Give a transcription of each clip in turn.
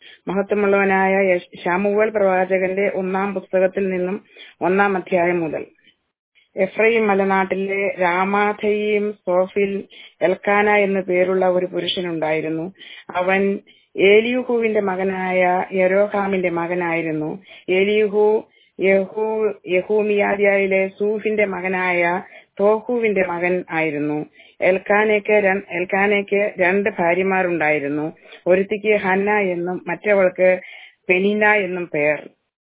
മഹത്വമുള്ളവനായ യശ്- ശമൂവേൽ പ്രവാചകന്റെ ഒന്നാം പുസ്തകത്തിൽ നിന്നും ഒന്നാം അധ്യായം മുതൽ എഫ്രൈം മലനാട്ടിലെ രാമാഥയും സോഫിൽ എൽക്കാന എന്നു പേരുള്ള ഒരു പുരുഷനുണ്ടായിരുന്നു അവൻ ഏലിയുഹുവിന്റെ മകനായ യരോഹാമിന്റെ മകനായിരുന്നു ഏലിയുഹു യഹൂ യഹൂമിയാദ്യയിലെ സൂഫിന്റെ മകനായ തോഹുവിന്റെ മകൻ ആയിരുന്നു എൽക്കാനയ്ക്ക് ര- എൽക്കാനയ്ക്ക് രണ്ട് ഭാര്യമാരുണ്ടായിരുന്നു ഒരുത്തിക്ക് ഹന്ന എന്നും മറ്റവൾക്ക് പെനിന എന്നും പേർ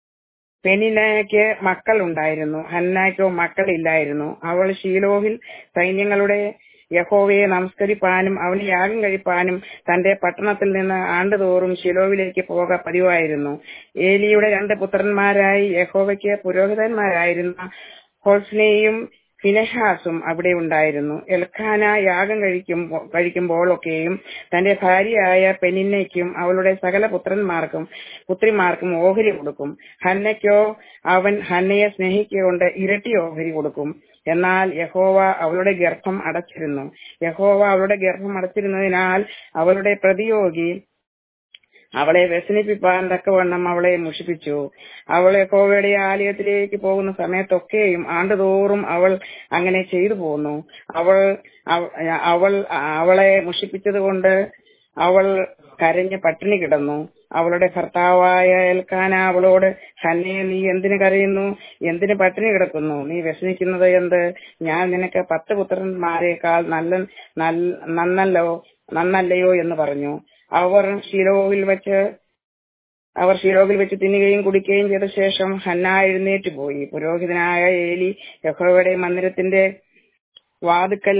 പെനിനയ്ക്ക് മക്കൾ ഉണ്ടായിരുന്നു ഹന്നായ്ക്കോ മക്കളില്ലായിരുന്നു അവൾ ഷീലോഹിൽ സൈന്യങ്ങളുടെ യഹോവയെ നമസ്കരിപ്പാനും അവന് യാഗം കഴിപ്പാനും തന്റെ പട്ടണത്തിൽ നിന്ന് ആണ്ടുതോറും ഷിലോവിലേക്ക് പോക പതിവായിരുന്നു ഏലിയുടെ രണ്ട് പുത്രന്മാരായി യഹോവയ്ക്ക് പുരോഹിതന്മാരായിരുന്ന ഹോസ്നെയും ഫിനഹാസും അവിടെ ഉണ്ടായിരുന്നു എൽഖാന യാഗം കഴിക്കും കഴിക്കുമ്പോഴൊക്കെയും തന്റെ ഭാര്യയായ പെനിന്നയ്ക്കും അവളുടെ സകല പുത്രന്മാർക്കും പുത്രിമാർക്കും ഓഹരി കൊടുക്കും ഹന്നയ്ക്കോ അവൻ ഹന്നയെ സ്നേഹിക്കൊണ്ട് ഇരട്ടി ഓഹരി കൊടുക്കും എന്നാൽ യഹോവ അവളുടെ ഗർഭം അടച്ചിരുന്നു യഹോവ അവളുടെ ഗർഭം അടച്ചിരുന്നതിനാൽ അവളുടെ പ്രതിയോഗി അവളെ വ്യസനിപ്പിപ്പാൻ തക്കവണ്ണം അവളെ മുഷിപ്പിച്ചു അവൾ യഹോവയുടെ ആലയത്തിലേക്ക് പോകുന്ന സമയത്തൊക്കെയും ആണ്ടുതോറും അവൾ അങ്ങനെ ചെയ്തു പോന്നു അവൾ അവ- അവൾ അവളെ മുഷിപ്പിച്ചതുകൊണ്ട് അവൾ കരഞ്ഞ് പട്ടിണി കിടന്നു അവളുടെ ഭർത്താവായ എൽക്കാന അവളോട് തന്നെ നീ എന്തിനു കരയുന്നു എന്തിനു പട്ടിണി കിടക്കുന്നു നീ വ്യസനിക്കുന്നത് എന്ത് ഞാൻ നിനക്ക് പത്ത് പുത്രന്മാരെക്കാൾ നല്ല നൽ- നന്നല്ലോ നന്നല്ലയോ എന്ന് പറഞ്ഞു അവർ ഷിലോവിൽ വെച്ച് അവർ ഷിലോവിൽ വെച്ച് തിന്നുകയും കുടിക്കുകയും ചെയ്ത ശേഷം ഹന്ന എഴുന്നേറ്റ് പോയി പുരോഹിതനായ ഏലി യഹോവയുടെ മന്ദിരത്തിന്റെ വാതുക്കൽ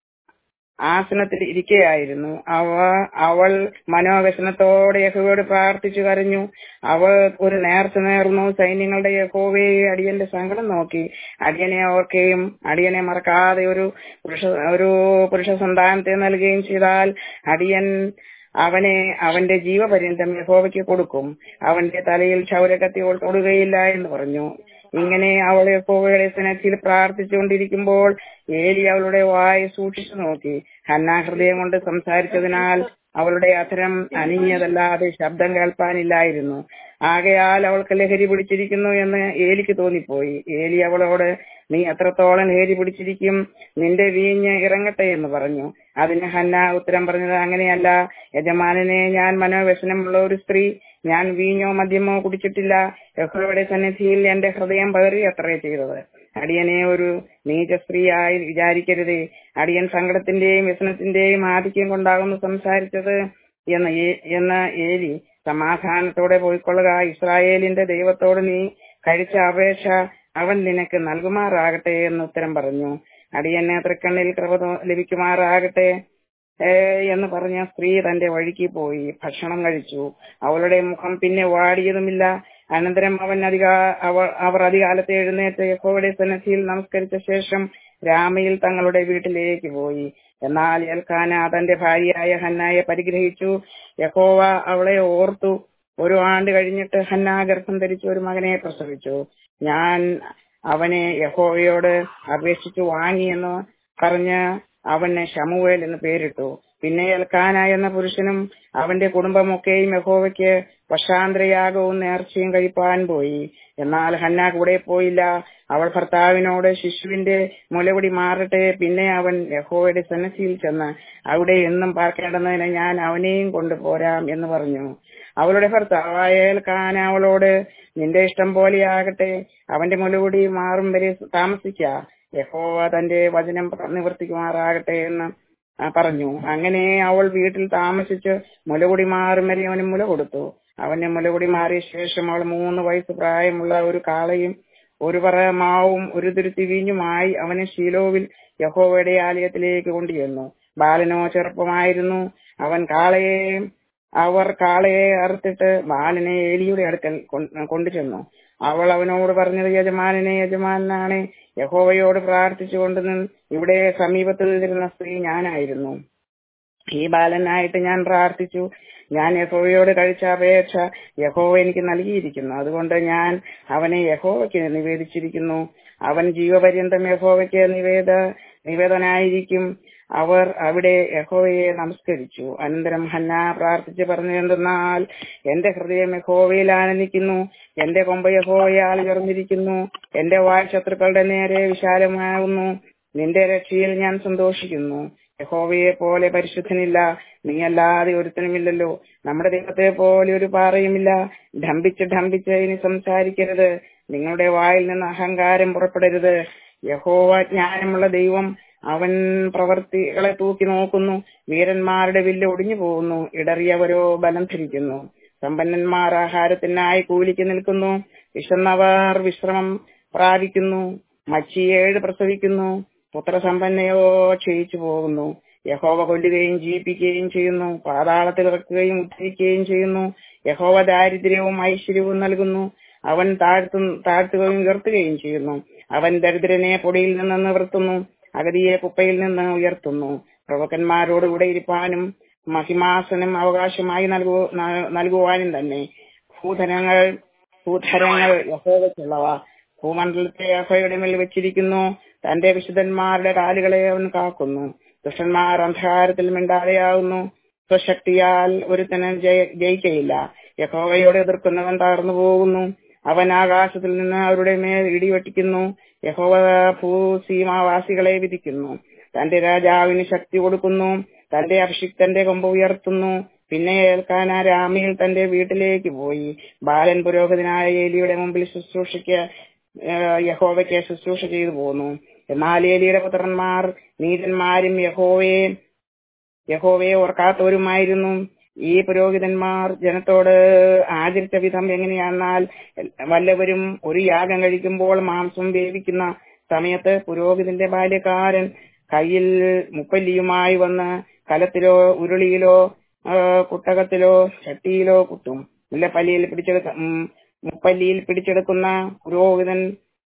ആസനത്തിൽ ഇരിക്കുകയായിരുന്നു അവ അവൾ മനോവ്യസനത്തോടെ യഹോവയോട് പ്രാർത്ഥിച്ചു കരഞ്ഞു അവൾ ഒരു നേർച്ച നേർന്നു സൈന്യങ്ങളുടെ യഹോവയെ അടിയന്റെ സങ്കടം നോക്കി അടിയനെ ഓർക്കുകയും അടിയനെ മറക്കാതെ ഒരു പുരുഷ ഒരു പുരുഷ സന്താനത്തെ നൽകുകയും ചെയ്താൽ അടിയൻ അവനെ അവന്റെ ജീവപര്യന്തം യഹോവയ്ക്ക് കൊടുക്കും അവന്റെ തലയിൽ ക്ഷൗരകത്തി തൊടുകയില്ല എന്ന് പറഞ്ഞു ഇങ്ങനെ അവൾ യഹോവയുടെ സന്നദ്ധിയിൽ പ്രാർത്ഥിച്ചുകൊണ്ടിരിക്കുമ്പോൾ ഏലി അവളുടെ വായ സൂക്ഷിച്ചു നോക്കി ഹന്ന ഹൃദയം കൊണ്ട് സംസാരിച്ചതിനാൽ അവളുടെ അധരം അനിഞ്ഞതല്ലാതെ ശബ്ദം കേൾപ്പാനില്ലായിരുന്നു ആകയാൽ അവൾക്ക് ലഹരി പിടിച്ചിരിക്കുന്നു എന്ന് ഏലിക്ക് തോന്നിപ്പോയി ഏലി അവളോട് നീ എത്രത്തോളം ലഹരി പിടിച്ചിരിക്കും നിന്റെ വീഞ്ഞ് ഇറങ്ങട്ടെ എന്ന് പറഞ്ഞു അതിന് ഹന്ന ഉത്തരം പറഞ്ഞത് അങ്ങനെയല്ല യജമാനനെ ഞാൻ മനോവ്യസനമുള്ള ഒരു സ്ത്രീ ഞാൻ വീഞ്ഞോ മദ്യമോ കുടിച്ചിട്ടില്ല യഹോവയുടെ സന്നിധിയിൽ എന്റെ ഹൃദയം പകറി അത്രേ ചെയ്തത് അടിയനെ ഒരു നീച സ്ത്രീയായി വിചാരിക്കരുതേ അടിയൻ സങ്കടത്തിന്റെയും വ്യസനത്തിന്റെയും ആധിക്യം കൊണ്ടാകുന്നു സംസാരിച്ചത് എന്ന് ഏ- എന്ന് ഏലി സമാധാനത്തോടെ പോയിക്കൊള്ളുക ഇസ്രായേലിന്റെ ദൈവത്തോട് നീ കഴിച്ച അപേക്ഷ അവൻ നിനക്ക് നൽകുമാറാകട്ടെ എന്ന് ഉത്തരം പറഞ്ഞു അടിയന് തൃക്കണ്ണിൽ കൃപ തോ- ലഭിക്കുമാറാകട്ടെ ഏ എന്ന് പറഞ്ഞ സ്ത്രീ തന്റെ വഴിക്ക് പോയി ഭക്ഷണം കഴിച്ചു അവളുടെ മുഖം പിന്നെ വാടിയതുമില്ല അനന്തരം അവൻ അധികാ അവ- അവർ അധികാലത്തെ എഴുന്നേറ്റ് യഹോവയുടെ സന്നദ്ധിയിൽ നമസ്കരിച്ച ശേഷം രാമയിൽ തങ്ങളുടെ വീട്ടിലേക്ക് പോയി എന്നാൽ എൽക്കാന തന്റെ ഭാര്യയായ ഹന്നായെ പരിഗ്രഹിച്ചു യഹോവ അവളെ ഓർത്തു ഒരു ആണ്ട് കഴിഞ്ഞിട്ട് ഹന്ന ഗർഭം ധരിച്ച് ഒരു മകനെ പ്രസവിച്ചു ഞാൻ അവനെ യഹോവയോട് അപേക്ഷിച്ചു വാങ്ങിയെന്ന് പറഞ്ഞ് അവന് ശമുവേൽ എന്ന് പേരിട്ടു പിന്നെ എൽക്കാന എന്ന പുരുഷനും അവന്റെ കുടുംബമൊക്കെയും യഹോവയ്ക്ക് വർഷാന്തരയാഗവും നേർച്ചയും കഴിപ്പാൻ പോയി എന്നാൽ ഹന്ന കൂടെ പോയില്ല അവൾ ഭർത്താവിനോട് ശിശുവിന്റെ മുലകുടി മാറട്ടെ പിന്നെ അവൻ യഹോവയുടെ സന്നദ്ധിയിൽ ചെന്ന് അവിടെ എന്നും പാർക്കേണ്ടുന്നതിന് ഞാൻ അവനെയും കൊണ്ടുപോരാം എന്ന് പറഞ്ഞു അവളുടെ ഭർത്താവായ എൽക്കാന അവളോട് നിന്റെ ഇഷ്ടം പോലെയാകട്ടെ അവന്റെ മുലകുടി മാറും വരെ താമസിക്ക യഹോവ തന്റെ വചനം നിവർത്തിക്കുമാറാകട്ടെ എന്ന് ആ, പറഞ്ഞു അങ്ങനെ അവൾ വീട്ടിൽ താമസിച്ച് മുലകുടി മാറും വരെ അവന് മുല കൊടുത്തു അവന്റെ മുലകുടി മാറിയ ശേഷം അവൾ മൂന്ന് വയസ്സ് പ്രായമുള്ള ഒരു കാളയും ഒരു പറ മാവും ഒരു തുരുത്തി വീഞ്ഞുമായി അവനെ ശീലോവിൽ യഹോവയുടെ ആലയത്തിലേക്ക് കൊണ്ടുചെന്നു ബാലനോ ചെറുപ്പമായിരുന്നു അവൻ കാളയെ അവർ കാളയെ അറുത്തിട്ട് ബാലനെ ഏലിയുടെ അടുക്കൽ കൊ- കൊണ്ടുചെന്നു അവൾ അവനോട് പറഞ്ഞത് യജമാനനെ യജമാനാണ് യഹോവയോട് പ്രാർത്ഥിച്ചുകൊണ്ട് നിന്ന് ഇവിടെ സമീപത്ത് നിന്നിരുന്ന സ്ത്രീ ഞാനായിരുന്നു ഈ ബാലനായിട്ട് ഞാൻ പ്രാർത്ഥിച്ചു ഞാൻ യഹോവയോട് കഴിച്ച അപേക്ഷ യഹോവ എനിക്ക് നൽകിയിരിക്കുന്നു അതുകൊണ്ട് ഞാൻ അവനെ യഹോവയ്ക്ക് നിവേദിച്ചിരിക്കുന്നു അവൻ ജീവപര്യന്തം യഹോവയ്ക്ക് നിവേദ നിവേദനായിരിക്കും അവർ അവിടെ യഹോവയെ നമസ്കരിച്ചു അനന്തരം ഹന്ന പ്രാർത്ഥിച്ച് പറഞ്ഞെന്തെന്നാൽ എന്റെ ഹൃദയം യഹോവയിൽ ആനന്ദിക്കുന്നു എന്റെ കൊമ്പ് യഹോവയാൽ ഉയർന്നിരിക്കുന്നു എന്റെ വായ് ശത്രുക്കളുടെ നേരെ വിശാലമാകുന്നു നിന്റെ രക്ഷയിൽ ഞാൻ സന്തോഷിക്കുന്നു യഹോവയെ പോലെ പരിശുദ്ധനില്ല നീയല്ലാതെ ഒരുത്തനുമില്ലല്ലോ നമ്മുടെ ദൈവത്തെ പോലെ ഒരു പാറയുമില്ല ഢംബിച്ച് ഢംബിച്ച് ഇനി സംസാരിക്കരുത് നിങ്ങളുടെ വായിൽ നിന്ന് അഹങ്കാരം പുറപ്പെടരുത് യഹോവ ജ്ഞാനമുള്ള ദൈവം അവൻ പ്രവർത്തികളെ തൂക്കി നോക്കുന്നു വീരന്മാരുടെ വില്ല് ഒടിഞ്ഞു പോകുന്നു ഇടറിയവരോ ബലം ധരിക്കുന്നു സമ്പന്നന്മാർ ആഹാരത്തിനായി കൂലിക്ക് നിൽക്കുന്നു വിശന്നവർ വിശ്രമം പ്രാപിക്കുന്നു മച്ചി ഏഴ് പ്രസവിക്കുന്നു പുത്രസമ്പന്നയോ ക്ഷയിച്ചു പോകുന്നു യഹോവ കൊല്ലുകയും ജീവിപ്പിക്കുകയും ചെയ്യുന്നു പാതാളത്തിൽ ഇറക്കുകയും ഉദ്ധരിക്കുകയും ചെയ്യുന്നു യഹോവ ദാരിദ്ര്യവും ഐശ്വര്യവും നൽകുന്നു അവൻ താഴ്ത്തു താഴ്ത്തുകയും ഉയർത്തുകയും ചെയ്യുന്നു അവൻ ദരിദ്രനെ പൊടിയിൽ നിന്ന് നിവർത്തുന്നു അഗതിയെ കുപ്പയിൽ നിന്ന് ഉയർത്തുന്നു പ്രഭുക്കന്മാരോടുകൂടെ ഇരിപ്പാനും മഹിമാസനം അവകാശമായി നൽകു ന- നൽകുവാനും തന്നെ ഭൂധനങ്ങൾ ഭൂധരങ്ങൾ യഹോവയ്ക്കുള്ളവ ഭൂമണ്ഡലത്തെ യഹോയുടെ മേൽ വെച്ചിരിക്കുന്നു തന്റെ വിശുദ്ധന്മാരുടെ കാലുകളെ അവൻ കാക്കുന്നു ദുഷ്ടന്മാർ അന്ധകാരത്തിൽ മിണ്ടാതെയാകുന്നു സ്വശക്തിയാൽ ഒരുത്തന് ജയ- ജയിക്കയില്ല യഹോവയോട് എതിർക്കുന്നവൻ തകർന്നു പോകുന്നു അവൻ ആകാശത്തിൽ നിന്ന് അവരുടെ മേൽ ഇടിവെട്ടിക്കുന്നു യഹോവ ഭൂസീമാവാസികളെ വിധിക്കുന്നു തന്റെ രാജാവിന് ശക്തി കൊടുക്കുന്നു തന്റെ അഭിഷിക്തന്റെ കൊമ്പ് ഉയർത്തുന്നു പിന്നെ ഏൽക്കാൻ ആ രാമിയിൽ തന്റെ വീട്ടിലേക്ക് പോയി ബാലൻ പുരോഹിതനായ ഏലിയുടെ മുമ്പിൽ ശുശ്രൂഷയ്ക്ക് ഏഹ് യഹോവയ്ക്ക് ശുശ്രൂഷ ചെയ്തു പോന്നു എന്നാൽ ഏലിയുടെ പുത്രന്മാർ നീതന്മാരും യഹോവയെ യഹോവയെ ഓർക്കാത്തവരുമായിരുന്നു ഈ പുരോഹിതന്മാർ ജനത്തോട് ആചരിച്ച വിധം എങ്ങനെയാണെന്നാൽ വല്ലവരും ഒരു യാഗം കഴിക്കുമ്പോൾ മാംസം വേവിക്കുന്ന സമയത്ത് പുരോഹിതന്റെ ബാല്യക്കാരൻ കയ്യിൽ മുപ്പല്ലിയുമായി വന്ന് കലത്തിലോ ഉരുളിയിലോ ആ, കുട്ടകത്തിലോ ചട്ടിയിലോ കുത്തും മുല്ലപ്പല്ലിയിൽ പിടിച്ചെടുക്ക ഉം, മുപ്പല്ലിയിൽ പിടിച്ചെടുക്കുന്ന പുരോഹിതൻ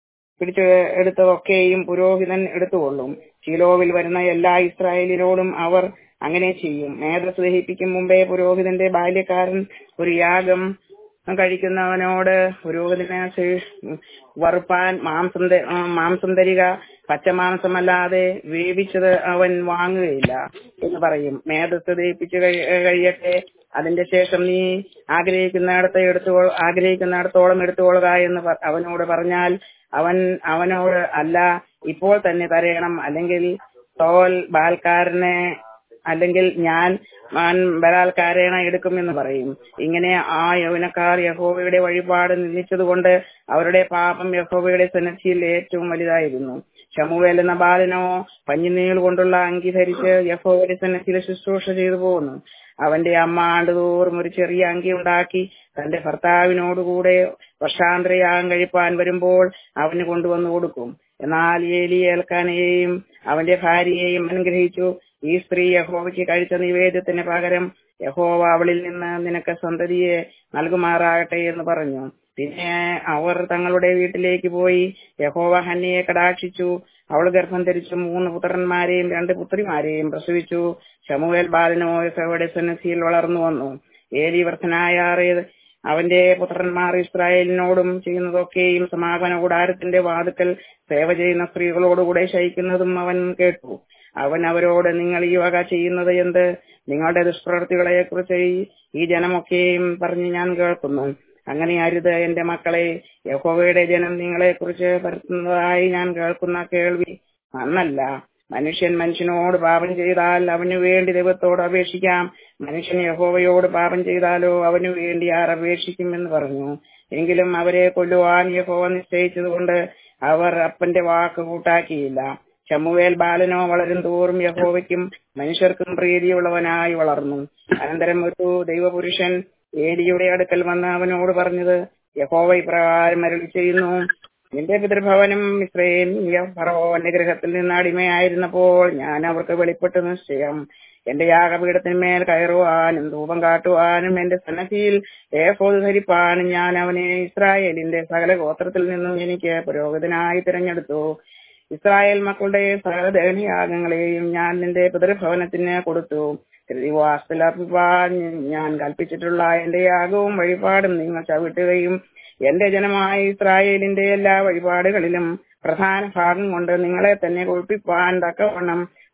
പിടിച്ചെടുത്തതൊക്കെയും പുരോഹിതൻ എടുത്തുകൊള്ളും ശീലോവിൽ വരുന്ന എല്ലാ ഇസ്രായേലിനോടും അവർ അങ്ങനെ ചെയ്യും മേധസ് ദഹിപ്പിക്കും മുമ്പേ പുരോഹിതന്റെ ബാല്യക്കാരൻ ഒരു യാഗം കഴിക്കുന്നവനോട് പുരോഹിതനെ ശേ- വറുപ്പാൻ മാംസം ത- ആ, മാംസം തരിക പച്ചമാംസമല്ലാതെ വേവിച്ചത് അവൻ വാങ്ങുകയില്ല എന്ന് പറയും മേധസ് ദഹിപ്പിച്ച് കഴി- കഴിയട്ടെ അതിന്റെ ശേഷം നീ ആഗ്രഹിക്കുന്നിടത്ത് എടുത്തു ആഗ്രഹിക്കുന്നിടത്തോളം എടുത്തുകൊള്ളുക എന്ന് പ- അവനോട് പറഞ്ഞാൽ അവൻ അവനോട് അല്ല ഇപ്പോൾ തന്നെ തരയണം അല്ലെങ്കിൽ തോൽ ബാൽക്കാരനെ അല്ലെങ്കിൽ ഞാൻ ഞാൻ ബലാത്കാരേണ എടുക്കുമെന്ന് പറയും ഇങ്ങനെ ആ യൗവനക്കാർ യഹോവയുടെ വഴിപാട് നിന്ദിച്ചതുകൊണ്ട് അവരുടെ പാപം യഹോവയുടെ സന്നദ്ധിയിൽ ഏറ്റവും വലുതായിരുന്നു ശമുവേൽ എന്ന ബാലനോ പഞ്ഞിനീൾ കൊണ്ടുള്ള അങ്കി ധരിച്ച് യഹോവയുടെ സന്നദ്ധിയിൽ ശുശ്രൂഷ ചെയ്തു പോകുന്നു അവന്റെ അമ്മ ആണ്ടുതോറും ഒരു ചെറിയ അങ്കി ഉണ്ടാക്കി തന്റെ ഭർത്താവിനോടുകൂടെ വർഷാന്തരയാഗം കഴിപ്പാൻ വരുമ്പോൾ അവന് കൊണ്ടുവന്നു കൊടുക്കും എന്നാൽ ഏലി ഏൽക്കാനെയും അവന്റെ ഭാര്യയെയും അനുഗ്രഹിച്ചു ഈ സ്ത്രീ യഹോവയ്ക്ക് കഴിച്ച നിവേദ്യത്തിന് പകരം യഹോവ അവളിൽ നിന്ന് നിനക്ക് സന്തതിയെ നൽകുമാറാകട്ടെ എന്ന് പറഞ്ഞു പിന്നെ അവർ തങ്ങളുടെ വീട്ടിലേക്ക് പോയി യഹോവ ഹന്നയെ കടാക്ഷിച്ചു അവൾ ഗർഭം ധരിച്ചു മൂന്ന് പുത്രന്മാരെയും രണ്ട് പുത്രിമാരെയും പ്രസവിച്ചു ശമുവേൽ ബാലനോ യഹോവയുടെ സന്നദ്ധിയിൽ വളർന്നു വന്നു ഏലി വർദ്ധനായാറേ അവന്റെ പുത്രന്മാർ ഇസ്രായേലിനോടും ചെയ്യുന്നതൊക്കെയും സമാപന കൂടാരത്തിന്റെ വാതുക്കൽ സേവ ചെയ്യുന്ന സ്ത്രീകളോടുകൂടെ ശയിക്കുന്നതും അവൻ കേട്ടു അവൻ അവരോട് നിങ്ങൾ ഈ വക ചെയ്യുന്നത് എന്ത് നിങ്ങളുടെ ദുഷ്പ്രവൃത്തികളെ കുറിച്ച് ഈ ജനമൊക്കെയും പറഞ്ഞ് ഞാൻ കേൾക്കുന്നു അങ്ങനെ അരുത് എന്റെ മക്കളെ യഹോവയുടെ ജനം നിങ്ങളെ കുറിച്ച് പരത്തുന്നതായി ഞാൻ കേൾക്കുന്ന കേൾവി നന്നല്ല മനുഷ്യൻ മനുഷ്യനോട് പാപം ചെയ്താൽ അവനു വേണ്ടി ദൈവത്തോട് അപേക്ഷിക്കാം മനുഷ്യൻ യഹോവയോട് പാപം ചെയ്താലോ അവനു വേണ്ടി ആർ അപേക്ഷിക്കും എന്ന് പറഞ്ഞു എങ്കിലും അവരെ കൊല്ലുവാൻ യഹോവ നിശ്ചയിച്ചതുകൊണ്ട് അവർ അപ്പന്റെ വാക്ക് കൂട്ടാക്കിയില്ല ശമുവേൽ ബാലനോ വളരും തോറും യഹോവയ്ക്കും മനുഷ്യർക്കും പ്രീതിയുള്ളവനായി വളർന്നു അനന്തരം ഒരു ദൈവപുരുഷൻ ഏലിയുടെ അടുക്കൽ വന്ന് അവനോട് പറഞ്ഞത് യഹോവ ഇപ്രകാരം അരുളി ചെയ്യുന്നു നിന്റെ പിതൃഭവനും ഇത്രയും ഫറവോന്റെ ഗൃഹത്തിൽ നിന്ന് അടിമയായിരുന്നപ്പോൾ ഞാൻ അവർക്ക് വെളിപ്പെട്ട് നിശ്ചയം എന്റെ യാഗപീഠത്തിന്മേൽ കയറുവാനും ധൂപം കാട്ടുവാനും എന്റെ സന്നദ്ധിയിൽ ഏഫോത് ധരിപ്പാനും ഞാൻ അവനെ ഇസ്രായേലിന്റെ സകല ഗോത്രത്തിൽ നിന്നും എനിക്ക് പുരോഗതനായി തിരഞ്ഞെടുത്തു ഇസ്രായേൽ മക്കളുടെ സകല ദഹനയാഗങ്ങളെയും ഞാൻ നിന്റെ പിതൃഭവനത്തിന് കൊടുത്തു വാസ്തലർപ്പിപ്പാൻ ഞാൻ കൽപ്പിച്ചിട്ടുള്ള എന്റെ യാഗവും വഴിപാടും നിങ്ങൾ ചവിട്ടുകയും എന്റെ ജനമായ ഇസ്രായേലിന്റെ എല്ലാ വഴിപാടുകളിലും പ്രധാന ഭാഗം കൊണ്ട് നിങ്ങളെ തന്നെ കൊഴുപ്പിപ്പാൻ തക്കവണ്ണം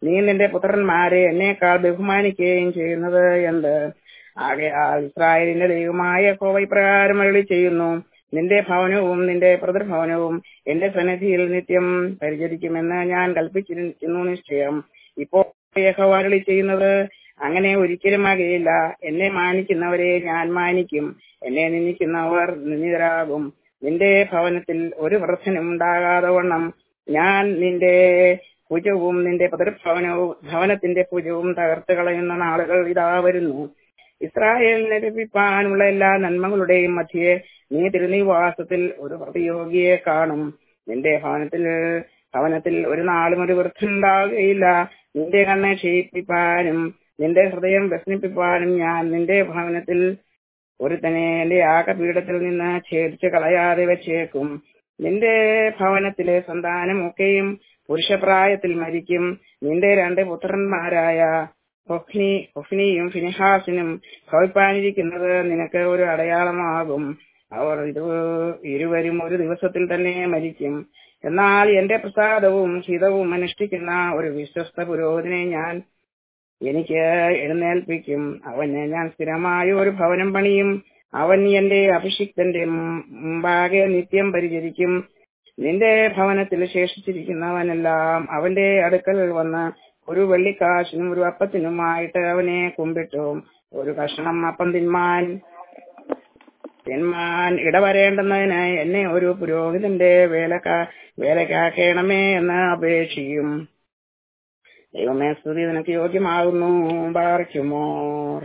നീ നിന്റെ പുത്രന്മാരെ എന്നേക്കാൾ ബഹുമാനിക്കുകയും ചെയ്യുന്നത് എന്ത് ആകയാൽ ഇസ്രായേലിന്റെ ദൈവമായ കോവ ഇപ്രകാരം അരുളി ചെയ്യുന്നു നിന്റെ ഭവനവും നിന്റെ പ്രതിർഭവനവും എന്റെ സന്നിധിയിൽ നിത്യം പരിചരിക്കുമെന്ന് ഞാൻ കൽപ്പിച്ചിരിക്കുന്നു നിശ്ചയം ഇപ്പോൾ യഹോവ അരുളി ചെയ്യുന്നത് അങ്ങനെ ഒരിക്കലും ആകയില്ല എന്നെ മാനിക്കുന്നവരെ ഞാൻ മാനിക്കും എന്നെ നിന്ദിക്കുന്നവർ നിന്ദിതരാകും നിന്റെ ഭവനത്തിൽ ഒരു വൃദ്ധനും ഉണ്ടാകാതെ വണ്ണം ഞാൻ നിന്റെ ഭുജവും നിന്റെ പ്രതിർഭവനവും ഭവനത്തിന്റെ ഭുജവും തകർത്ത് കളയുന്ന നാളുകൾ ഇതാ വരുന്നു ഇസ്രായേലിനെ ലഭിപ്പാനുള്ള എല്ലാ നന്മകളുടെയും മധ്യേ നീ തിരുനിവാസത്തിൽ ഒരു പ്രതിയോഗിയെ കാണും നിന്റെ ഭവനത്തിൽ ഭവനത്തിൽ ഒരു നാളും ഒരു വൃദ്ധനുണ്ടാകുകയില്ല നിന്റെ കണ്ണെ ക്ഷയിപ്പിപ്പാനും നിന്റെ ഹൃദയം വ്യസനിപ്പിപ്പാനും ഞാൻ നിന്റെ ഭവനത്തിൽ ഒരുത്തനെ എന്റെ ആകപീഠത്തിൽ നിന്ന് ഛേദിച്ച് കളയാതെ വെച്ചേക്കും നിന്റെ ഭവനത്തിലെ സന്താനം ഒക്കെയും പുരുഷപ്രായത്തിൽ മരിക്കും നിന്റെ രണ്ട് പുത്രന്മാരായ ഹൊഫ്നി ഹൊഫ്നിയും ഫിനിഹാസിനും ഭവിപ്പാനിരിക്കുന്നത് നിനക്ക് ഒരു അടയാളമാകും അവർ ഇരു ഇരുവരും ഒരു ദിവസത്തിൽ തന്നെ മരിക്കും എന്നാൽ എന്റെ പ്രസാദവും ഹിതവും അനുഷ്ഠിക്കുന്ന ഒരു വിശ്വസ്ത പുരോഹിതനെ ഞാൻ എനിക്ക് എഴുന്നേൽപ്പിക്കും അവന് ഞാൻ സ്ഥിരമായ ഒരു ഭവനം പണിയും അവൻ എന്റെ അഭിഷിക്തന്റെ മുമ്പാകെ നിത്യം പരിചരിക്കും നിന്റെ ഭവനത്തിൽ ശേഷിച്ചിരിക്കുന്നവനെല്ലാം അവന്റെ അടുക്കൽ വന്ന് ഒരു വെള്ളിക്കാശിനും ഒരു അപ്പത്തിനുമായിട്ട് അവനെ കുമ്പിട്ടു ഒരു കഷണം അപ്പം തിന്മാൻ തിന്മാൻ ഇടവരേണ്ടുന്നതിന് എന്നെ ഒരു പുരോഹിതന്റെ വേലക്കാ വേലക്കാക്കണമേ എന്ന് അപേക്ഷിക്കും ദൈവമേ സ്തുതി നിനക്ക് യോഗ്യമാകുന്നു പാർക്കുമോർ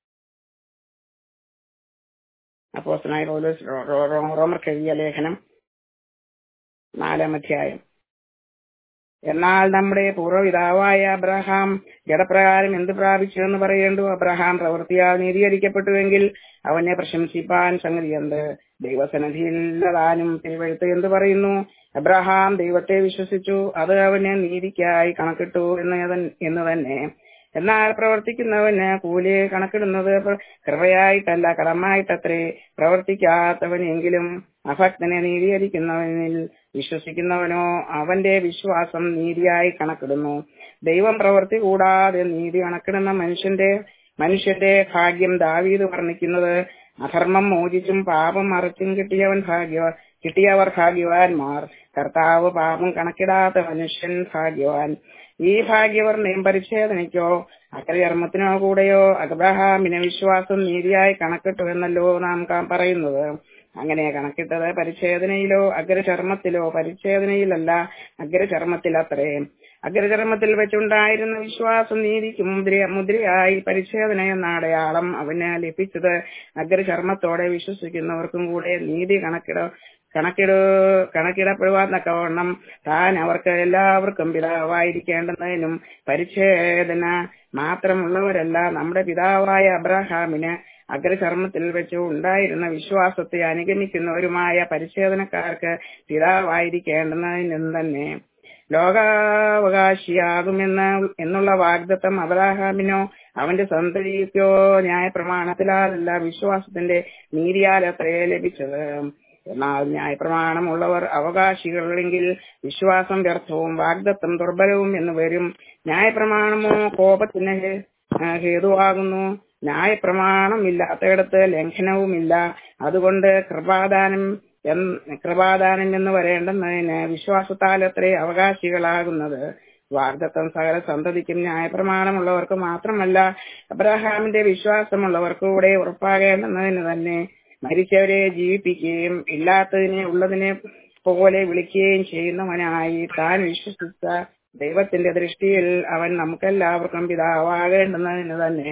അപ്പോസ്തനായ പൗലോസ് റോമർക്ക് എഴുതിയ ലേഖനം നാലാം അധ്യായം എന്നാൽ നമ്മുടെ പൂർവ്വപിതാവായ അബ്രഹാം ജഡപ്രകാരം എന്ത് പ്രാപിച്ചു എന്ന് പറയേണ്ടു അബ്രഹാം പ്രവൃത്തിയാൽ നീതീകരിക്കപ്പെട്ടുവെങ്കിൽ അവനെ പ്രശംസിപ്പാൻ സംഗതി എന്ത് ദൈവസന്നിധിയില്ലതാനും തിരുവഴുത്ത് എന്ത് പറയുന്നു അബ്രഹാം ദൈവത്തെ വിശ്വസിച്ചു അത് അവന് നീതിക്കായി കണക്കിട്ടു എന്ന് എന്ന് തന്നെ എന്നാൽ പ്രവർത്തിക്കുന്നവന് കൂലി കണക്കിടുന്നത് കൃപയായിട്ടല്ല കടമായിട്ടത്രേ പ്രവർത്തിക്കാത്തവനെങ്കിലും അഭക്തനെ നീതീകരിക്കുന്നവനിൽ വിശ്വസിക്കുന്നവനോ അവന്റെ വിശ്വാസം നീതിയായി കണക്കിടുന്നു ദൈവം പ്രവൃത്തി കൂടാതെ നീതി കണക്കിടുന്ന മനുഷ്യന്റെ മനുഷ്യന്റെ ഭാഗ്യം ദാവീത് വർണ്ണിക്കുന്നത് അധർമ്മം മോചിച്ചും പാപം മറച്ചും കിട്ടിയവൻ ഭാഗ്യ കിട്ടിയവർ ഭാഗ്യവാന്മാർ കർത്താവ് പാപം കണക്കിടാത്ത മനുഷ്യൻ ഭാഗ്യവാൻ ഈ ഭാഗ്യവർണ്ണയും പരിച്ഛേദനയ്ക്കോ അക്രകർമ്മത്തിനോ കൂടെയോ അബ്രഹാമിന് വിശ്വാസം നീതിയായി കണക്കിട്ടു എന്നല്ലോ നാം പറയുന്നത് അങ്ങനെ കണക്കിട്ടത് പരിച്ഛേദനയിലോ അഗ്രചർമ്മത്തിലോ പരിച്ഛേദനയിലല്ല അഗ്രചർമ്മത്തിലത്രേ അഗ്രചർമ്മത്തിൽ വെച്ചുണ്ടായിരുന്ന വിശ്വാസം നീതിക്ക് മുദ്ര മുദ്രയായി പരിച്ഛേദന എന്ന അടയാളം അവന് ലഭിച്ചത് അഗ്രചർമ്മത്തോടെ വിശ്വസിക്കുന്നവർക്കും കൂടെ നീതി കണക്കിട കണക്കിട കണക്കിടപ്പെടുവാൻ തക്കവണ്ണം താൻ അവർക്ക് എല്ലാവർക്കും പിതാവായിരിക്കേണ്ടുന്നതിനും പരിച്ഛേദന മാത്രമുള്ളവരല്ല നമ്മുടെ പിതാവായ അബ്രഹാമിന് അഗ്രചർമ്മത്തിൽ വെച്ച് ഉണ്ടായിരുന്ന വിശ്വാസത്തെ അനുഗമിക്കുന്നവരുമായ പരിച്ഛേദനക്കാർക്ക് പിതാവായിരിക്കേണ്ടുന്നതിനും തന്നെ ലോകാവകാശിയാകുമെന്ന് എന്നുള്ള വാഗ്ദത്തം അബ്രാഹാമിനോ അവന്റെ സന്തതിക്കോ ന്യായ പ്രമാണത്തിലാലല്ല വിശ്വാസത്തിന്റെ നീതിയാലത്രേ ലഭിച്ചത് എന്നാൽ ന്യായപ്രമാണമുള്ളവർ അവകാശികളെങ്കിൽ വിശ്വാസം വ്യർത്ഥവും വാഗ്ദത്തം ദുർബലവും എന്ന് വരും ന്യായപ്രമാണമോ കോപത്തിന് ഹേതുവാകുന്നു ന്യായപ്രമാണം ഇല്ലാത്തയിടത്ത് ലംഘനവുമില്ല അതുകൊണ്ട് കൃപാദാനം കൃപാദാനം എന്ന് വരേണ്ടുന്നതിന് വിശ്വാസത്താലത്രേ അവകാശികളാകുന്നത് വാഗ്ദത്തം സകല സന്തതിക്കും ന്യായപ്രമാണമുള്ളവർക്ക് മാത്രമല്ല അബ്രഹാമിന്റെ വിശ്വാസമുള്ളവർക്ക് കൂടെ ഉറപ്പാകേണ്ടുന്നതിന് തന്നെ മരിച്ചവരെ ജീവിപ്പിക്കുകയും ഇല്ലാത്തതിനെ ഉള്ളതിനെ പോലെ വിളിക്കുകയും ചെയ്യുന്നവനായി താൻ വിശ്വസിച്ച ദൈവത്തിന്റെ ദൃഷ്ടിയിൽ അവൻ നമുക്കെല്ലാവർക്കും പിതാവാകേണ്ടുന്നതിന് തന്നെ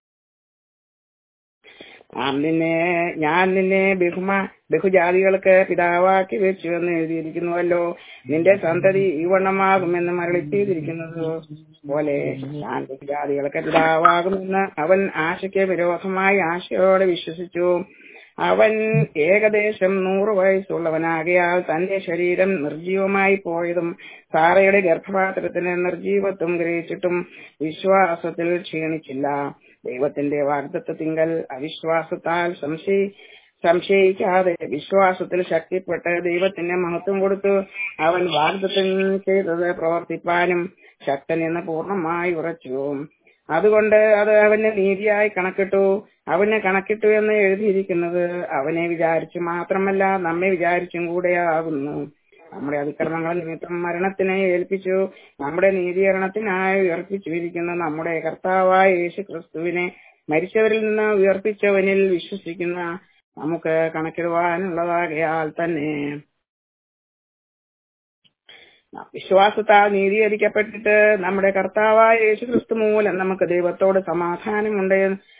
നാം നിന്നെ ഞാൻ നിന്നെ ബഹുമ ബഹുജാതികൾക്ക് പിതാവാക്കി വെച്ചു എന്ന് എഴുതിയിരിക്കുന്നുവല്ലോ നിന്റെ സന്തതി ഈ വണ്ണമാകുമെന്ന് മരളി ചെയ്തിരിക്കുന്നത് പോലെ ഞാൻ ബഹുജാതികൾക്ക് പിതാവാകുമെന്ന് അവൻ ആശയ്ക്ക് വിരോധമായി ആശയോടെ വിശ്വസിച്ചു അവൻ ഏകദേശം നൂറ് വയസ്സുള്ളവനാകയാൽ തന്റെ ശരീരം നിർജീവമായി പോയതും സാറയുടെ ഗർഭപാത്രത്തിന് നിർജീവത്വം ഗ്രഹിച്ചിട്ടും വിശ്വാസത്തിൽ ക്ഷീണിച്ചില്ല ദൈവത്തിന്റെ വാഗ്ദത്വത്തിങ്കൽ അവിശ്വാസത്താൽ സംശയി സംശയിക്കാതെ വിശ്വാസത്തിൽ ശക്തിപ്പെട്ട് ദൈവത്തിന് മഹത്വം കൊടുത്തു അവൻ വാഗ്ദത്തം ചെയ്തത് പ്രവർത്തിപ്പാനും ശക്തൻ എന്ന് പൂർണ്ണമായി ഉറച്ചു അതുകൊണ്ട് അത് അവന് നീതിയായി കണക്കിട്ടു അവന് കണക്കിട്ടു എന്ന് എഴുതിയിരിക്കുന്നത് അവനെ വിചാരിച്ചു മാത്രമല്ല നമ്മെ വിചാരിച്ചും കൂടെയാകുന്നു നമ്മുടെ അതിക്രമങ്ങൾ നിമിത്തം മരണത്തിനെ ഏൽപ്പിച്ചു നമ്മുടെ നീതീകരണത്തിനായി ഉയർപ്പിച്ചിരിക്കുന്ന നമ്മുടെ കർത്താവായ യേശു ക്രിസ്തുവിനെ മരിച്ചവരിൽ നിന്ന് ഉയർപ്പിച്ചവനിൽ വിശ്വസിക്കുന്ന നമുക്ക് കണക്കിടുവാനുള്ളതാകയാൽ തന്നെ വിശ്വാസത്താൽ നീതീകരിക്കപ്പെട്ടിട്ട് നമ്മുടെ കർത്താവായ യേശു ക്രിസ്തു മൂലം നമുക്ക് ദൈവത്തോട് സമാധാനമുണ്ട്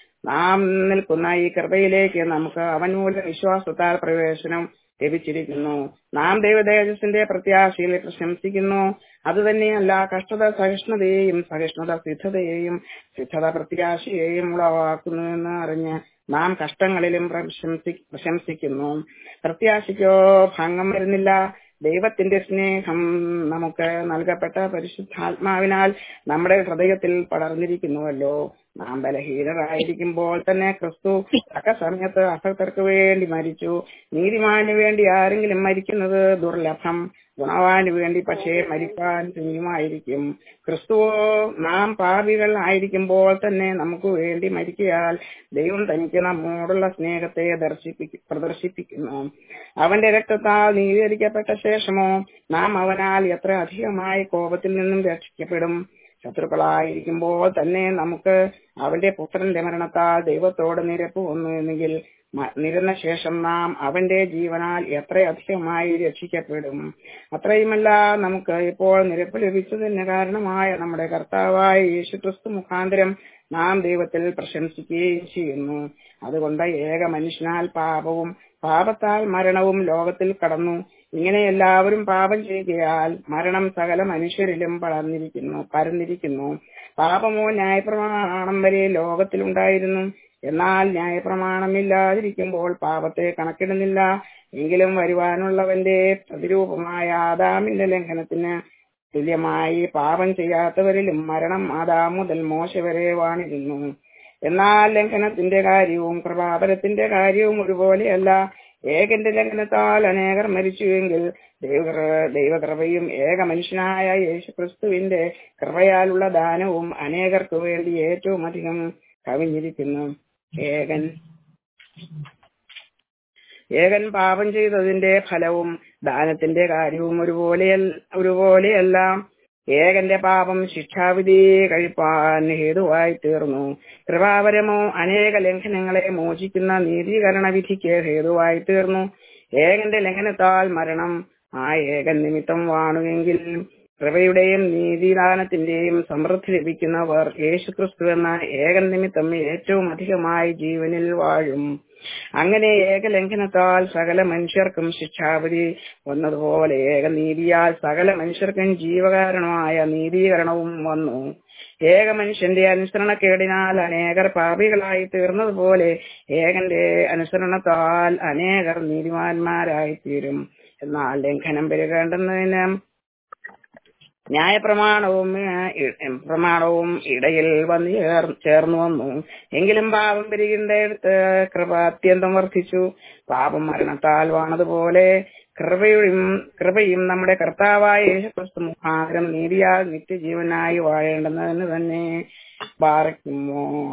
നാം നിൽക്കുന്ന ഈ കൃപയിലേക്ക് നമുക്ക് അവൻ മൂലം വിശ്വാസത്താൽ പ്രവേശനം ലഭിച്ചിരിക്കുന്നു നാം ദൈവതേജസിന്റെ പ്രത്യാശയിൽ പ്രശംസിക്കുന്നു അതുതന്നെയല്ല കഷ്ടത സഹിഷ്ണുതയെയും സഹിഷ്ണുത സിദ്ധതയെയും സിദ്ധത പ്രത്യാശയെയും ഉളവാക്കുന്നുവെന്ന് അറിഞ്ഞ് നാം കഷ്ടങ്ങളിലും പ്രശംസി പ്രശംസിക്കുന്നു പ്രത്യാശയ്ക്കോ ഭംഗം വരുന്നില്ല ദൈവത്തിന്റെ സ്നേഹം നമുക്ക് നൽകപ്പെട്ട പരിശുദ്ധാത്മാവിനാൽ നമ്മുടെ ഹൃദയത്തിൽ പടർന്നിരിക്കുന്നുവല്ലോ നാം ബലഹീനരായിരിക്കുമ്പോൾ തന്നെ ക്രിസ്തു തക്ക സമയത്ത് അസക്തർക്ക് വേണ്ടി മരിച്ചു നീതിമാന് വേണ്ടി ആരെങ്കിലും മരിക്കുന്നത് ദുർലഭം ഗുണവാന് വേണ്ടി പക്ഷേ മരിക്കാൻ തുല്യമായിരിക്കും ക്രിസ്തുവോ നാം പാപികൾ ആയിരിക്കുമ്പോൾ തന്നെ നമുക്ക് വേണ്ടി മരിക്കയാൽ ദൈവം തനിക്ക് നമ്മോടുള്ള സ്നേഹത്തെ ദർശിപ്പിക്കും പ്രദർശിപ്പിക്കുന്നു അവന്റെ രക്തത്താൽ നീതീകരിക്കപ്പെട്ട ശേഷമോ നാം അവനാൽ എത്ര അധികമായി കോപത്തിൽ നിന്നും രക്ഷിക്കപ്പെടും ശത്രുക്കളായിരിക്കുമ്പോൾ തന്നെ നമുക്ക് അവന്റെ പുത്രന്റെ മരണത്താൽ ദൈവത്തോട് നിരപ്പ് വന്നു എന്നെങ്കിൽ നിരന്ന ശേഷം നാം അവന്റെ ജീവനാൽ എത്രയധികമായി രക്ഷിക്കപ്പെടും അത്രയുമല്ല നമുക്ക് ഇപ്പോൾ നിരപ്പ് ലഭിച്ചതിന് കാരണമായ നമ്മുടെ കർത്താവായ യേശുക്രിസ്തു മുഖാന്തരം നാം ദൈവത്തിൽ പ്രശംസിക്കുകയും ചെയ്യുന്നു അതുകൊണ്ട് ഏക മനുഷ്യനാൽ പാപവും പാപത്താൽ മരണവും ലോകത്തിൽ കടന്നു ഇങ്ങനെ എല്ലാവരും പാപം ചെയ്യുകയാൽ മരണം സകല മനുഷ്യരിലും പടർന്നിരിക്കുന്നു പരന്നിരിക്കുന്നു പാപമോ ന്യായപ്രമാണം വരെ ലോകത്തിലുണ്ടായിരുന്നു എന്നാൽ ന്യായപ്രമാണമില്ലാതിരിക്കുമ്പോൾ പാപത്തെ കണക്കിടുന്നില്ല എങ്കിലും വരുവാനുള്ളവന്റെ പ്രതിരൂപമായ ആദാമിന്റെ ലംഘനത്തിന് തുല്യമായി പാപം ചെയ്യാത്തവരിലും മരണം ആദാം മുതൽ മോശ വരെ വാണിരുന്നു എന്നാൽ ലംഘനത്തിന്റെ കാര്യവും കൃപാപരത്തിന്റെ കാര്യവും ഒരുപോലെയല്ല ഏകന്റെ ലംഘനത്താൽ അനേകർ മരിച്ചുവെങ്കിൽ ദൈവ ദൈവകൃപയും ഏക മനുഷ്യനായ യേശുക്രിസ്തുവിന്റെ കൃപയാലുള്ള ദാനവും അനേകർക്ക് വേണ്ടി ഏറ്റവും അധികം കവിഞ്ഞിരിക്കുന്നു ഏകൻ ഏകൻ പാപം ചെയ്തതിന്റെ ഫലവും ദാനത്തിന്റെ കാര്യവും ഒരുപോലെ ഒരുപോലെയല്ല ഏകന്റെ പാപം ശിക്ഷാവിധി കഴിപ്പാൻ ഹേതുവായി തീർന്നു കൃപാപരമോ അനേക ലംഘനങ്ങളെ മോചിക്കുന്ന നീതീകരണ വിധിക്ക് ഹേതുവായി തീർന്നു ഏകന്റെ ലംഘനത്താൽ മരണം ആ ഏകൻ നിമിത്തം വാണുവെങ്കിൽ കൃപയുടെയും നീതിദാനത്തിന്റെയും സമൃദ്ധി ലഭിക്കുന്നവർ യേശുക്രിസ്തു എന്ന ഏകൻ നിമിത്തം ഏറ്റവും അധികമായി ജീവനിൽ വാഴും അങ്ങനെ ഏകലംഘനത്താൽ സകല മനുഷ്യർക്കും ശിക്ഷാപതി വന്നതുപോലെ ഏകനീതിയാൽ സകല മനുഷ്യർക്കും ജീവകാരണമായ നീതീകരണവും വന്നു ഏക മനുഷ്യന്റെ അനുസരണക്കേടിനാൽ അനേകർ പാപികളായി തീർന്നതുപോലെ ഏകന്റെ അനുസരണത്താൽ അനേകർ നീതിമാന്മാരായി തീരും എന്നാൽ ലംഘനം പെരുകേണ്ടുന്നതിന് ന്യായപ്രമാണവും പ്രമാണവും ഇടയിൽ വന്ന് ചേർന്നു വന്നു എങ്കിലും പാപം പെരുകിണ്ടടുത്ത് കൃപ അത്യന്തം വർദ്ധിച്ചു പാപം മരണത്താൽ വാണതുപോലെ കൃപയും കൃപയും നമ്മുടെ കർത്താവായ യേശുക്രിസ്തു മുഖാന്തരം നീതിയാൽ നിത്യജീവനായി വാഴേണ്ടുന്നതിന് തന്നെ ബാറയ്ക്കുമോർ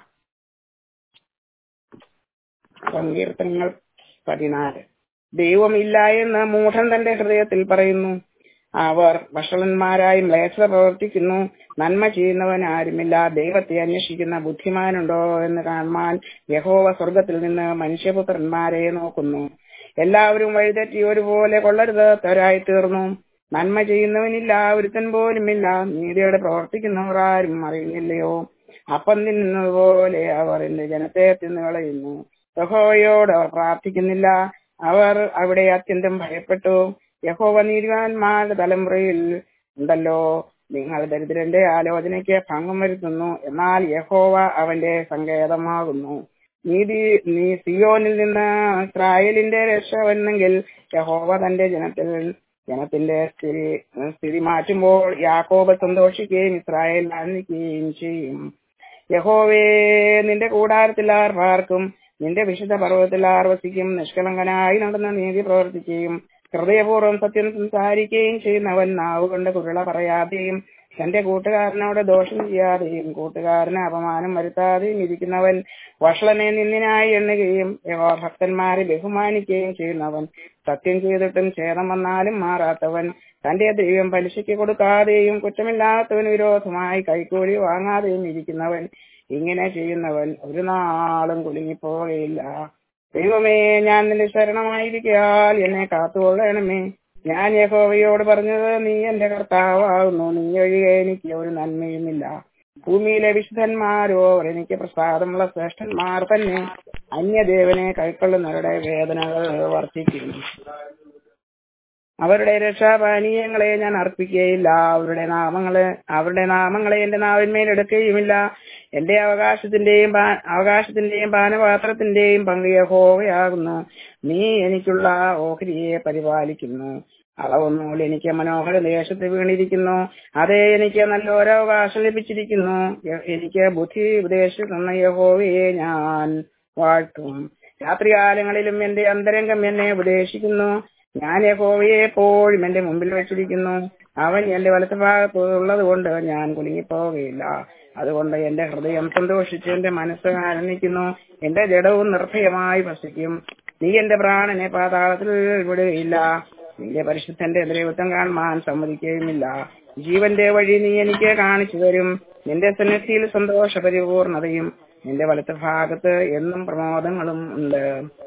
സങ്കീർത്തനങ്ങൾ പതിനാല് ദൈവമില്ല എന്ന് മൂഢൻ തന്റെ ഹൃദയത്തിൽ പറയുന്നു അവർ വഷളന്മാരായി മ്ലേച്ഛത പ്രവർത്തിക്കുന്നു നന്മ ചെയ്യുന്നവൻ ആരുമില്ല ദൈവത്തെ അന്വേഷിക്കുന്ന ബുദ്ധിമാനുണ്ടോ എന്ന് കാണുവാൻ യഹോവ സ്വർഗത്തിൽ നിന്ന് മനുഷ്യപുത്രന്മാരെ നോക്കുന്നു എല്ലാവരും വഴിതെറ്റി ഒരുപോലെ കൊള്ളരുതാത്തവരായി തീർന്നു നന്മ ചെയ്യുന്നവനില്ല ഒരുത്തൻ പോലുമില്ല നീതിയോടെ പ്രവർത്തിക്കുന്നവർ ആരും അറിയുന്നില്ലയോ അപ്പം തിന്നുന്നതുപോലെ അവർ എന്റെ ജനത്തെ തിന്നു കളയുന്നു യഹോവയോട് അവർ പ്രാർത്ഥിക്കുന്നില്ല അവർ അവിടെ അത്യന്തം ഭയപ്പെട്ടു യഹോവ നീതിവാന്മാരുടെ തലമുറയിൽ ഉണ്ടല്ലോ നിങ്ങൾ ദരിദ്രന്റെ ആലോചനയ്ക്ക് ഭംഗം വരുത്തുന്നു എന്നാൽ യഹോവ അവന്റെ സങ്കേതമാകുന്നു നീതി നീ സിയോനിൽ നിന്ന് ഇസ്രായേലിന്റെ രക്ഷ വന്നെങ്കിൽ യഹോവ തന്റെ ജനത്തിൽ ജനത്തിന്റെ സ്ഥിതി സ്ഥിതി മാറ്റുമ്പോൾ യാക്കോബ് സന്തോഷിക്കുകയും ഇസ്രായേൽ ആനന്ദിക്കുകയും ചെയ്യും യഹോവേ നിന്റെ കൂടാരത്തിൽ ആർ പാർക്കും നിന്റെ വിശുദ്ധ പർവ്വതത്തിൽ ആർ വസിക്കും നിഷ്കളങ്കനായി നടന്ന നീതി പ്രവർത്തിക്കുകയും ഹൃദയപൂർവ്വം സത്യം സംസാരിക്കുകയും ചെയ്യുന്നവൻ നാവുകൊണ്ട് കുരുള പറയാതെയും തന്റെ കൂട്ടുകാരനോട് ദോഷം ചെയ്യാതെയും കൂട്ടുകാരന് അപമാനം വരുത്താതെയും ഇരിക്കുന്നവൻ വഷളനെ നിന്നിനായി എണ്ണുകയും യഹോവ ഭക്തന്മാരെ ബഹുമാനിക്കുകയും ചെയ്യുന്നവൻ സത്യം ചെയ്തിട്ടും ഛേദം വന്നാലും മാറാത്തവൻ തന്റെ ദൈവം പലിശയ്ക്ക് കൊടുക്കാതെയും കുറ്റമില്ലാത്തവന് വിരോധമായി കൈക്കൂലി വാങ്ങാതെയും ഇരിക്കുന്നവൻ ഇങ്ങനെ ചെയ്യുന്നവൻ ഒരു നാളും കുലുങ്ങിപ്പോകയില്ല ദൈവമേ ഞാൻ നിന്റെ ശരണമായിരിക്കാൽ എന്നെ കാത്തുകൊള്ളണമേ ഞാൻ യഹോവയോട് പറഞ്ഞത് നീ എന്റെ കർത്താവാകുന്നു നീ ഒഴികെ എനിക്ക് ഒരു നന്മയുമില്ല ഭൂമിയിലെ വിശുദ്ധന്മാരോ അവർ എനിക്ക് പ്രസാദമുള്ള ശ്രേഷ്ഠന്മാർ തന്നെ അന്യദേവനെ കൈക്കൊള്ളുന്നവരുടെ വേദനകൾ വർദ്ധിക്കുന്നു അവരുടെ രക്ഷാപാനീയങ്ങളെ ഞാൻ അർപ്പിക്കുകയില്ല അവരുടെ നാമങ്ങളെ അവരുടെ നാമങ്ങളെ എന്റെ നാവിന്മേൽ എടുക്കുകയുമില്ല എന്റെ അവകാശത്തിന്റെയും പാ- അവകാശത്തിന്റെയും പാനപാത്രത്തിന്റെയും പങ്ക് യഹോവയാകുന്നു നീ എനിക്കുള്ള ഓഹരിയെ പരിപാലിക്കുന്നു അളവൊന്നുമില്ല എനിക്ക് മനോഹര ദേശത്ത് വീണിരിക്കുന്നു അതേ എനിക്ക് നല്ലൊരു അവകാശം ലഭിച്ചിരിക്കുന്നു എ- എനിക്ക് ബുദ്ധി ഉപദേശിക്കുന്ന യഹോവയെ ഞാൻ വാഴ്ത്തും രാത്രികാലങ്ങളിലും എന്റെ അന്തരംഗം എന്നെ ഉപദേശിക്കുന്നു ഞാൻ യഹോവയെ എപ്പോഴും എന്റെ മുമ്പിൽ വെച്ചിരിക്കുന്നു അവൻ എന്റെ വലത്ത് ഭാഗത്ത് ഉള്ളത് കൊണ്ട് ഞാൻ കുലുങ്ങിപ്പോവുകയില്ല അതുകൊണ്ട് എന്റെ ഹൃദയം സന്തോഷിച്ച് എന്റെ മനസ്സ് ആനന്ദിക്കുന്നു എന്റെ ജഡവും നിർഭയമായി വസിക്കും നീ എന്റെ പ്രാണനെ പാതാളത്തിൽ വിടുകയില്ല നിന്റെ പരിശുദ്ധന്റെ ദൈവത്വം കാണുവാൻ സമ്മതിക്കുകയുമില്ല ജീവന്റെ വഴി നീ എനിക്ക് കാണിച്ചു തരും നിന്റെ സന്നിധിയിൽ സന്തോഷ പരിപൂർണതയും നിന്റെ വലത്ത് ഭാഗത്ത് എന്നും പ്രമോദങ്ങളും ഉണ്ട്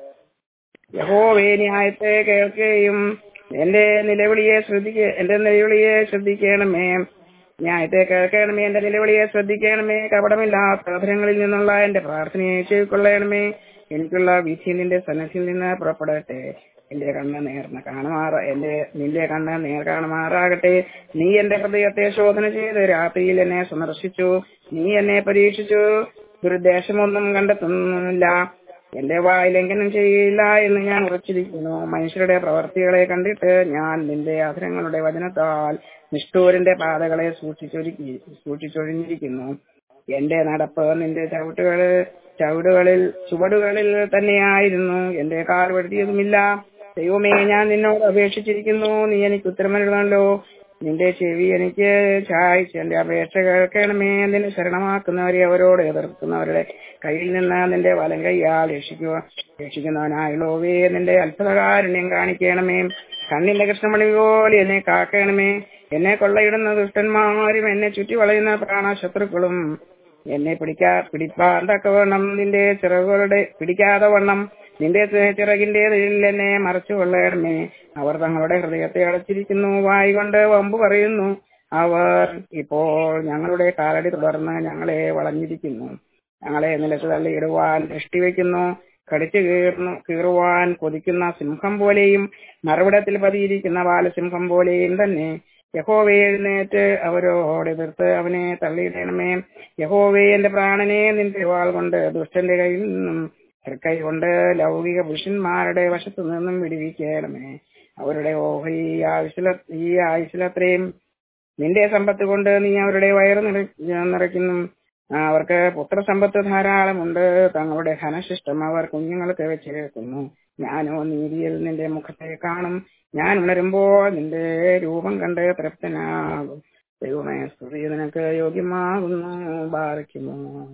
യഹോവേ ന്യായത്തെ കേൾക്കുകയും എന്റെ നിലവിളിയെ ശ്രദ്ധിക്ക എന്റെ നിലവിളിയെ ശ്രദ്ധിക്കണമേ ന്യായത്തെ കേൾക്കണമേ എന്റെ നിലവിളിയെ ശ്രദ്ധിക്കണമേ കപടമില്ലാത്ത അധരങ്ങളിൽ നിന്നുള്ള എന്റെ പ്രാർത്ഥനയെ ചെവിക്കൊള്ളണമേ എനിക്കുള്ള വിധി നിന്റെ സന്നദ്ധിയിൽ നിന്ന് പുറപ്പെടട്ടെ എന്റെ കണ്ണ് നേർന്ന് കാണുമാറ എന്റെ നിന്റെ കണ്ണ് നേർ കാണുമാറാകട്ടെ നീ എന്റെ ഹൃദയത്തെ ശോധന ചെയ്ത് രാത്രിയിൽ എന്നെ സന്ദർശിച്ചു നീ എന്നെ പരീക്ഷിച്ചു ദുരുദ്ദേശമൊന്നും കണ്ടെത്തുന്നില്ല എന്റെ വായി ലംഘനം ചെയ്യില്ല എന്ന് ഞാൻ ഉറച്ചിരിക്കുന്നു മനുഷ്യരുടെ പ്രവർത്തികളെ കണ്ടിട്ട് ഞാൻ നിന്റെ അധരങ്ങളുടെ വചനത്താൽ നിഷ്ഠൂരന്റെ പാതകളെ സൂക്ഷിച്ചൊരുക്കി സൂക്ഷിച്ചൊഴിഞ്ഞിരിക്കുന്നു എന്റെ നടപ്പ് നിന്റെ ചവിട്ടുകളിൽ ചവിടുകളിൽ ചുവടുകളിൽ തന്നെയായിരുന്നു എന്റെ കാൽ വഴുതിയതുമില്ല ദൈവമേ ഞാൻ നിന്നോട് അപേക്ഷിച്ചിരിക്കുന്നു നീ എനിക്ക് ഉത്തരമരുതണല്ലോ നിന്റെ ചെവി എനിക്ക് ചായച്ച് എന്റെ അപേക്ഷ കേൾക്കണമേ നിന്നെ ശരണമാക്കുന്നവരെ അവരോട് എതിർക്കുന്നവരുടെ കയ്യിൽ നിന്ന് നിന്റെ വലം കൈയാൽ രക്ഷിക്കുക രക്ഷിക്കുന്നവനായുള്ളോവേ നിന്റെ അത്ഭുതകാരുണ്യം കാണിക്കണമേ കണ്ണിന്റെ കൃഷ്ണമണി പോലെ എന്നെ കാക്കണമേ എന്നെ കൊള്ളയിടുന്ന ദുഷ്ടന്മാരും എന്നെ ചുറ്റി വളയുന്ന പ്രാണശത്രുക്കളും എന്നെ പിടിക്കാ പിടിപ്പാൻ തക്കവണ്ണം നിന്റെ ചിറകുകളുടെ പിടിക്കാതെ വണ്ണം നിന്റെ ചിറകിന്റെ നിഴലിൽ എന്നെ മറച്ചു കൊള്ളണമേ അവർ തങ്ങളുടെ ഹൃദയത്തെ അടച്ചിരിക്കുന്നു വായി കൊണ്ട് വമ്പ് പറയുന്നു അവർ ഇപ്പോൾ ഞങ്ങളുടെ കാലടി തുടർന്ന് ഞങ്ങളെ വളഞ്ഞിരിക്കുന്നു ഞങ്ങളെ നിലത്ത് തള്ളിയിടുവാൻ ദൃഷ്ടിവെക്കുന്നു കടിച്ചു കീർന്നു കീറുവാൻ കൊതിക്കുന്ന സിംഹം പോലെയും മറുവിടത്തിൽ പതിയിരിക്കുന്ന ബാലസിംഹം പോലെയും തന്നെ യഹോവേ എഴുന്നേറ്റ് അവരോട് എതിർത്ത് അവനെ തള്ളിയിടണമേ യഹോവേ എന്റെ പ്രാണനെ നിന്റെ വാൾ കൊണ്ട് ദുഷ്ടന്റെ കയ്യിൽ നിന്നും തൃക്കൈ കൊണ്ട് ലൗകിക പുരുഷന്മാരുടെ വശത്തു നിന്നും വിടുവിക്കണമേ അവരുടെ ഓഹരി ഈ ആയുസില ഈ ആയുസിലത്രയും നിന്റെ സമ്പത്ത് കൊണ്ട് നീ അവരുടെ വയറ് നിറ- നിറയ്ക്കുന്നു ആ, അവർക്ക് പുത്രസമ്പത്ത് ധാരാളമുണ്ട് തങ്ങളുടെ ധനശിഷ്ടം അവർ കുഞ്ഞുങ്ങൾക്ക് വെച്ചേക്കുന്നു ഞാനോ നീതിയിൽ നിന്റെ മുഖത്തെ കാണും ഞാൻ ഉണരുമ്പോൾ നിന്റെ രൂപം കണ്ട് തൃപ്തനാകും ദൈവമേ സ്തുതി നിനക്ക് യോഗ്യമാകുന്നു ബാധിക്കുന്നു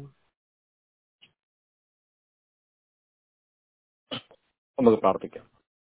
നമുക്ക് പ്രാർത്ഥിക്കാം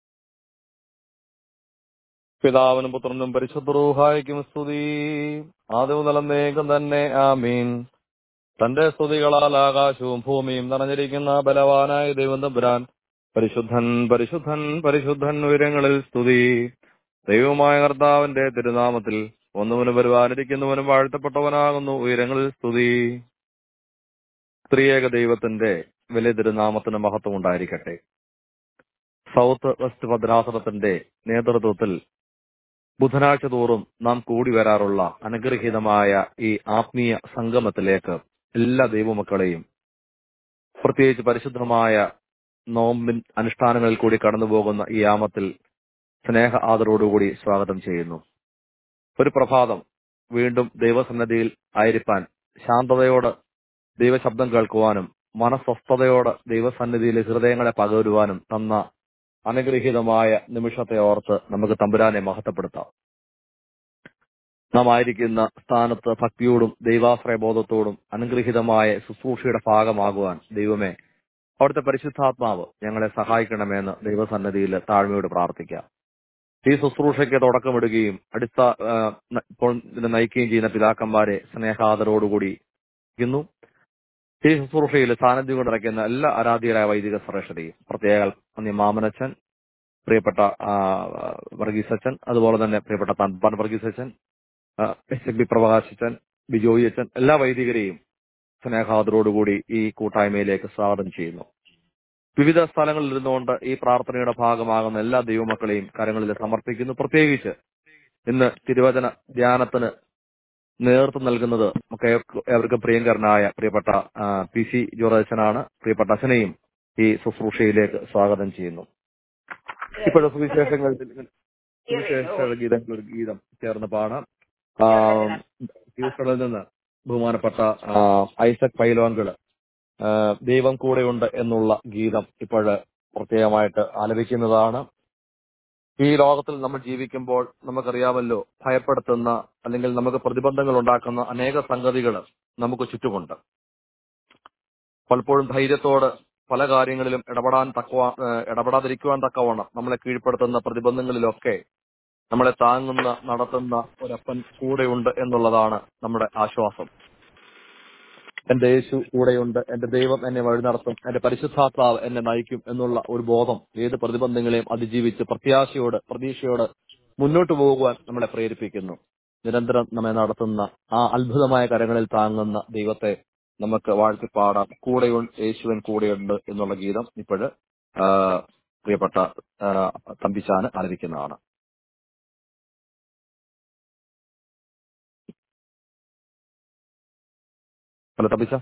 പിതാവിനും പുത്രനും പരിശുദ്ധ റൂഹായിക്കും സ്തുതി ആദ്യം മുതലന്നേക്കും തന്നെ ആമീൻ തന്റെ സ്തുതികളാൽ ആകാശവും ഭൂമിയും നിറഞ്ഞിരിക്കുന്ന ബലവാനായ ദൈവം തമ്പുരാൻ പരിശുദ്ധൻ പരിശുദ്ധൻ പരിശുദ്ധൻ ഉയരങ്ങളിൽ സ്തുതി ദൈവമായ കർത്താവിന്റെ തിരുനാമത്തിൽ ഒന്നുവനും പരിപാലിരിക്കുന്നവനും വാഴ്ത്തപ്പെട്ടവനാകുന്നു ഉയരങ്ങളിൽ സ്തുതി സ്ത്രീയേക ദൈവത്തിന്റെ വലിയ തിരുനാമത്തിന് മഹത്വം ഉണ്ടായിരിക്കട്ടെ സൗത്ത് വെസ്റ്റ് ഭദ്രാസനത്തിന്റെ നേതൃത്വത്തിൽ ബുധനാഴ്ച തോറും നാം കൂടി വരാറുള്ള അനുഗ്രഹീതമായ ഈ ആത്മീയ സംഗമത്തിലേക്ക് എല്ലാ ദൈവമക്കളെയും പ്രത്യേകിച്ച് പരിശുദ്ധമായ നോമ്പിൻ അനുഷ്ഠാനങ്ങളിൽ കൂടി കടന്നു പോകുന്ന ഈ യാമത്തിൽ സ്നേഹ ആദരവോടുകൂടി സ്വാഗതം ചെയ്യുന്നു ഒരു പ്രഭാതം വീണ്ടും ദൈവസന്നദ്ധിയിൽ ആയിരിക്കാൻ ശാന്തതയോട് ദൈവശബ്ദം കേൾക്കുവാനും മനസ്വസ്ഥതയോട് ദൈവസന്നിധിയിൽ ഹൃദയങ്ങളെ പകരുവാനും തന്ന അനുഗ്രഹീതമായ നിമിഷത്തെ ഓർത്ത് നമുക്ക് തമ്പുരാനെ മഹത്വപ്പെടുത്താം നാം ആയിരിക്കുന്ന സ്ഥാനത്ത് ഭക്തിയോടും ദൈവാശ്രയ ബോധത്തോടും അനുഗ്രഹീതമായ ശുശ്രൂഷയുടെ ഭാഗമാകുവാൻ ദൈവമേ അവിടുത്തെ പരിശുദ്ധാത്മാവ് ഞങ്ങളെ സഹായിക്കണമെന്ന് ദൈവസന്നദ്ധിയിൽ താഴ്മയോട് പ്രാർത്ഥിക്കാം ഈ ശുശ്രൂഷയ്ക്ക് തുടക്കമിടുകയും അടുത്ത ആ, ന- ഇപ്പോൾ ഇതിനെ നയിക്കുകയും ചെയ്യുന്ന പിതാക്കന്മാരെ സ്നേഹാദരോടുകൂടി ഇരിക്കുന്നു ഈ ശുശ്രൂഷയിൽ സാന്നിധ്യം കൊണ്ടിരിക്കുന്ന എല്ലാ ആരാധ്യരായ വൈദിക ശ്രേഷ്ഠതയും പ്രത്യേക നന്ദി മാമനച്ചൻ പ്രിയപ്പെട്ട ആ, വർഗീസ് അച്ഛൻ അതുപോലെ തന്നെ പ്രിയപ്പെട്ട തൻപാൻ വർഗീസ് അച്ഛൻ ആ, എസ് എം ബി പ്രകാശ് അച്ഛൻ ബിജോയി അച്ഛൻ എല്ലാ വൈദികരെയും സ്നേഹാദരോടുകൂടി ഈ കൂട്ടായ്മയിലേക്ക് സ്വാഗതം ചെയ്യുന്നു വിവിധ സ്ഥലങ്ങളിൽ ഇരുന്നുകൊണ്ട് ഈ പ്രാർത്ഥനയുടെ ഭാഗമാകുന്ന എല്ലാ ദൈവമക്കളെയും കരങ്ങളിൽ സമർപ്പിക്കുന്നു പ്രത്യേകിച്ച് ഇന്ന് തിരുവചന ധ്യാനത്തിന് നേതൃത്വം നൽകുന്നത് നമുക്ക് ഏവർക്കും പ്രിയങ്കരനായ പ്രിയപ്പെട്ട ആ, പി സി ജോർജ് അച്ഛനാണ് പ്രിയപ്പെട്ട അച്ഛനെയും ഈ ശുശ്രൂഷയിലേക്ക് സ്വാഗതം ചെയ്യുന്നു ഇപ്പോഴത്തെ സുവിശേഷങ്ങൾ സുവിശേഷ ഗീതങ്ങൾ ഒരു ഗീതം ചേർന്ന് പാടാം ആ, ഹ്യൂസ്റ്റണിൽ നിന്ന് ബഹുമാനപ്പെട്ട ആ, ഐസക് പൈലോങ്കള് ആ, ദൈവം കൂടെയുണ്ട് എന്നുള്ള ഗീതം ഇപ്പോഴ് പ്രത്യേകമായിട്ട് ആലപിക്കുന്നതാണ് ഈ ലോകത്തിൽ നമ്മൾ ജീവിക്കുമ്പോൾ നമുക്കറിയാമല്ലോ ഭയപ്പെടുത്തുന്ന അല്ലെങ്കിൽ നമുക്ക് പ്രതിബന്ധങ്ങൾ ഉണ്ടാക്കുന്ന അനേക സംഗതികൾ നമുക്ക് ചുറ്റുമുണ്ട് പലപ്പോഴും ധൈര്യത്തോട് പല കാര്യങ്ങളിലും ഇടപെടാൻ തക്കവ ഏഹ് ഇടപെടാതിരിക്കുവാൻ തക്കവണ്ണം നമ്മളെ കീഴ്പ്പെടുത്തുന്ന പ്രതിബന്ധങ്ങളിലൊക്കെ നമ്മളെ താങ്ങുന്ന നടത്തുന്ന ഒരപ്പൻ കൂടെയുണ്ട് എന്നുള്ളതാണ് നമ്മുടെ ആശ്വാസം എന്റെ യേശു കൂടെയുണ്ട് എന്റെ ദൈവം എന്നെ വഴി നടത്തും എന്റെ പരിശുദ്ധാത്മാവ് എന്നെ നയിക്കും എന്നുള്ള ഒരു ബോധം ഏത് പ്രതിബന്ധങ്ങളെയും അതിജീവിച്ച് പ്രത്യാശയോട് പ്രതീക്ഷയോട് മുന്നോട്ട് പോകുവാൻ നമ്മളെ പ്രേരിപ്പിക്കുന്നു നിരന്തരം നമ്മെ നടത്തുന്ന ആ അത്ഭുതമായ കരങ്ങളിൽ താങ്ങുന്ന ദൈവത്തെ നമുക്ക് വാഴ്ത്തി പാടാം കൂടെയുണ്ട് യേശുവൻ കൂടെയുണ്ട് എന്നുള്ള ഗീതം ഇപ്പോഴ് ആ, പ്രിയപ്പെട്ട ആ, തമ്പിച്ചാന് ആലപിക്കുന്നതാണ് ഹലോ തമ്പിച്ച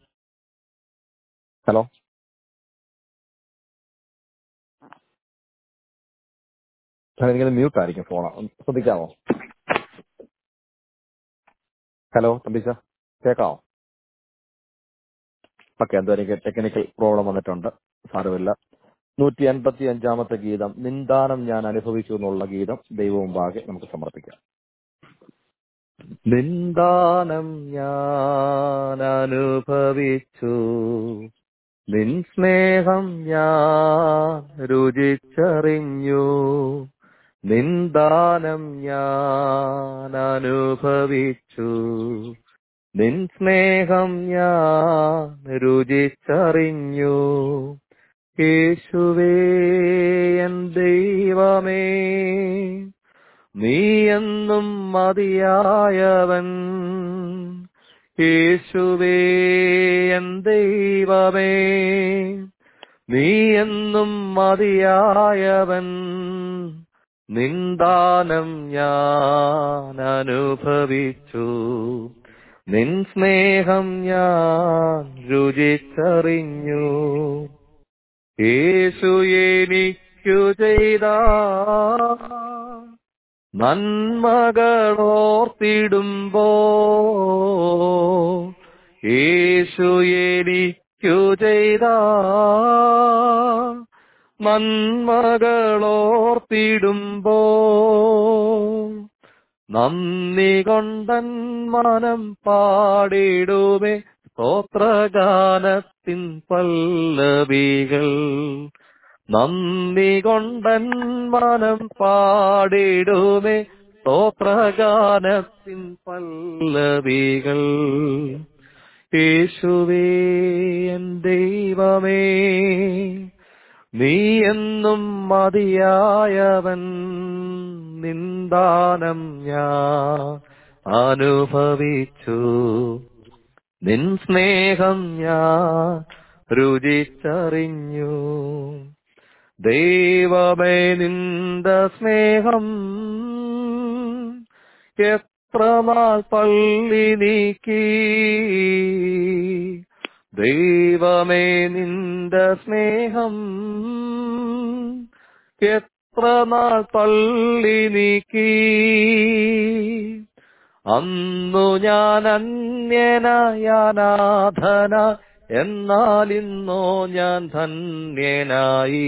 ഹലോ എനിക്കത് മ്യൂട്ട് ആയിരിക്കും ഫോൺ ശ്രദ്ധിക്കാമോ ഹലോ തമ്പിച്ച കേൾക്കാമോ ഓക്കെ എന്തോ എനിക്ക് ടെക്നിക്കൽ പ്രോബ്ലം വന്നിട്ടുണ്ട് സാരമില്ല നൂറ്റി അൻപത്തി അഞ്ചാമത്തെ ഗീതം നിന്ദാനം ഞാൻ അനുഭവിച്ചു എന്നുള്ള ഗീതം ദൈവമുമ്പാകെ നമുക്ക് സമർപ്പിക്കാം നിന്ദാനം ഞാൻ അനുഭവിച്ചു നിൻ സ്നേഹം ഞാൻ രുചിച്ചറിഞ്ഞു നിന്ദാനം ഞാൻ അനുഭവിച്ചു നിൻ സ്നേഹം ഞാൻ രുചിച്ചറിഞ്ഞു യേശുവേ എൻ ദൈവമേ നീ എന്നും മതിയായവൻ യേശുവേ എൻ ദൈവമേ നീ എന്നും മതിയായവൻ നിന്ദാനം ഞാൻ അനുഭവിച്ചു നിൻ സ്നേഹം ഞാൻ രുചിച്ചറിഞ്ഞു യേശു എനിക്കു ചെയ്ത നന്മകളോർത്തിടുമ്പോ യേശു എനിക്കു ചെയ്ത നന്മകളോർത്തിടുമ്പോ നന്ദി കൊണ്ടൻ മനം പാടിടുമേ സ്തോത്രഗാനത്തിൻ പല്ലവികൾ നന്ദി കൊണ്ടൻ മനം പാടിടുമേ സ്തോത്രഗാനത്തിൻ പല്ലവികൾ യേശുവേ എൻ ദൈവമേ നീ എന്നും മതിയായവൻ നിന്ദാനം ഞാൻ അനുഭവിച്ചു നിൻ സ്നേഹം ഞാൻ രുചിച്ചറിഞ്ഞു ദൈവമേ നിന്ദ സ്നേഹം എത്ര നാൾ പള്ളി നീക്കി ദൈവമേ നിന്ദ സ്നേഹം എത്ര നാൾ പള്ളി നീക്കി അന്നു ഞാൻ അന്യനായാനാഥന എന്നാൽ ഇന്നോ ഞാൻ ധന്യനായി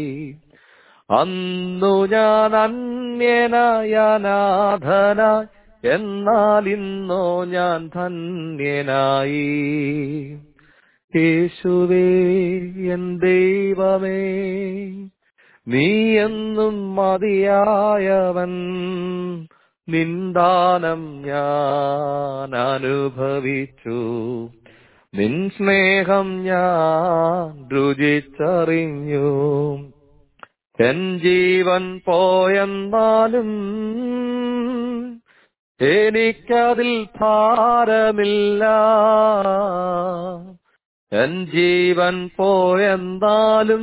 അന്നു ഞാൻ അന്യനായാനാഥന എന്നാൽ ഇന്നോ ഞാൻ ധന്യനായി യേശുവേ എൻ ദൈവമേ നീ എന്നും മതിയായവൻ നിന്ദാനം ഞാൻ അനുഭവിച്ചു നിൻ സ്നേഹം ഞാൻ രുചിച്ചറിഞ്ഞു എൻ ജീവൻ പോയെന്നാലും എനിക്കതിൽ ഭാരമില്ല എൻ ജീവൻ പോയെന്നാലും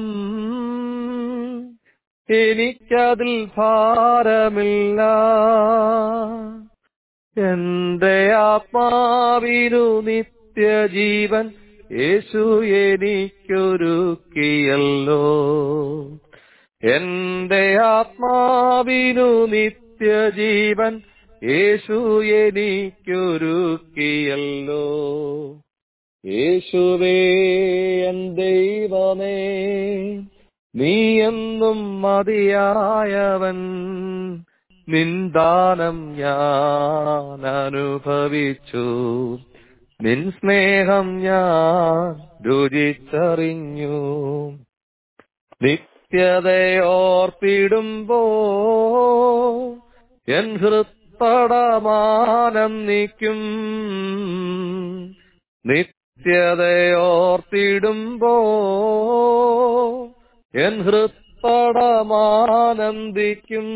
എനിക്കതിൽ ഭാരമില്ല എന്റെ ആത്മാവിനു നിത്യജീവൻ യേശു എനിക്കൊരുക്കിയല്ലോ എന്റെ ആത്മാവിനു നിത്യജീവൻ യേശു എനിക്കൊരുക്കിയല്ലോ യേശുവേ എൻ ദൈവമേ നീ എന്നും മതിയായവൻ നിന്ദാനം ഞാൻ അനുഭവിച്ചു നിൻ സ്നേഹം ഞാൻ രുചിച്ചറിഞ്ഞു നിത്യതയോർത്തിടുമ്പോ എൻ ഹൃത്തടമാനന്ദിക്കും നിത്യതയോർത്തിടുമ്പോ എൻ ഹൃത്തടമാനന്ദിക്കും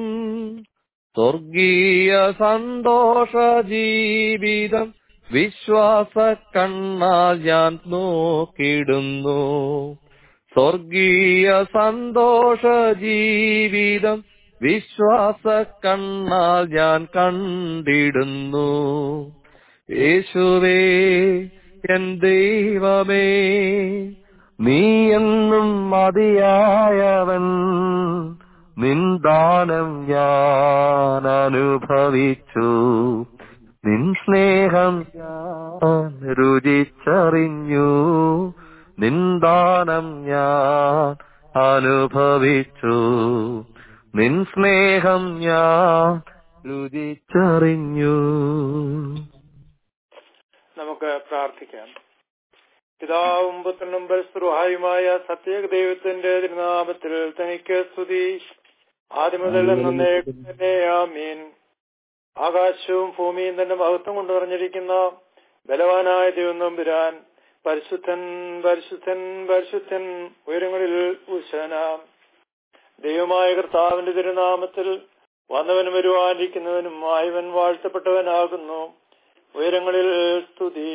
സ്വർഗീയ സന്തോഷ ജീവിതം വിശ്വാസ കണ്ണാൽ ഞാൻ നോക്കിടുന്നു സ്വർഗീയ സന്തോഷ ജീവിതം വിശ്വാസ കണ്ണാൽ ഞാൻ കണ്ടിടുന്നു യേശുവേ എൻ ദൈവമേ നീ എന്നും മതിയായവൻ നിന്ദാനം ഞാൻ അനുഭവിച്ചു നിൻ സ്നേഹം ഞാൻ രുചിച്ചറിഞ്ഞു നിന്ദാനം ഞാൻ അനുഭവിച്ചു നിൻ സ്നേഹം ഞാൻ രുചിച്ചറിഞ്ഞു നമുക്ക് പ്രാർത്ഥിക്കാം പിതാവും പുത്രനും പരസ്പരഹായുമായ സത്യേക ദൈവത്തിന്റെ തിരുനാമത്തിൽ തനിക്ക് സ്തുതി ആദ്യം മുതൽ എന്നേ ആമീൻ ആകാശവും ഭൂമിയും തന്റെ മഹത്വം കൊണ്ട് പറഞ്ഞിരിക്കുന്ന ബലവാനായ ദൈവം നമ്പുരാൻ പരിശുദ്ധൻ പരിശുദ്ധൻ പരിശുദ്ധൻ ഉയരങ്ങളിൽ ഉശന ദൈവമായ കർത്താവിന്റെ തിരുനാമത്തിൽ വന്നവനും വരുവാനിരിക്കുന്നവനും ആയവൻ വാഴ്ത്തപ്പെട്ടവനാകുന്നു ഉയരങ്ങളിൽ സ്തുതി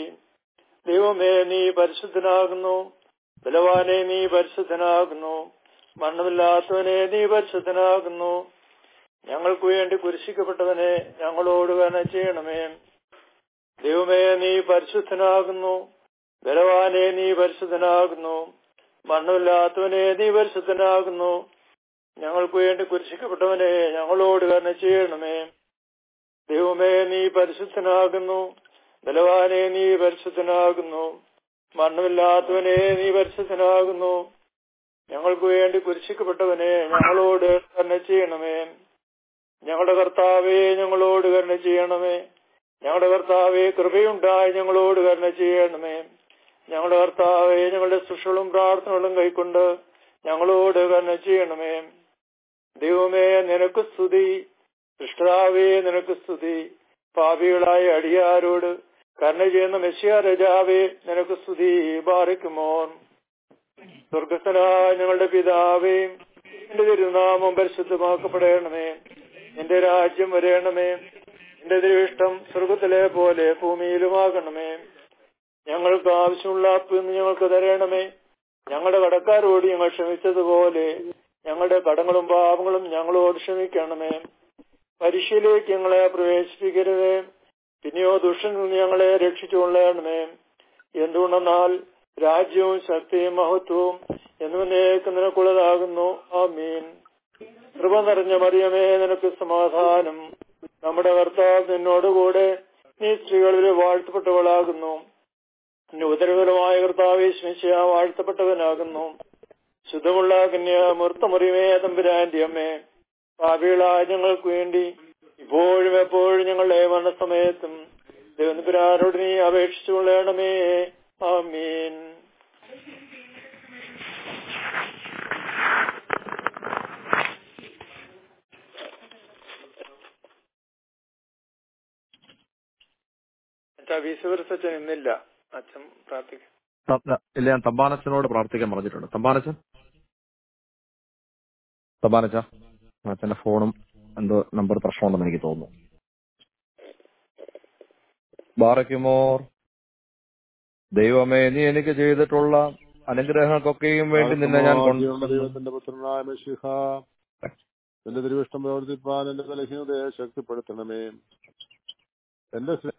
ദൈവമേ നീ പരിശുദ്ധനാകുന്നു ബലവാനെ നീ പരിശുദ്ധനാകുന്നു മണ്ണമില്ലാത്തവനെ നീ പരിശുദ്ധനാകുന്നു ഞങ്ങൾക്ക് വേണ്ടി കുരിശിക്കപ്പെട്ടവനെ ഞങ്ങളോട് കരുണ ചെയ്യണമേ ദൈവമേ നീ പരിശുദ്ധനാകുന്നു ബലവാനെ നീ പരിശുദ്ധനാകുന്നു മണ്ണമില്ലാത്തവനെ നീ പരിശുദ്ധനാകുന്നു ഞങ്ങൾക്ക് വേണ്ടി കുരിശിക്കപ്പെട്ടവനെ ഞങ്ങളോട് കരുണ ചെയ്യണമേ ദൈവമേ നീ പരിശുദ്ധനാകുന്നു ബലവാനെ നീ പരിശുദ്ധനാകുന്നു മണ്ണമില്ലാത്തവനെ നീ പരിശുദ്ധനാകുന്നു ഞങ്ങൾക്ക് വേണ്ടി കുരിശിക്കപ്പെട്ടവനെ ഞങ്ങളോട് കരുണ ചെയ്യണമേ ഞങ്ങളുടെ കർത്താവെ ഞങ്ങളോട് കരുണ ചെയ്യണമേ ഞങ്ങളുടെ കർത്താവെ കൃപയുണ്ടായി ഞങ്ങളോട് കരുണ ചെയ്യണമേ ഞങ്ങളുടെ കർത്താവെ ഞങ്ങളുടെ സുഷകളും പ്രാർത്ഥനകളും കൈക്കൊണ്ട് ഞങ്ങളോട് കരുണ ചെയ്യണമേ ദൈവമേ നിനക്ക് സ്തുതി കൃഷ്ണാവേ നിനക്ക് സ്തുതി പാപികളായ അടിയാരോട് കരുണ ചെയ്യുന്ന മെസ്സിയ രജാവേ നിനക്ക് സ്തുതി ബാറിക്കുമോൻ സ്വർഗസ്ഥനായ ഞങ്ങളുടെ പിതാവേ എന്റെ തിരുനാമം പരിശുദ്ധമാക്കപ്പെടണമേ എന്റെ രാജ്യം വരേണമേ എന്റെ തിരുവിഷ്ടം സ്വർഗത്തിലെ പോലെ ഭൂമിയിലുമാകണമേ ഞങ്ങൾക്ക് ആവശ്യമുള്ള അപ്പിന്ന് ഞങ്ങൾക്ക് തരണമേ ഞങ്ങളുടെ കടക്കാരോട് ഞങ്ങൾ ക്ഷമിച്ചതുപോലെ ഞങ്ങളുടെ കടങ്ങളും പാപങ്ങളും ഞങ്ങളോട് ക്ഷമിക്കണമേ പരീക്ഷയിലേക്ക് ഞങ്ങളെ പ്രവേശിപ്പിക്കരുതേ പിന്നെയോ ദുഷ്ടനിൽ നിന്ന് ഞങ്ങളെ രക്ഷിച്ചുകൊള്ളണമേ എന്തുകൊണ്ടെന്നാൽ രാജ്യവും ശക്തിയും മഹത്വവും എന്നുവന്നേക്ക് നിനക്കുള്ളതാകുന്നു ആമീൻ കൃപ നിറഞ്ഞ മറിയമേ നിനക്ക് സമാധാനം നമ്മുടെ കർത്താവ് നിന്നോടുകൂടെ നീ സ്ത്രീകളിൽ വാഴ്ത്തപ്പെട്ടവളാകുന്നു നിന്റെ ഉദരവരമായ കർത്താവ് സ്മിശയ വാഴ്ത്തപ്പെട്ടവനാകുന്നു ശുദ്ധമുള്ള കന്യ മൃത്തമുറിമേ തമ്പുരാന്റെ അമ്മേ പാപികളായ ഞങ്ങൾക്ക് വേണ്ടി ഇപ്പോഴും എപ്പോഴും ഞങ്ങളുടെ മരണസമയത്തും ദൈവനിപുരാരോട് നീ അപേക്ഷിച്ചു കൊള്ളണമേ ആമീൻ വിശ്വസച്ചൻ ഇന്നില്ല അച്ഛൻ പ്രാർത്ഥിക്കും ത- ഇല്ല ഞാൻ തമ്പാനച്ചനോട് പ്രാർത്ഥിക്കാൻ പറഞ്ഞിട്ടുണ്ട് തമ്പാനച്ചൻ തമ്പാനച്ച അച്ഛന്റെ ഫോണും എന്തോ നമ്പർ പ്രശ്നമുണ്ടെന്ന് എനിക്ക് തോന്നുന്നു ബാറയ്ക്കുമോർ ദൈവമേ നീ എനിക്ക് ചെയ്തിട്ടുള്ള അനുഗ്രഹങ്ങൾക്കൊക്കെയും വേണ്ടി നിന്നെ ഞാൻ കൊണ്ട് ദൈവത്തിന്റെ പുത്രനായ മെഷിഹ എന്റെ തിരുവിഷ്ടം പ്രവർത്തിപ്പാൻ എന്റെ ബലഹീനതയെ ശക്തിപ്പെടുത്തണമേ എന്റെ സ്നേ-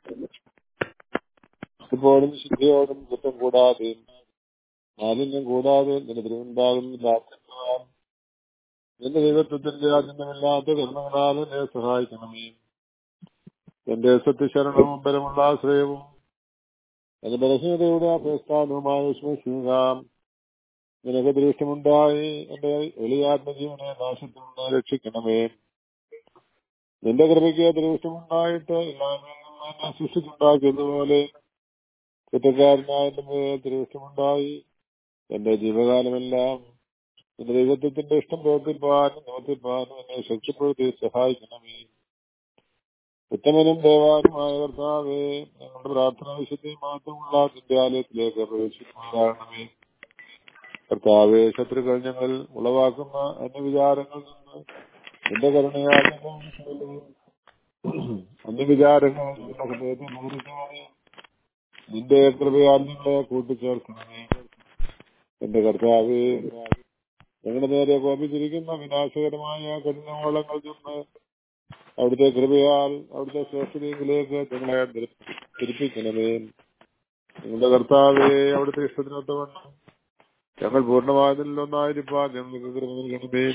ഇപ്പോഴും ശുദ്ധിയോടും കുറ്റം കൂടാതെയും മാലിന്യം കൂടാതെ നിന്റെ തിരുമുൻപാകും പ്രാർത്ഥിക്കുവാൻ നിന്റെ ദൈവത്വത്തിന്റെ അജന്തമില്ലാത്ത കർമ്മങ്ങളാൽ എന്നെ സഹായിക്കണമേ എന്റെ സത്യശരണവും ബലമുള്ള ആശ്രയവും എന്റെ ബലഹീനതയുടെ അഭ്യസ്ഥാനവുമായ വിശ്വസിക്കാം നിനക്ക് ദൃഷ്ടമുണ്ടായി എന്റെ എളിയാത്മജീവനെ നാശത്തിൽ നിന്ന് രക്ഷിക്കണമേ നിന്റെ കൃപയ്ക്ക് ദൃഷ്ടമുണ്ടായിട്ട് ഇല്ലായ്മയിൽ നിന്ന് എന്നെ സൃഷ്ടിച്ചുണ്ടാക്കിയതുപോലെ കുറ്റക്കാരനായ എന്റെ മേൽ ദൃഷ്ടമുണ്ടായി എന്റെ ജീവകാലമെല്ലാം നിന്റെ ദൈവത്വത്തിന്റെ ഇഷ്ടം പ്രവർത്തിപ്പാനും നിവർത്തിപ്പാനും എന്നെ ശക്തിപ്പെടുത്തി സഹായിക്കണമേ ഉത്തമനും ദേവാനുമായ കർത്താവേ ഞങ്ങളുടെ പ്രാർത്ഥന വിശുദ്ധിയും മാത്രമുള്ള നിന്റെ ആലയത്തിലേക്ക് പ്രവേശിക്കുമാറാകണമേ കർത്താവെ ശത്രുക്കൾ ഞങ്ങൾ ഉളവാക്കുന്ന അന്യവിചാരങ്ങളിൽ നിന്ന് നിന്റെ കരുണയാൽ ഞങ്ങൾ വിട്ടുകൊള്ളുകയും അന്യവിചാരങ്ങൾ നിന്റെ ഹൃദയത്തെ മുറിക്കുവാനേ നിന്റെ കൃപയാൽ ഞങ്ങളെ കൂട്ടിച്ചേർക്കണമേ എന്റെ കർത്താവെ ഞങ്ങളുടെ നേരെ കോപിച്ചിരിക്കുന്ന വിനാശകരമായ കഠിനവളങ്ങളിൽ നിന്ന് അവിടുത്തെ കൃപയാൽ അവിടുത്തെ ശ്രേഷ്ഠതയിലേക്ക് ഞങ്ങളെ തിരിപ്പിക്കണമേ നിങ്ങളുടെ കർത്താവെ അവിടുത്തെ ഇഷ്ടത്തിനൊത്തവണ്ണം ഞങ്ങൾ പൂർണ്ണമായതിൽ ഒന്നായിരിക്കാൻ ഞങ്ങൾക്ക് കൃപ നൽകണമേ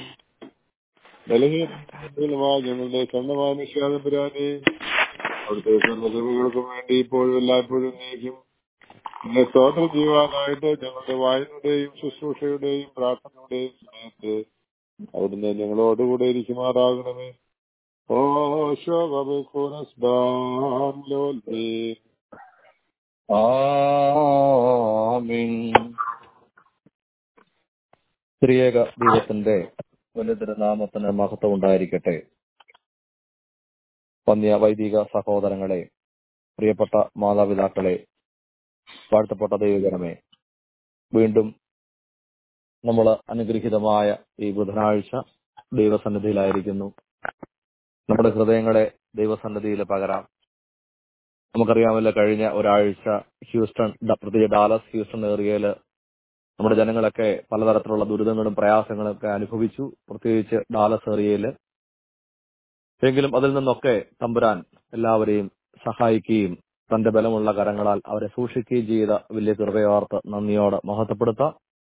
ബലഹീനമായ ഞങ്ങളുടെ സ്വന്തമായ നിശ്ചാതപുരാനെ അവിടുത്തെ സർവകൃപകൾക്കും വേണ്ടി ഇപ്പോഴും എല്ലായ്പ്പോഴും നീക്കും നിന്നെ സ്തോത്രം ചെയ്യുവാനായിട്ട് ഞങ്ങളുടെ വായനയുടെയും ശുശ്രൂഷയുടെയും പ്രാർത്ഥനയുടെയും സമയത്ത് അവിടുന്ന് ഞങ്ങളോടുകൂടെ ഇരിക്കുമാറാകണമേ ഓ ശോഭോനസ്ബാലോൽമേ ആമീൻ സ്ത്രീയേക ദൈവത്തിന്റെ വലുതിരുനാമത്തിന് മഹത്വം ഉണ്ടായിരിക്കട്ടെ പന്യ വൈദിക സഹോദരങ്ങളെ പ്രിയപ്പെട്ട മാതാപിതാക്കളെ വാഴ്ത്തപ്പെട്ട ദൈവജനമേ വീണ്ടും നമ്മൾ അനുഗ്രഹീതമായ ഈ ബുധനാഴ്ച ദൈവസന്നിധിയിലായിരിക്കുന്നു നമ്മുടെ ഹൃദയങ്ങളെ ദൈവസന്നിധിയിൽ പകരാം നമുക്കറിയാമല്ലോ കഴിഞ്ഞ ഒരാഴ്ച ഹ്യൂസ്റ്റൺ ഡ- പ്രത്യേകിച്ച് ഡാലസ് ഹ്യൂസ്റ്റൺ ഏറിയയില് നമ്മുടെ ജനങ്ങളൊക്കെ പലതരത്തിലുള്ള ദുരിതങ്ങളും പ്രയാസങ്ങളും ഒക്കെ അനുഭവിച്ചു പ്രത്യേകിച്ച് ഡാലസ് ഏറിയയില് എങ്കിലും അതിൽ നിന്നൊക്കെ തമ്പുരാൻ എല്ലാവരെയും സഹായിക്കുകയും തന്റെ ബലമുള്ള കരങ്ങളാൽ അവരെ സൂക്ഷിക്കുകയും ചെയ്ത വലിയ കൃപയോർത്ത് നന്ദിയോടെ മഹത്വപ്പെടുത്താം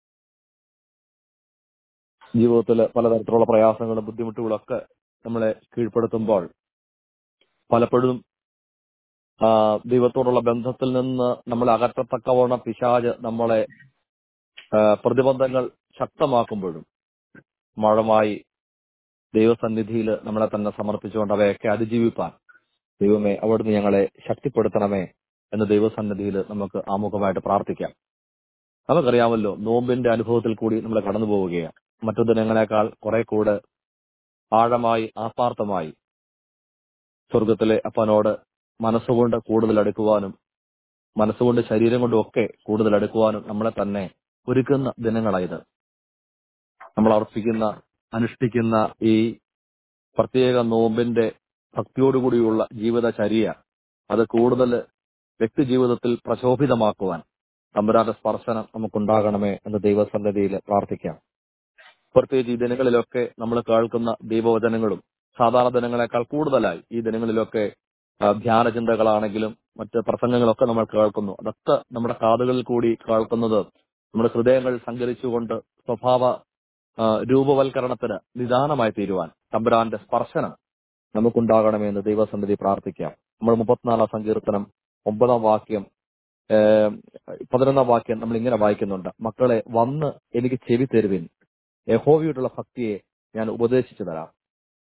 ജീവിതത്തിൽ പലതരത്തിലുള്ള പ്രയാസങ്ങളും ബുദ്ധിമുട്ടുകളും ഒക്കെ നമ്മളെ കീഴ്പ്പെടുത്തുമ്പോൾ പലപ്പോഴും ആ, ദൈവത്തോടുള്ള ബന്ധത്തിൽ നിന്ന് നമ്മളെ അകറ്റത്തക്കവണ്ണം പിശാജ് നമ്മളെ ആ, പ്രതിബന്ധങ്ങൾ ശക്തമാക്കുമ്പോഴും മഴമായി ദൈവസന്നിധിയിൽ നമ്മളെ തന്നെ സമർപ്പിച്ചുകൊണ്ട് അവയൊക്കെ അതിജീവിപ്പാൻ ദൈവമേ അവിടുന്ന് ഞങ്ങളെ ശക്തിപ്പെടുത്തണമേ എന്ന് ദൈവസന്നിധിയിൽ നമുക്ക് ആമുഖമായിട്ട് പ്രാർത്ഥിക്കാം നമുക്കറിയാമല്ലോ നോമ്പിന്റെ അനുഭവത്തിൽ കൂടി നമ്മൾ കടന്നു പോവുകയാണ് മറ്റു ദിനങ്ങളെക്കാൾ കുറെ കൂടെ ആഴമായി ആത്മാർത്ഥമായി സ്വർഗത്തിലെ അപ്പനോട് മനസ്സുകൊണ്ട് കൂടുതൽ അടുക്കുവാനും മനസ്സുകൊണ്ട് ശരീരം കൊണ്ടും ഒക്കെ കൂടുതൽ അടുക്കുവാനും നമ്മളെ തന്നെ ഒരുക്കുന്ന ദിനങ്ങളായത് നമ്മൾ അർപ്പിക്കുന്ന അനുഷ്ഠിക്കുന്ന ഈ പ്രത്യേക നോമ്പിന്റെ ഭക്തിയോടുകൂടിയുള്ള ജീവിതചര്യ അത് കൂടുതൽ വ്യക്തി ജീവിതത്തിൽ പ്രശോഭിതമാക്കുവാൻ തമ്പുരാന്റെ സ്പർശനം നമുക്കുണ്ടാകണമേ എന്ന് ദൈവസന്നിധിയിൽ പ്രാർത്ഥിക്കാം പ്രത്യേകിച്ച് ഈ ദിനങ്ങളിലൊക്കെ നമ്മൾ കേൾക്കുന്ന ദൈവവചനങ്ങളും സാധാരണ ദിനങ്ങളെക്കാൾ കൂടുതലായി ഈ ദിനങ്ങളിലൊക്കെ ആ, ധ്യാന ചിന്തകളാണെങ്കിലും മറ്റ് പ്രസംഗങ്ങളൊക്കെ നമ്മൾ കേൾക്കുന്നു അതൊക്കെ നമ്മുടെ കാതുകളിൽ കൂടി കേൾക്കുന്നത് നമ്മുടെ ഹൃദയങ്ങൾ സഞ്ചരിച്ചുകൊണ്ട് സ്വഭാവ ആ, രൂപവൽക്കരണത്തിന് നിദാനമായി തീരുവാൻ തമ്പുരാന്റെ സ്പർശനം നമുക്കുണ്ടാകണമെന്ന് ദൈവസന്നിധി പ്രാർത്ഥിക്കാം നമ്മൾ മുപ്പത്തിനാലാം സങ്കീർത്തനം ഒമ്പതാം വാക്യം ഏഹ്, പതിനൊന്നാം വാക്യം നമ്മൾ ഇങ്ങനെ വായിക്കുന്നുണ്ട് മക്കളെ വന്ന് എനിക്ക് ചെവി തരുവിൻ യഹോവയോടുള്ള ഭക്തിയെ ഞാൻ ഉപദേശിച്ചു തരാം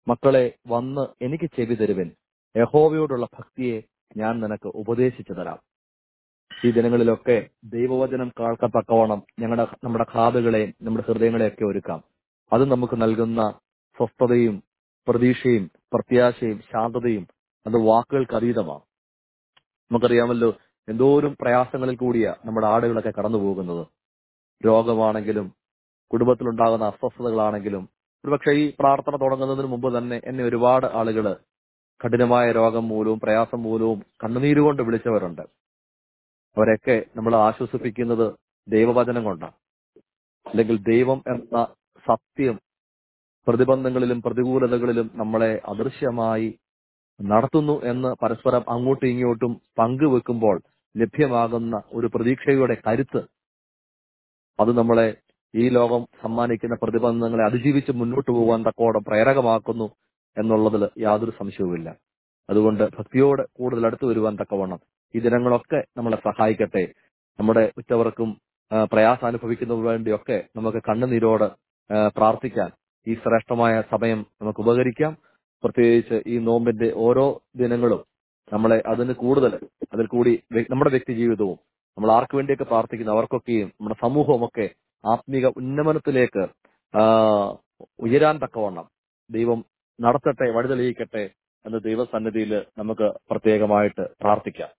മക്കളെ വന്ന് എനിക്ക് ചെവി തരുവൻ യഹോവയോടുള്ള ഭക്തിയെ ഞാൻ നിനക്ക് ഉപദേശിച്ചു തരാം ഈ ദിനങ്ങളിലൊക്കെ ദൈവവചനം കേൾക്കത്തക്കവണ്ണം ഞങ്ങളുടെ നമ്മുടെ കാതുകളെയും നമ്മുടെ ഹൃദയങ്ങളെയൊക്കെ ഒരുക്കാം അത് നമുക്ക് നൽകുന്ന സ്വസ്ഥതയും പ്രതീക്ഷയും പ്രത്യാശയും ശാന്തതയും അത് വാക്കുകൾക്ക് അതീതമാണ് നമുക്കറിയാമല്ലോ എന്തോരം പ്രയാസങ്ങളിൽ കൂടിയാ നമ്മുടെ ആടുകളൊക്കെ കടന്നു പോകുന്നത് രോഗമാണെങ്കിലും കുടുംബത്തിലുണ്ടാകുന്ന അസ്വസ്ഥതകളാണെങ്കിലും ഒരുപക്ഷെ ഈ പ്രാർത്ഥന തുടങ്ങുന്നതിന് മുമ്പ് തന്നെ എന്നെ ഒരുപാട് ആളുകള് കഠിനമായ രോഗം മൂലവും പ്രയാസം മൂലവും കണ്ണുനീരുകൊണ്ട് വിളിച്ചവരുണ്ട് അവരെയൊക്കെ നമ്മൾ ആശ്വസിപ്പിക്കുന്നത് ദൈവവചനം കൊണ്ടാണ് അല്ലെങ്കിൽ ദൈവം എന്ന സത്യം പ്രതിബന്ധങ്ങളിലും പ്രതികൂലതകളിലും നമ്മളെ അദൃശ്യമായി നടത്തുന്നു എന്ന് പരസ്പരം അങ്ങോട്ടും ഇങ്ങോട്ടും പങ്കുവെക്കുമ്പോൾ ലഭ്യമാകുന്ന ഒരു പ്രതീക്ഷയുടെ കരുത്ത് അത് നമ്മളെ ഈ ലോകം സമ്മാനിക്കുന്ന പ്രതിബന്ധങ്ങളെ അതിജീവിച്ച് മുന്നോട്ട് പോകാൻ തക്കോടെ പ്രേരകമാക്കുന്നു എന്നുള്ളതിൽ യാതൊരു സംശയവുമില്ല അതുകൊണ്ട് ഭക്തിയോട് കൂടുതൽ അടുത്തു വരുവാൻ തക്കവണ്ണം ഈ ദിനങ്ങളൊക്കെ നമ്മളെ സഹായിക്കട്ടെ നമ്മുടെ ഉറ്റവർക്കും ആ, പ്രയാസം അനുഭവിക്കുന്നതിന് വേണ്ടിയൊക്കെ നമുക്ക് കണ്ണുനീരോട് ആ, പ്രാർത്ഥിക്കാൻ ഈ ശ്രേഷ്ഠമായ സമയം നമുക്ക് ഉപകരിക്കാം പ്രത്യേകിച്ച് ഈ നോമ്പിന്റെ ഓരോ ദിനങ്ങളും നമ്മളെ അതിന് കൂടുതൽ അതിൽ കൂടി വ്യ- നമ്മുടെ വ്യക്തി ജീവിതവും നമ്മൾ ആർക്ക് വേണ്ടിയൊക്കെ പ്രാർത്ഥിക്കുന്നു അവർക്കൊക്കെയും നമ്മുടെ സമൂഹവും ഒക്കെ ആത്മീക ഉന്നമനത്തിലേക്ക് ആ, ഉയരാൻ തക്കവണ്ണം ദൈവം നടത്തട്ടെ വഴിതെളിയിക്കട്ടെ എന്ന് ദൈവസന്നിധിയിൽ നമുക്ക് പ്രത്യേകമായിട്ട് പ്രാർത്ഥിക്കാം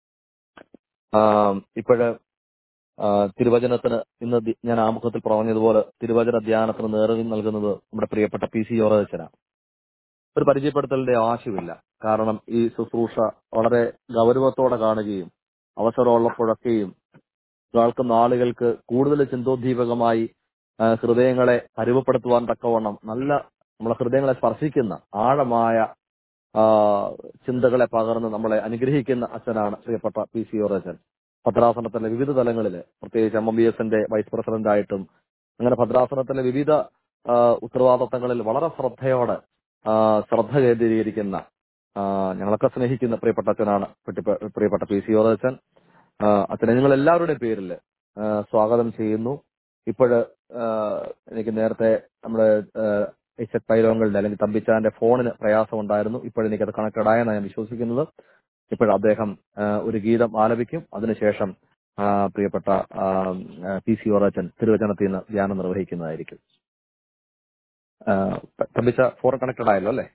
ഇപ്പോഴ് തിരുവചനത്തിന് ഇന്ന് ദി- ഞാൻ ആമുഖത്തിൽ പറഞ്ഞതുപോലെ തിരുവചന ധ്യാനത്തിന് നേതൃത്വം നൽകുന്നത് നമ്മുടെ പ്രിയപ്പെട്ട പി സി യോറച്ചനാണ് ഒരു പരിചയപ്പെടുത്തലിന്റെ ആവശ്യമില്ല കാരണം ഈ ശുശ്രൂഷ വളരെ ഗൗരവത്തോടെ കാണുകയും അവസരമുള്ളപ്പോഴൊക്കെയും കേൾക്കുന്ന ആളുകൾക്ക് കൂടുതൽ ചിന്തോദ്ദീപകമായി ആ, ഹൃദയങ്ങളെ പരുവപ്പെടുത്തുവാൻ തക്കവണ്ണം നല്ല നമ്മളെ ഹൃദയങ്ങളെ സ്പർശിക്കുന്ന ആഴമായ ആ, ചിന്തകളെ പകർന്ന് നമ്മളെ അനുഗ്രഹിക്കുന്ന അച്ഛനാണ് പ്രിയപ്പെട്ട പി സി ഓറച്ചൻ ഭദ്രാസനത്തിലെ വിവിധ തലങ്ങളിൽ പ്രത്യേകിച്ച് എം എം ബി എസിന്റെ വൈസ് പ്രസിഡന്റ് ആയിട്ടും അങ്ങനെ ഭദ്രാസനത്തിലെ വിവിധ ആ, ഉത്തരവാദിത്തങ്ങളിൽ വളരെ ശ്രദ്ധയോടെ ആ, ശ്രദ്ധ കേന്ദ്രീകരിക്കുന്ന ആ, ഞങ്ങളൊക്കെ സ്നേഹിക്കുന്ന പ്രിയപ്പെട്ട അച്ഛനാണ് പെട്ടി- പ്രിയപ്പെട്ട പി സി ഓറച്ചൻ അച്ഛനെ നിങ്ങൾ എല്ലാവരുടെയും പേരിൽ ആ, സ്വാഗതം ചെയ്യുന്നു ഇപ്പോഴ് എനിക്ക് നേരത്തെ നമ്മുടെ എച്ച് പൈലോങ്ങളുടെ അല്ലെങ്കിൽ തമ്പിച്ചാന്റെ ഫോണിന് പ്രയാസം ഉണ്ടായിരുന്നു ഇപ്പോഴെനിക്കത് കണക്റ്റഡ് ആയെന്നാണ് ഞാൻ വിശ്വസിക്കുന്നത് ഇപ്പോൾ അദ്ദേഹം ആ, ഒരു ഗീതം ആലപിക്കും അതിനുശേഷം ആ, പ്രിയപ്പെട്ട ആ, ആ, പി സി ഓറച്ചൻ തിരുവചനത്തിൽ നിന്ന് ധ്യാനം നിർവഹിക്കുന്നതായിരിക്കും ആ, തമ്പിച്ച ഫോൺ കണക്റ്റഡ് ആയല്ലോ അല്ലേ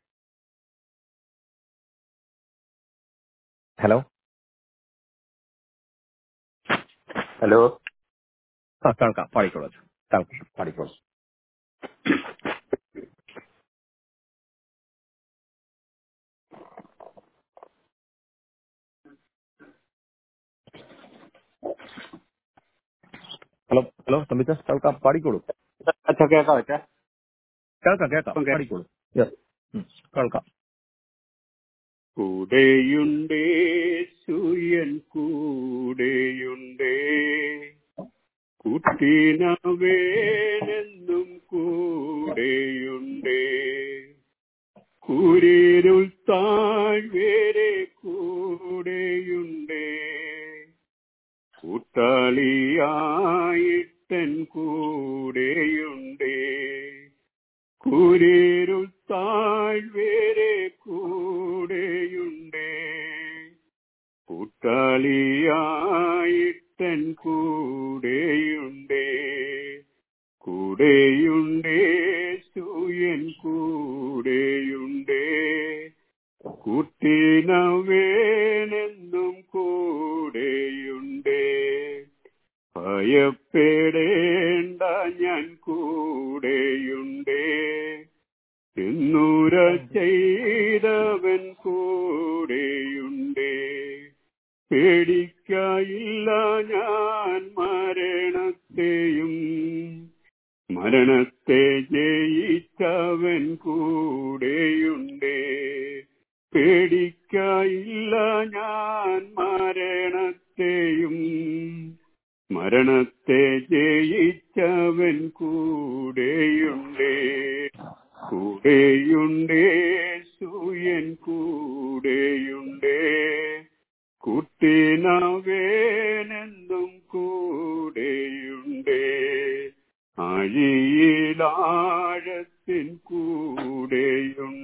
ഹലോ ഹലോ ആ കേൾക്കാം പാടിക്കോളൂ അച്ഛൻ. കേൾക്കാം പാടിക്കോളൂ ഹലോ ഹലോ തമ്പിച്ച കേൾക്കാം പാടിക്കോളൂ അച്ഛാ കേൾക്കാം അച്ഛാ കേൾക്കാം കേൾക്കാം ഇപ്പം കേൾക്കാം. പാടിക്കോളൂ Yes. ഉം, കേൾക്കാം കൂടെയുണ്ടേ സുയൻ കൂടെയുണ്ടേ കുട്ടിനവേനെന്നും കൂടെയുണ്ടേ കുരിരുൾ താഴ്വേരെ കൂടെയുണ്ടേ കൂട്ടാളിയായിട്ടൻ കൂടെയുണ്ടേ കുരിരുൾ താഴ്വേരെ കൂടെയുണ്ടേ കൂട്ടാളിയായിട്ടൻ കൂടെയുണ്ടേ കൂടെയുണ്ടേ സൂയൻ കൂടെയുണ്ടേ കുട്ടിനവേനെന്നും കൂടെയുണ്ടേ ഭയപ്പെടേണ്ട ഞാൻ കൂടെയുണ്ടേ എന്നൂര ചെയ്തവൻ കൂടെയുണ്ടേ പേടിക്കായില്ല ഞാൻ മരണത്തെയും മരണത്തെ ജയിച്ചവൻ കൂടെയുണ്ടേ പേടിക്കായില്ല ഞാൻ മരണത്തെയും മരണത്തെ ജയിച്ചവൻ കൂടെയുണ്ടേ കൂടെയുണ്ടേ സൂയൻ കൂടെയുണ്ടേ കുട്ടിനവേനെന്നും കൂടെയുണ്ടേ ആഴിയിലാഴത്തിൻ കൂടെയുണ്ടേ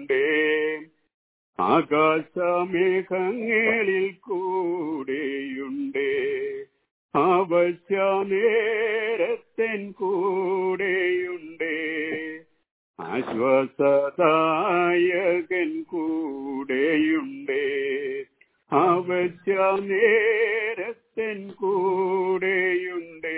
ആകാശമേഘങ്ങളിൽ കൂടെയുണ്ട് അവശ്യ നേരത്തൻ കൂടെയുണ്ട് ആശ്വാസദായകൻ കൂടെയുണ്ട് അവശ്യ നേരത്തൻ കൂടെയുണ്ട്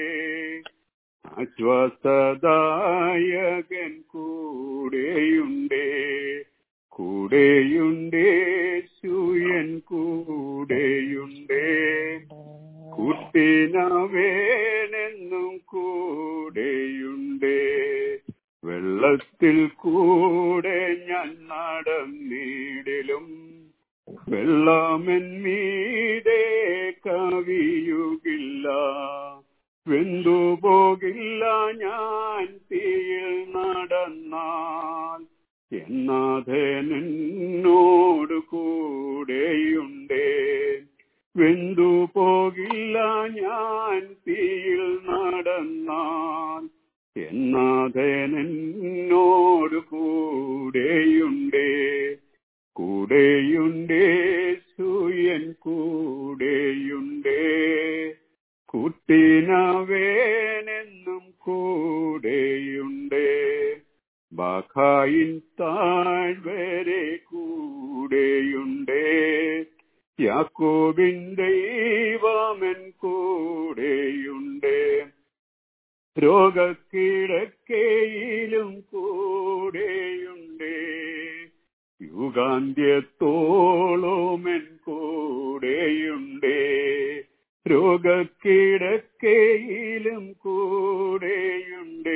ആശ്വാസദായകൻ കൂടെയുണ്ട് കൂടെയുണ്ട് സൂയൻ കൂടെയുണ്ട് കുട്ടിനവേനെന്നും കൂടെയുണ്ട് വെള്ളത്തിൽ കൂടെ ഞാൻ നടന്നിടിലും വെള്ളമെൻ മീതെ കവിയുകില്ല വെന്തുപോകില്ല ഞാൻ തീയിൽ നടന്നാൽ എന്നാഥനോട് കൂടെയുണ്ട് വെന്തുപോകില്ല ഞാൻ തീയിൽ നടന്നാൽ എന്നാഥനോട് കൂടെയുണ്ട് കൂടെയുണ്ട് സൂയൻ കൂടെയുണ്ട് കുട്ടിനവേനെന്നും കൂടെയുണ്ട് ബഖായിൻ താഴ്വരെ കൂടെയുണ്ട് യാക്കോബിൻ ദൈവമൻ കൂടെയുണ്ട് രോഗക്കിടക്കയിലും കൂടെയുണ്ട് യുഗാന്ത്യത്തോളോമൻ കൂടെയുണ്ട് രോഗക്കിടക്കയിലും കൂടെയുണ്ട്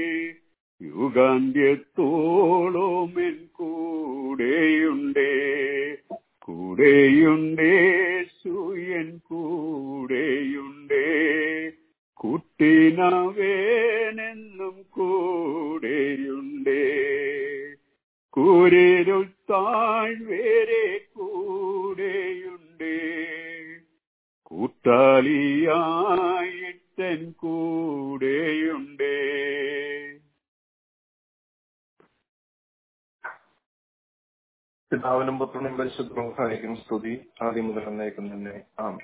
യുഗാന്ത്യത്തോളോമൻ കൂടെയുണ്ട് കൂടെയുണ്ട് സൂയൻ കൂടെയുണ്ട് കുട്ടിനവേനെന്നും കൂടെയുണ്ട് കൂരിരുൾ താഴ്വരെ കൂടെയുണ്ട് കൂട്ടാളിയായിട്ടൻ കൂടെയുണ്ട് പിതാവിനും പുത്രനും പരിശുദ്ധമായിരിക്കും സ്തുതി ആദ്യം മുതൽ എന്നേക്കും തന്നെ ആമേ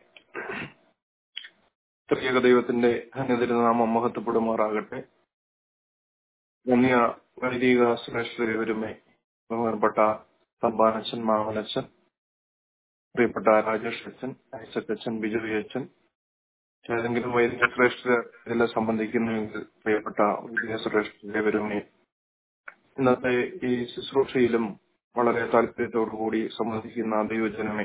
ത്രിയേക ദൈവത്തിന്റെ ധന്യതിരുനാമം മഹത്വപ്പെടുമാറാകട്ടെ ധന്യ വൈദിക ശ്രേഷ്ഠരുമേ ബഹുമാനപ്പെട്ട തമ്പാനച്ചൻ മാമനച്ചൻ പ്രിയപ്പെട്ട രാജേഷ് അച്ഛൻ ഐസക് അച്ഛൻ ബിജു അച്ഛൻ ഏതെങ്കിലും വൈദിക ശ്രേഷ്ഠ ഇതിൽ സംബന്ധിക്കുന്നുവെങ്കിൽ പ്രിയപ്പെട്ട വൈദിക ശ്രേഷ്ഠരുമേ ഇന്നത്തെ ഈ ശുശ്രൂഷയിലും വളരെ താല്പര്യത്തോടുകൂടി സംബന്ധിക്കുന്ന ദൈവജനമേ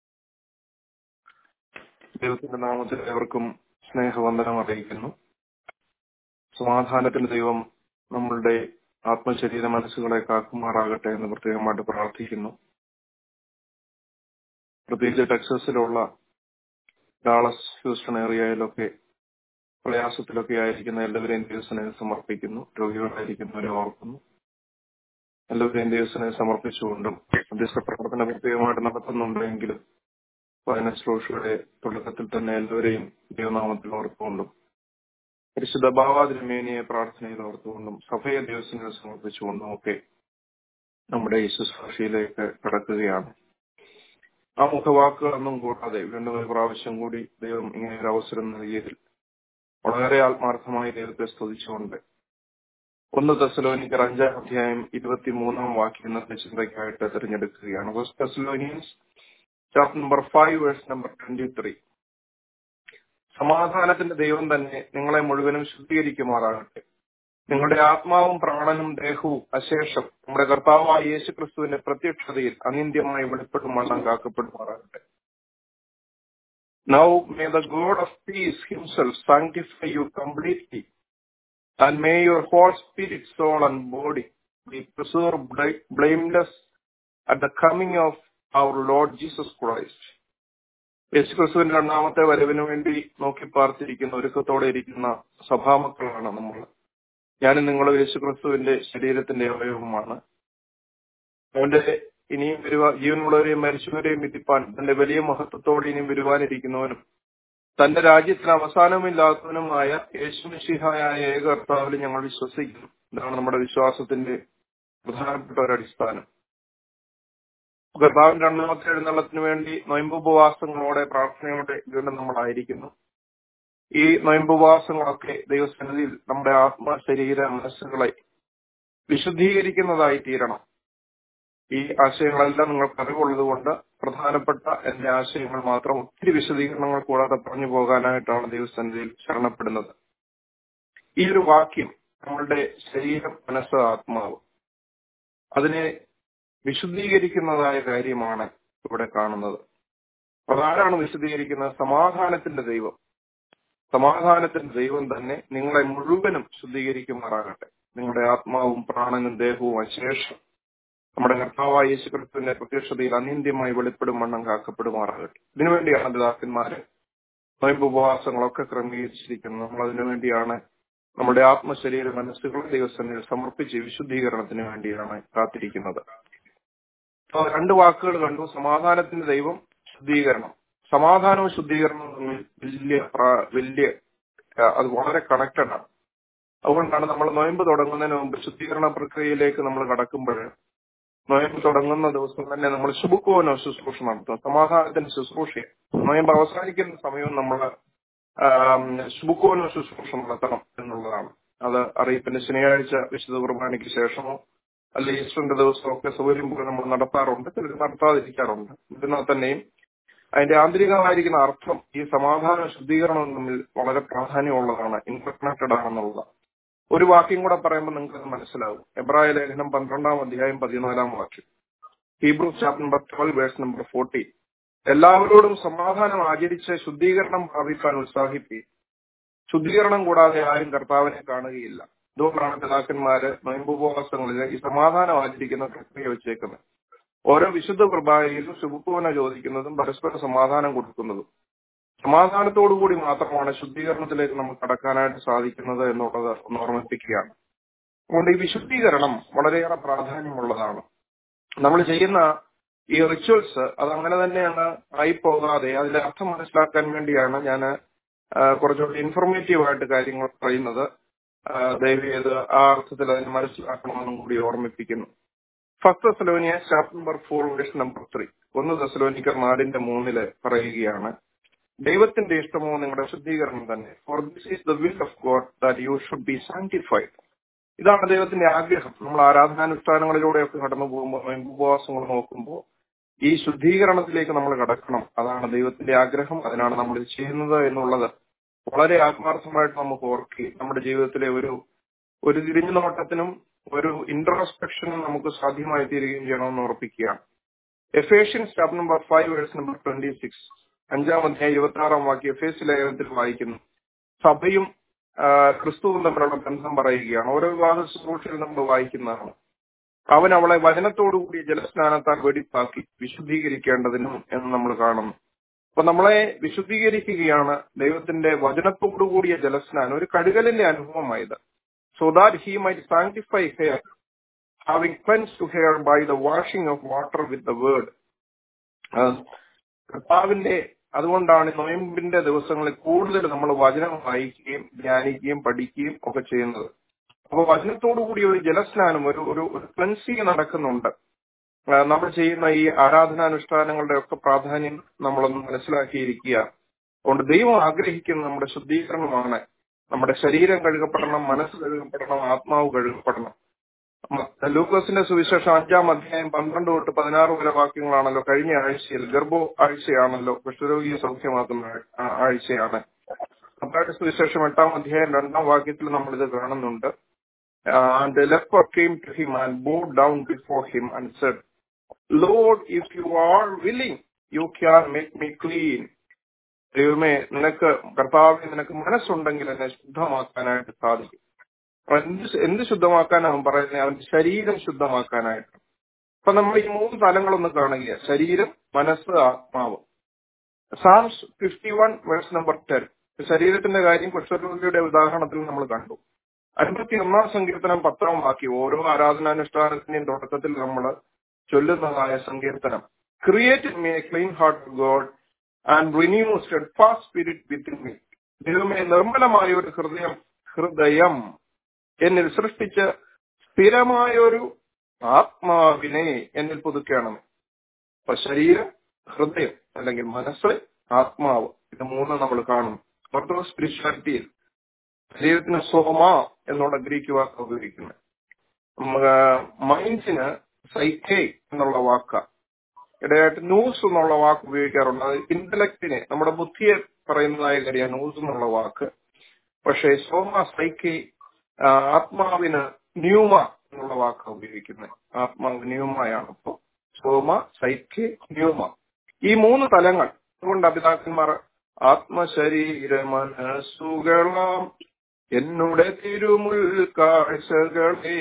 ദൈവത്തിന്റെ നാമത്തിൽ ഏവർക്കും സ്നേഹവന്ദനം അറിയിക്കുന്നു സമാധാനത്തിന്റെ ദൈവം നമ്മളുടെ ആത്മശരീര മനസ്സുകളെ കാക്കുമാറാകട്ടെ എന്ന് പ്രത്യേകമായിട്ട് പ്രാർത്ഥിക്കുന്നു പ്രത്യേകിച്ച് ടെക്സസിലുള്ള ഡാളസ് ഹ്യൂസ്റ്റൺ ഏരിയയിലൊക്കെ പ്രയാസത്തിലൊക്കെ ആയിരിക്കുന്ന എല്ലാവരെയും ദിവസനെ സമർപ്പിക്കുന്നു രോഗികളായിരിക്കുന്നവരെ ഓർക്കുന്നു എല്ലാവരെയും ദിവസനെ സമർപ്പിച്ചുകൊണ്ടും മധ്യസ്ഥ പ്രവർത്തന പ്രത്യേകമായിട്ട് നടത്തുന്നുണ്ടെങ്കിലും ശുശ്രൂഷയുടെ തുടക്കത്തിൽ തന്നെ എല്ലാവരെയും ദൈവനാമത്തിൽ ഓർത്തുകൊണ്ടും പരിശുദ്ധ ഭാവാതിരുമേനിയെ പ്രാർത്ഥനയിൽ ഓർത്തുകൊണ്ടും സഭയെ ദിവസങ്ങൾ സമർപ്പിച്ചുകൊണ്ടും ഒക്കെ നമ്മുടെ ഈ ശുശ്രൂഷയിലേക്ക് കടക്കുകയാണ് ആ മുഖവാക്കുകളൊന്നും കൂടാതെ വീണ്ടും ഒരു പ്രാവശ്യം കൂടി ദൈവം ഇങ്ങനെ ഒരു അവസരം നൽകിയതിൽ വളരെ ആത്മാർത്ഥമായി ദൈവത്തെ സ്തുതിച്ചുകൊണ്ട് ഒന്ന് തെസലോനിക്കർ അഞ്ചാം അധ്യായം ഇരുപത്തിമൂന്നാം വാക്യം ഇന്നത്തെ ചിന്തയ്ക്കായിട്ട് തിരഞ്ഞെടുക്കുകയാണ് first Thessalonians chapter number five verse number twenty three സമാധാനത്തിന്റെ ദൈവം തന്നെ നിങ്ങളെ മുഴുവനും ശുദ്ധീകരിക്കുമാറാകട്ടെ നിങ്ങളുടെ ആത്മാവും പ്രാണനും ദേഹവും അശേഷം നമ്മുടെ കർത്താവായ യേശു ക്രിസ്തുവിന്റെ പ്രത്യക്ഷതയിൽ അനിന്ത്യമായി വെളിപ്പെടും വണ്ണം കാക്കപ്പെടുമാറാകട്ടെ now may the God of peace himself sanctify you completely and may your whole spirit, soul, and body be preserved bla- blameless at the coming of our Lord Jesus Christ. യേശുക്രിസ്തുവിന്റെ രണ്ടാമത്തെ വരവിന് വേണ്ടി നോക്കി പാർത്തിരിക്കുന്ന ഒരുക്കത്തോടെ ഇരിക്കുന്ന സഭാമക്കളാണ് നമ്മൾ ഞാനും നിങ്ങളും യേശുക്രിസ്തുവിന്റെ ശരീരത്തിന്റെ അവയവമാണ് അവന്റെ ഇനിയും വരുവാ ജീവനുള്ളവരെയും മരിച്ചവരെയും വിധിപ്പാൻ തന്റെ വലിയ മഹത്വത്തോടെ ഇനിയും വരുവാനിരിക്കുന്നവനും തന്റെ രാജ്യത്തിന് അവസാനമില്ലാത്തവനുമായ യേശുമിഷിഹായ ഏക കർത്താവിൽ ഞങ്ങൾ വിശ്വസിക്കുന്നു ഇതാണ് നമ്മുടെ വിശ്വാസത്തിന്റെ പ്രധാനപ്പെട്ട ഒരു അടിസ്ഥാനം കർത്താവിന്റെ രണ്ടാമത്തെ എഴുന്നള്ളത്തിന് വേണ്ടി നൊയമ്പുപവാസങ്ങളോടെ പ്രാർത്ഥനയോടെ വീണ്ടും നമ്മളായിരിക്കുന്നു ഈ നൊയമ്പുപവാസങ്ങളൊക്കെ ദൈവസന്നിധിയിൽ നമ്മുടെ ആത്മ ശരീര മനസ്സുകളെ വിശുദ്ധീകരിക്കുന്നതായി തീരണം ഈ ആശയങ്ങളെല്ലാം നിങ്ങൾക്ക് അറിവുള്ളത് കൊണ്ട് പ്രധാനപ്പെട്ട എന്റെ ആശയങ്ങൾ മാത്രം ഒത്തിരി വിശദീകരണങ്ങൾ കൂടാതെ പറഞ്ഞു പോകാനായിട്ടാണ് ദൈവസന്നിധിയിൽ ശരണപ്പെടുന്നത് ഈ ഒരു വാക്യം നമ്മളുടെ ശരീരം മനസ്സ് ആത്മാവ് അതിനെ വിശുദ്ധീകരിക്കുന്നതായ കാര്യമാണ് ഇവിടെ കാണുന്നത് അതാരാണ് വിശദീകരിക്കുന്നത് സമാധാനത്തിന്റെ ദൈവം സമാധാനത്തിന്റെ ദൈവം തന്നെ നിങ്ങളെ മുഴുവനും ശുദ്ധീകരിക്കുമാറാകട്ടെ നിങ്ങളുടെ ആത്മാവും പ്രാണനും ദേഹവും അശേഷം നമ്മുടെ കർത്താവായ യേശു ക്രിസ്തുവിന്റെ പ്രത്യക്ഷതയിൽ അനിന്യമായി വെളിപ്പെടും വണ്ണം കാക്കപ്പെടുമാറാകട്ടെ ഇതിനുവേണ്ടിയാണ് പിതാക്കന്മാര് നോയമ്പ് ഉപവാസങ്ങളൊക്കെ ക്രമീകരിച്ചിരിക്കുന്നത് നമ്മൾ അതിനു വേണ്ടിയാണ് നമ്മുടെ ആത്മശരീര മനസ്സുകളെ ദൈവസന്നിധിയിൽ സമർപ്പിച്ച് വിശുദ്ധീകരണത്തിന് വേണ്ടിയാണ് കാത്തിരിക്കുന്നത് അപ്പൊ രണ്ട് വാക്കുകൾ കണ്ടു സമാധാനത്തിന്റെ ദൈവം ശുദ്ധീകരണം സമാധാനവും ശുദ്ധീകരണവും തമ്മിൽ വലിയ പ്രാ- വലിയ ആ, അത് വളരെ കണക്റ്റഡ് ആണ് അതുകൊണ്ടാണ് നമ്മൾ നോയമ്പ് തുടങ്ങുന്നതിന് മുമ്പ് ശുദ്ധീകരണ പ്രക്രിയയിലേക്ക് നമ്മൾ കടക്കുമ്പോൾ നോയമ്പ് തുടങ്ങുന്ന ദിവസം തന്നെ നമ്മൾ ശുഭുക്കോനോ ശുശ്രൂഷ നടത്തും സമാധാനത്തിന്റെ ശുശ്രൂഷ നോയമ്പ് അവസാനിക്കുന്ന സമയവും നമ്മൾ ശുഭുക്കോനോ ശുശ്രൂഷ നടത്തണം എന്നുള്ളതാണ് അത് അറിയിപ്പിന്റെ ശനിയാഴ്ച വിശുദ്ധ കുർബാനയ്ക്ക് ശേഷമോ അല്ലെ ഈസ്റ്ററിന്റെ ദിവസമൊക്കെ സൗകര്യം പോലെ നമ്മൾ നടത്താറുണ്ട് ചിലർ നടത്താതിരിക്കാറുണ്ട് എന്നാൽ തന്നെയും അതിന്റെ ആന്തരികമായിരിക്കുന്ന അർത്ഥം ഈ സമാധാന ശുദ്ധീകരണം തമ്മിൽ വളരെ പ്രാധാന്യമുള്ളതാണ് ഇന്റർകണക്റ്റഡ് ആണെന്നുള്ളത് ഒരു വാക്യം കൂടെ പറയുമ്പോൾ നിങ്ങൾക്ക് അത് മനസ്സിലാവും എബ്രായ ലേഖനം പന്ത്രണ്ടാം അധ്യായം പതിനാലാം വാക്യം Hebrews chapter number twelve verse number forty എല്ലാവരോടും സമാധാനം ആചരിച്ച് ശുദ്ധീകരണം പ്രാപിക്കാൻ ഉത്സാഹിപ്പി ശുദ്ധീകരണം കൂടാതെ ആരും കർത്താവിനെ കാണുകയില്ല അതുകൊണ്ടാണ് പിതാക്കന്മാര് നോയമ്പുപവാസങ്ങളിൽ ഈ സമാധാനം ആചരിക്കുന്ന പ്രക്രിയ വെച്ചേക്കുന്നത് ഓരോ വിശുദ്ധ കുർബാനയിലും ശുഭുക്കുവന ചോദിക്കുന്നതും പരസ്പര സമാധാനം കൊടുക്കുന്നതും സമാധാനത്തോടു കൂടി മാത്രമാണ് ശുദ്ധീകരണത്തിലേക്ക് നമുക്ക് കടക്കാനായിട്ട് സാധിക്കുന്നത് എന്നുള്ളത് ഒന്ന് ഓർമ്മിപ്പിക്കുകയാണ് അതുകൊണ്ട് ഈ വിശുദ്ധീകരണം വളരെയേറെ പ്രാധാന്യമുള്ളതാണ് നമ്മൾ ചെയ്യുന്ന ഈ റിച്വൽസ് അത് അങ്ങനെ തന്നെയാണ് ആയി പോകാതെ അതിന്റെ അർത്ഥം മനസ്സിലാക്കാൻ വേണ്ടിയാണ് ഞാൻ കുറച്ചുകൂടി ഇൻഫോർമേറ്റീവ് ആയിട്ട് കാര്യങ്ങൾ പറയുന്നത് ആ, ദയവ് ചെയ്ത് ആ അർത്ഥത്തിൽ അതിനെ മനസ്സിലാക്കണമെന്നും കൂടി ഓർമ്മിപ്പിക്കുന്നു first Thessalonians chapter number four verse number three ഒന്ന് ദസലോനിക്കർ നാടിന്റെ മൂന്നില് പറയുകയാണ് ദൈവത്തിന്റെ ഇഷ്ടമോ നിങ്ങളുടെ ശുദ്ധീകരണം തന്നെ for this is the will of God that you should be sanctified ഇതാണ് ദൈവത്തിന്റെ ആഗ്രഹം നമ്മൾ ആരാധനാനുഷ്ഠാനങ്ങളിലൂടെയൊക്കെ കടന്നു പോകുമ്പോൾ ഉപവാസങ്ങൾ നോക്കുമ്പോൾ ഈ ശുദ്ധീകരണത്തിലേക്ക് നമ്മൾ കടക്കണം അതാണ് ദൈവത്തിന്റെ ആഗ്രഹം അതിനാണ് നമ്മൾ ഇത് ചെയ്യുന്നത് എന്നുള്ളത് വളരെ ആത്മാർത്ഥമായിട്ട് നമുക്ക് ഓർക്കുകയും നമ്മുടെ ജീവിതത്തിലെ ഒരു ഒരു തിരിഞ്ഞു നോട്ടത്തിനും ഒരു ഇൻട്രോസ്പെക്ഷനും നമുക്ക് സാധ്യമായി തീരുകയും ചെയ്യണമെന്ന് ഉറപ്പിക്കുകയാണ് Ephesians chapter number five verse number twenty six അഞ്ചാം അധ്യായം ഇരുപത്തി ആറാം വാക്യം എഫേസ് ലേഖനത്തിൽ വായിക്കുന്നു സഭയും ആ, ക്രിസ്തുവും തമ്മിലുള്ള ബന്ധം പറയുകയാണ് ഓരോ വിവാഹ ശുശ്രൂഷയിൽ നമ്മൾ വായിക്കുന്നതാണ് അവൻ അവളെ വചനത്തോടുകൂടിയ ജലസ്നാനത്താൽ വെടിപ്പാക്കി വിശുദ്ധീകരിക്കേണ്ടതിനും എന്ന് നമ്മൾ കാണുന്നു അപ്പൊ നമ്മളെ വിശുദ്ധീകരിക്കുകയാണ് ദൈവത്തിന്റെ വചനത്തോടുകൂടിയ ജലസ്നാനം ഒരു കഴുകലിന്റെ അനുഭവമായത് so that he might sanctify her having cleanse to her by the washing of water with the word കർത്താവിന്റെ അതുകൊണ്ടാണ് ഈ നൊയമ്പിന്റെ ദിവസങ്ങളിൽ കൂടുതൽ നമ്മൾ വചനം വായിക്കുകയും ധ്യാനിക്കുകയും പഠിക്കുകയും ഒക്കെ ചെയ്യുന്നത് അപ്പൊ വചനത്തോടുകൂടി ഒരു ജലസ്നാനം ഒരു ഒരു ഒരു ക്ലൻസിങ് നടക്കുന്നുണ്ട് ആ, നമ്മൾ ചെയ്യുന്ന ഈ ആരാധനാനുഷ്ഠാനങ്ങളുടെ ഒക്കെ പ്രാധാന്യം നമ്മളൊന്ന് മനസ്സിലാക്കിയിരിക്കുക അതുകൊണ്ട് ദൈവം ആഗ്രഹിക്കുന്ന നമ്മുടെ ശുദ്ധീകരണമാണ് നമ്മുടെ ശരീരം കഴുകപ്പെടണം മനസ്സ് കഴുകപ്പെടണം ആത്മാവ് കഴുകപ്പെടണം മ- ലൂക്കോസിന്റെ സുവിശേഷം അഞ്ചാം അധ്യായം പന്ത്രണ്ട് തൊട്ട് പതിനാറ് വരെ വാക്യങ്ങളാണല്ലോ കഴിഞ്ഞ ആഴ്ചയിൽ ഗർഭോ ആഴ്ചയാണല്ലോ കുഷ്ഠരോഗിയെ സൗഖ്യമാക്കുന്ന ആ- ആ- ആഴ്ചയാണ് അപ്പായുടെ സുവിശേഷം എട്ടാം അധ്യായം രണ്ടാം വാക്യത്തിൽ നമ്മൾ ഇത് കാണുന്നുണ്ട് and the leper came to him and bowed down before him and said, Lord, if you are willing, you can make me clean. ദൈവമേ നിനക്ക് കർത്താവെ നിനക്ക് മനസ്സുണ്ടെങ്കിൽ എന്നെ ശുദ്ധമാക്കാനായിട്ട് സാധിക്കും അപ്പൊ എന്ത് ശു- എന്ത് ശുദ്ധമാക്കാനാണ് അവൻ പറയുന്നത് അവന്റെ ശരീരം ശുദ്ധമാക്കാനായിട്ട് അപ്പൊ നമ്മൾ ഈ മൂന്ന് തലങ്ങളൊന്ന് കാണുക ശരീരം മനസ്സ് ആത്മാവ് Psalms fifty one verse number ten ശരീരത്തിന്റെ കാര്യം കുഷ്ഠരോഗിയുടെ ഉദാഹരണത്തിൽ നമ്മൾ കണ്ടു അൻപത്തി ഒന്നാം സങ്കീർത്തനം പത്താം വാക്യം ഓരോ ആരാധനാനുഷ്ഠാനത്തിന്റെയും തുടക്കത്തിൽ നമ്മൾ ചൊല്ലുന്നതായ സങ്കീർത്തനം create me a clean heart God and renew fast spirit within me ദൈവമേ നിർമ്മലമായ ഒരു ഹൃദയം ഹൃദയം എന്നിൽ സൃഷ്ടിച്ച് സ്ഥിരമായൊരു ആത്മാവിനെ എന്നിൽ പുതുക്കണം അപ്പൊ ശരീരം ഹൃദയം അല്ലെങ്കിൽ മനസ്സ് ആത്മാവ് ഇത് മൂന്ന് നമ്മൾ കാണും ഓർത്തഡോക്സ് സ്പിരിച്വാലിറ്റിയിൽ ശരീരത്തിന് സോമ എന്നുള്ള ഗ്രീക്ക് വാക്ക് ഉപയോഗിക്കുന്നത് മൈൻഡിന് സൈക്കേ എന്നുള്ള വാക്ക ഇടയായിട്ട് ന്യൂസ് എന്നുള്ള വാക്ക് ഉപയോഗിക്കാറുണ്ട് അത് ഇന്റലക്റ്റിനെ നമ്മുടെ ബുദ്ധിയെ പറയുന്നതായ കാര്യമാണ് ന്യൂസ് എന്നുള്ള വാക്ക് പക്ഷേ സോമ സൈക്കി ആത്മാവിന് ന്യൂമ എന്നുള്ള വാക്ക് ഉപയോഗിക്കുന്നത് ആത്മാവ് ന്യൂമയാണ് അപ്പോ സോമ സൈക്കി ന്യൂമ ഈ മൂന്ന് തലങ്ങൾ അതുകൊണ്ട് അപിതാക്കന്മാർ ആത്മശരീര മനസ്സുകളാം എന്നുടെ തിരുമുൾ കാഴ്ചകളെ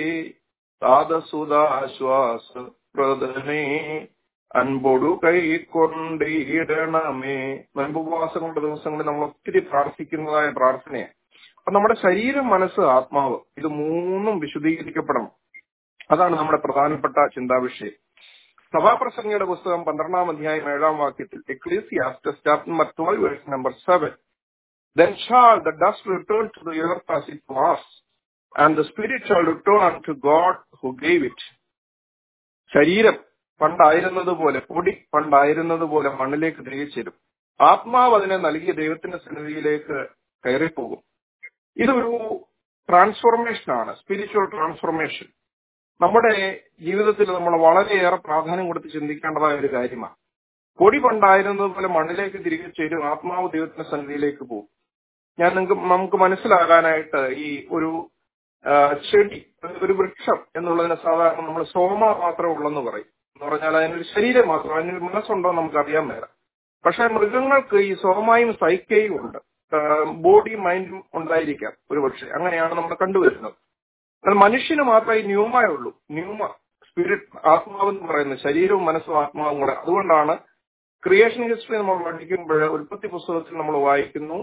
താതസുതാശ്വാസ പ്രദനേ അൻപൊടു കൈക്കൊണ്ടിടണമേ നോമ്പുപവാസങ്ങളുടെ ദിവസങ്ങളിൽ നമ്മൾ ഒത്തിരി പ്രാർത്ഥിക്കുന്നതായ പ്രാർത്ഥനയാണ് അപ്പൊ നമ്മുടെ ശരീരം മനസ്സ് ആത്മാവ് ഇത് മൂന്നും വിശുദ്ധീകരിക്കപ്പെടണം അതാണ് നമ്മുടെ പ്രധാനപ്പെട്ട ചിന്താവിഷയം സഭാപ്രസംഗയുടെ പുസ്തകം പന്ത്രണ്ടാം അധ്യായം ഏഴാം വാക്യത്തിൽ Ecclesiastes chapter number twelve verse number seven Then shall the dust return to the earth as it was, and the spirit shall return unto God who gave it. ശരീരം പണ്ടായിരുന്നത് പോലെ പൊടി പണ്ടായിരുന്നത് പോലെ മണ്ണിലേക്ക് തിരികെ ചേരും ആത്മാവ് അതിനെ നൽകിയ ദൈവത്തിന്റെ സന്നിധിയിലേക്ക് കയറിപ്പോകും ഇതൊരു ട്രാൻസ്ഫോർമേഷൻ ആണ് സ്പിരിച്വൽ ട്രാൻസ്ഫോർമേഷൻ നമ്മുടെ ജീവിതത്തിൽ നമ്മൾ വളരെയേറെ പ്രാധാന്യം കൊടുത്ത് ചിന്തിക്കേണ്ടതായ ഒരു കാര്യമാണ് പൊടി പണ്ടായിരുന്നത് പോലെ മണ്ണിലേക്ക് തിരികെ ചേരും ആത്മാവ് ദൈവത്തിന്റെ സന്നിധിയിലേക്ക് പോകും ഞാൻ നിങ്ങൾക്ക് നമുക്ക് മനസ്സിലാകാനായിട്ട് ഈ ഒരു ആ, ചെടി ഒരു വൃക്ഷം എന്നുള്ളതിന് സാധാരണ നമ്മൾ സോമ മാത്രമേ ഉള്ളെന്ന് പറയും എന്ന് പറഞ്ഞാൽ അതിനൊരു ശരീരം മാത്രം അതിനൊരു മനസ്സുണ്ടോ എന്ന് നമുക്ക് അറിയാൻ മേല പക്ഷെ മൃഗങ്ങൾക്ക് ഈ സോമായും സൈക്കയും ഉണ്ട് ബോഡി മൈൻഡും ഉണ്ടായിരിക്കാം ഒരു പക്ഷേ അങ്ങനെയാണ് നമ്മൾ കണ്ടുവരുന്നത് എന്നാൽ മനുഷ്യന് മാത്രമേ ഈ ന്യൂമയേ ഉള്ളൂ ന്യൂമ സ്പിരിറ്റ് ആത്മാവ് എന്ന് പറയുന്നത് ശരീരവും മനസ്സും ആത്മാവും കൂടെ അതുകൊണ്ടാണ് ക്രിയേഷൻ ഹിസ്റ്ററി നമ്മൾ പഠിക്കുമ്പോൾ ഉൽപ്പത്തി പുസ്തകത്തിൽ നമ്മൾ വായിക്കുന്നു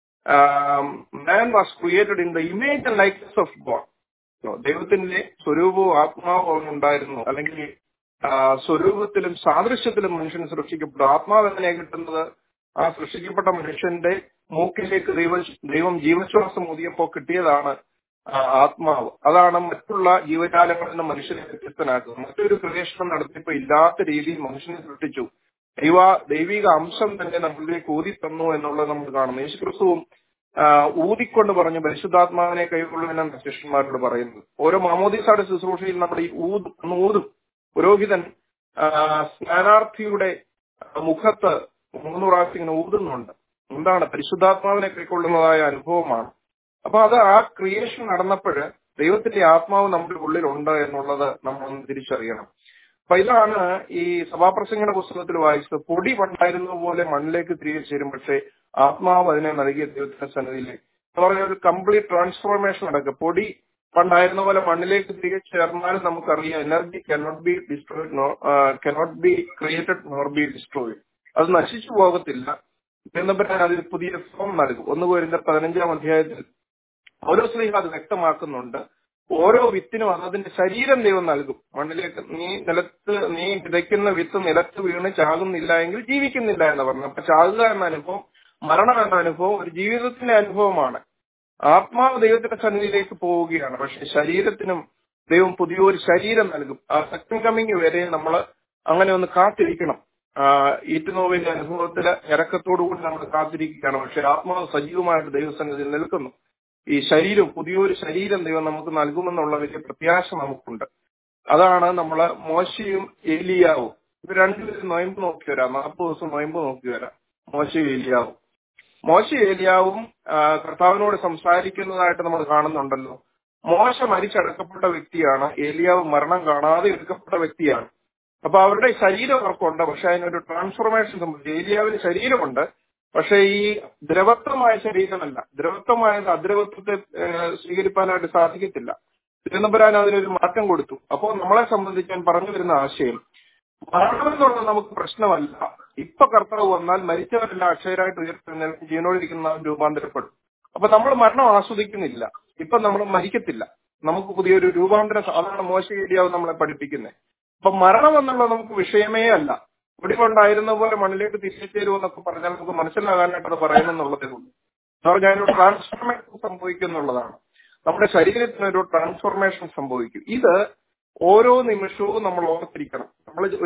man was created in the image and likeness of God ദൈവത്തിന്റെ സ്വരൂപവും ആത്മാവും ഉണ്ടായിരുന്നു അല്ലെങ്കിൽ ആ, സ്വരൂപത്തിലും സാദൃശ്യത്തിലും മനുഷ്യൻ സൃഷ്ടിക്കപ്പെട്ടു ആത്മാവ് എങ്ങനെയാണ് കിട്ടുന്നത് ആ സൃഷ്ടിക്കപ്പെട്ട മനുഷ്യന്റെ മൂക്കിലേക്ക് ദൈവ ദൈവം ജീവശ്വാസം ഊതിയപ്പോ കിട്ടിയതാണ് ആ, ആത്മാവ് അതാണ് മറ്റുള്ള ജീവജാലങ്ങളിൽ നിന്ന് മനുഷ്യനെ വ്യത്യസ്തനാക്കുന്നത് മറ്റൊരു ക്രിയേഷൻ നടത്തിയപ്പോ ഇല്ലാത്ത രീതിയിൽ മനുഷ്യനെ സൃഷ്ടിച്ചു ദൈവ ദൈവിക അംശം തന്നെ നമ്മളിലേക്ക് ഊതി തന്നു എന്നുള്ളത് നമ്മൾ കാണുന്നു യേശുക്രിസ്തുവും ആ, ഊതിക്കൊണ്ട് പറഞ്ഞു പരിശുദ്ധാത്മാവിനെ കൈക്കൊള്ളുമെന്നാണ് ശിഷ്യന്മാരോട് പറയുന്നത് ഓരോ മാമോദീസയുടെ ശുശ്രൂഷയിൽ നമ്മൾ ഈ ഊതും ഒന്ന് ഊതും പുരോഹിതൻ ആ, സ്നാനാർത്ഥിയുടെ മുഖത്ത് മൂന്ന് പ്രാവശ്യം ഇങ്ങനെ ഊതുന്നുണ്ട് എന്താണ് പരിശുദ്ധാത്മാവിനെ കൈക്കൊള്ളുന്നതായ അനുഭവമാണ് അപ്പൊ അത് ആ ക്രിയേഷൻ നടന്നപ്പോഴ് ദൈവത്തിന്റെ ആത്മാവ് നമ്മുടെ ഉള്ളിലുണ്ട് എന്നുള്ളത് നമ്മൾ ഒന്ന് തിരിച്ചറിയണം അപ്പൊ ഇതാണ് ഈ സഭാപ്രസംഗയുടെ പുസ്തകത്തിൽ വായിച്ചത് പൊടി പണ്ടായിരുന്ന പോലെ മണ്ണിലേക്ക് തിരികെ ചേരും പക്ഷേ ആത്മാവ് അതിനെ നൽകിയ ദൈവത്തിന്റെ സന്നിധിയിലേക്ക് എന്ന് പറഞ്ഞ ഒരു കംപ്ലീറ്റ് ട്രാൻസ്ഫോർമേഷൻ നടക്കുക പൊടി പണ്ടായിരുന്ന പോലെ മണ്ണിലേക്ക് തിരികെ ചേർന്നാലും നമുക്കറിയാം energy cannot be destroyed no cannot be created nor be destroyed അത് നശിച്ചു പോകത്തില്ല എന്ന് പറയാൻ അതിൽ പുതിയ ഫോം നൽകും ഒന്ന് പോരിന്റെ പതിനഞ്ചാം അധ്യായത്തിൽ ഓരോ സ്ത്രീകൾ അത് വ്യക്തമാക്കുന്നുണ്ട് ഓരോ വിത്തിനും അതിന്റെ ശരീരം ദൈവം നൽകും മണ്ണിലേക്ക് നീ നിലത്ത് നീ വിതയ്ക്കുന്ന വിത്ത് നിലത്ത് വീണ് ചാകുന്നില്ല എങ്കിൽ ജീവിക്കുന്നില്ല എന്ന് പറഞ്ഞു അപ്പൊ ചാകുക എന്ന അനുഭവം മരണം എന്ന അനുഭവം ഒരു ജീവിതത്തിന്റെ അനുഭവമാണ് ആത്മാവ് ദൈവത്തിന്റെ സന്നിധിയിലേക്ക് പോവുകയാണ് പക്ഷെ ശരീരത്തിനും ദൈവം പുതിയൊരു ശരീരം നൽകും ആ സെക്കൻഡ് കമ്മിങ് വരെ നമ്മൾ അങ്ങനെ ഒന്ന് കാത്തിരിക്കണം ആ, ഈറ്റുനോവിന്റെ അനുഭവത്തില് ഇറക്കത്തോടുകൂടി നമ്മൾ കാത്തിരിക്കുകയാണ് പക്ഷെ ആത്മാവ് സജീവമായിട്ട് ദൈവസന്നിധിയിൽ നിൽക്കുന്നു ഈ ശരീരം പുതിയൊരു ശരീരം ദൈവം നമുക്ക് നൽകുമെന്നുള്ള വലിയ പ്രത്യാശ നമുക്കുണ്ട് അതാണ് നമ്മള് മോശയും ഏലിയാവും ഇവർ രണ്ടുപേരും നൊയമ്പ് നോക്കി വരാം നാൽപ്പത് ദിവസം നൊയമ്പ് നോക്കി വരാം മോശയും ഏലിയാവും മോശ ഏലിയാവും ആ, കർത്താവിനോട് സംസാരിക്കുന്നതായിട്ട് നമ്മൾ കാണുന്നുണ്ടല്ലോ മോശ മരിച്ചടക്കപ്പെട്ട വ്യക്തിയാണ് ഏലിയാവ് മരണം കാണാതെ എടുക്കപ്പെട്ട വ്യക്തിയാണ് അപ്പൊ അവരുടെ ശരീരം അവർക്കുണ്ട് പക്ഷെ അതിനൊരു ട്രാൻസ്ഫോർമേഷൻ സംഭവിച്ചു ഏലിയാവിന് ശരീരമുണ്ട് പക്ഷെ ഈ ദ്രവത്വമായ ശരീരമല്ല ദ്രവത്വമായത് അദ്രവത്വത്തെ ഏഹ്, സ്വീകരിക്കാനായിട്ട് സാധിക്കത്തില്ല തിരുവനന്തപുരാൻ അതിനൊരു മാറ്റം കൊടുത്തു അപ്പോൾ നമ്മളെ സംബന്ധിച്ച് ഞാൻ പറഞ്ഞു വരുന്ന ആശയം മരണമെന്നുള്ളത് നമുക്ക് പ്രശ്നമല്ല ഇപ്പൊ കർത്താവ് വന്നാൽ മരിച്ചവരെല്ലാം അക്ഷയരായിട്ട് ഉയർത്തെഴുന്നേൽക്കും ജീവനോടിരിക്കുന്നവൻ രൂപാന്തരപ്പെടും അപ്പൊ നമ്മൾ മരണം ആസ്വദിക്കുന്നില്ല ഇപ്പൊ നമ്മൾ മരിക്കത്തില്ല നമുക്ക് പുതിയൊരു രൂപാന്തര അതാണ് മോശകേരിയാവ് നമ്മളെ പഠിപ്പിക്കുന്നത് അപ്പൊ മരണം എന്നുള്ളത് നമുക്ക് വിഷയമേ അല്ല ഇവിടെയുണ്ടായിരുന്ന പോലെ മണ്ണിലേക്ക് തിരിച്ചു ചേരുമെന്നൊക്കെ പറഞ്ഞാൽ നമുക്ക് മനസ്സിലാകാനായിട്ട് അത് പറയുമെന്നുള്ളതേ ഉള്ളൂ എന്ന് പറഞ്ഞാൽ ഒരു ട്രാൻസ്ഫോർമേഷൻ സംഭവിക്കും എന്നുള്ളതാണ് നമ്മുടെ ശരീരത്തിന് ഒരു ട്രാൻസ്ഫോർമേഷൻ സംഭവിക്കും ഇത് ഓരോ നിമിഷവും നമ്മൾ ഓർത്തിരിക്കണം നമ്മൾ ഒരു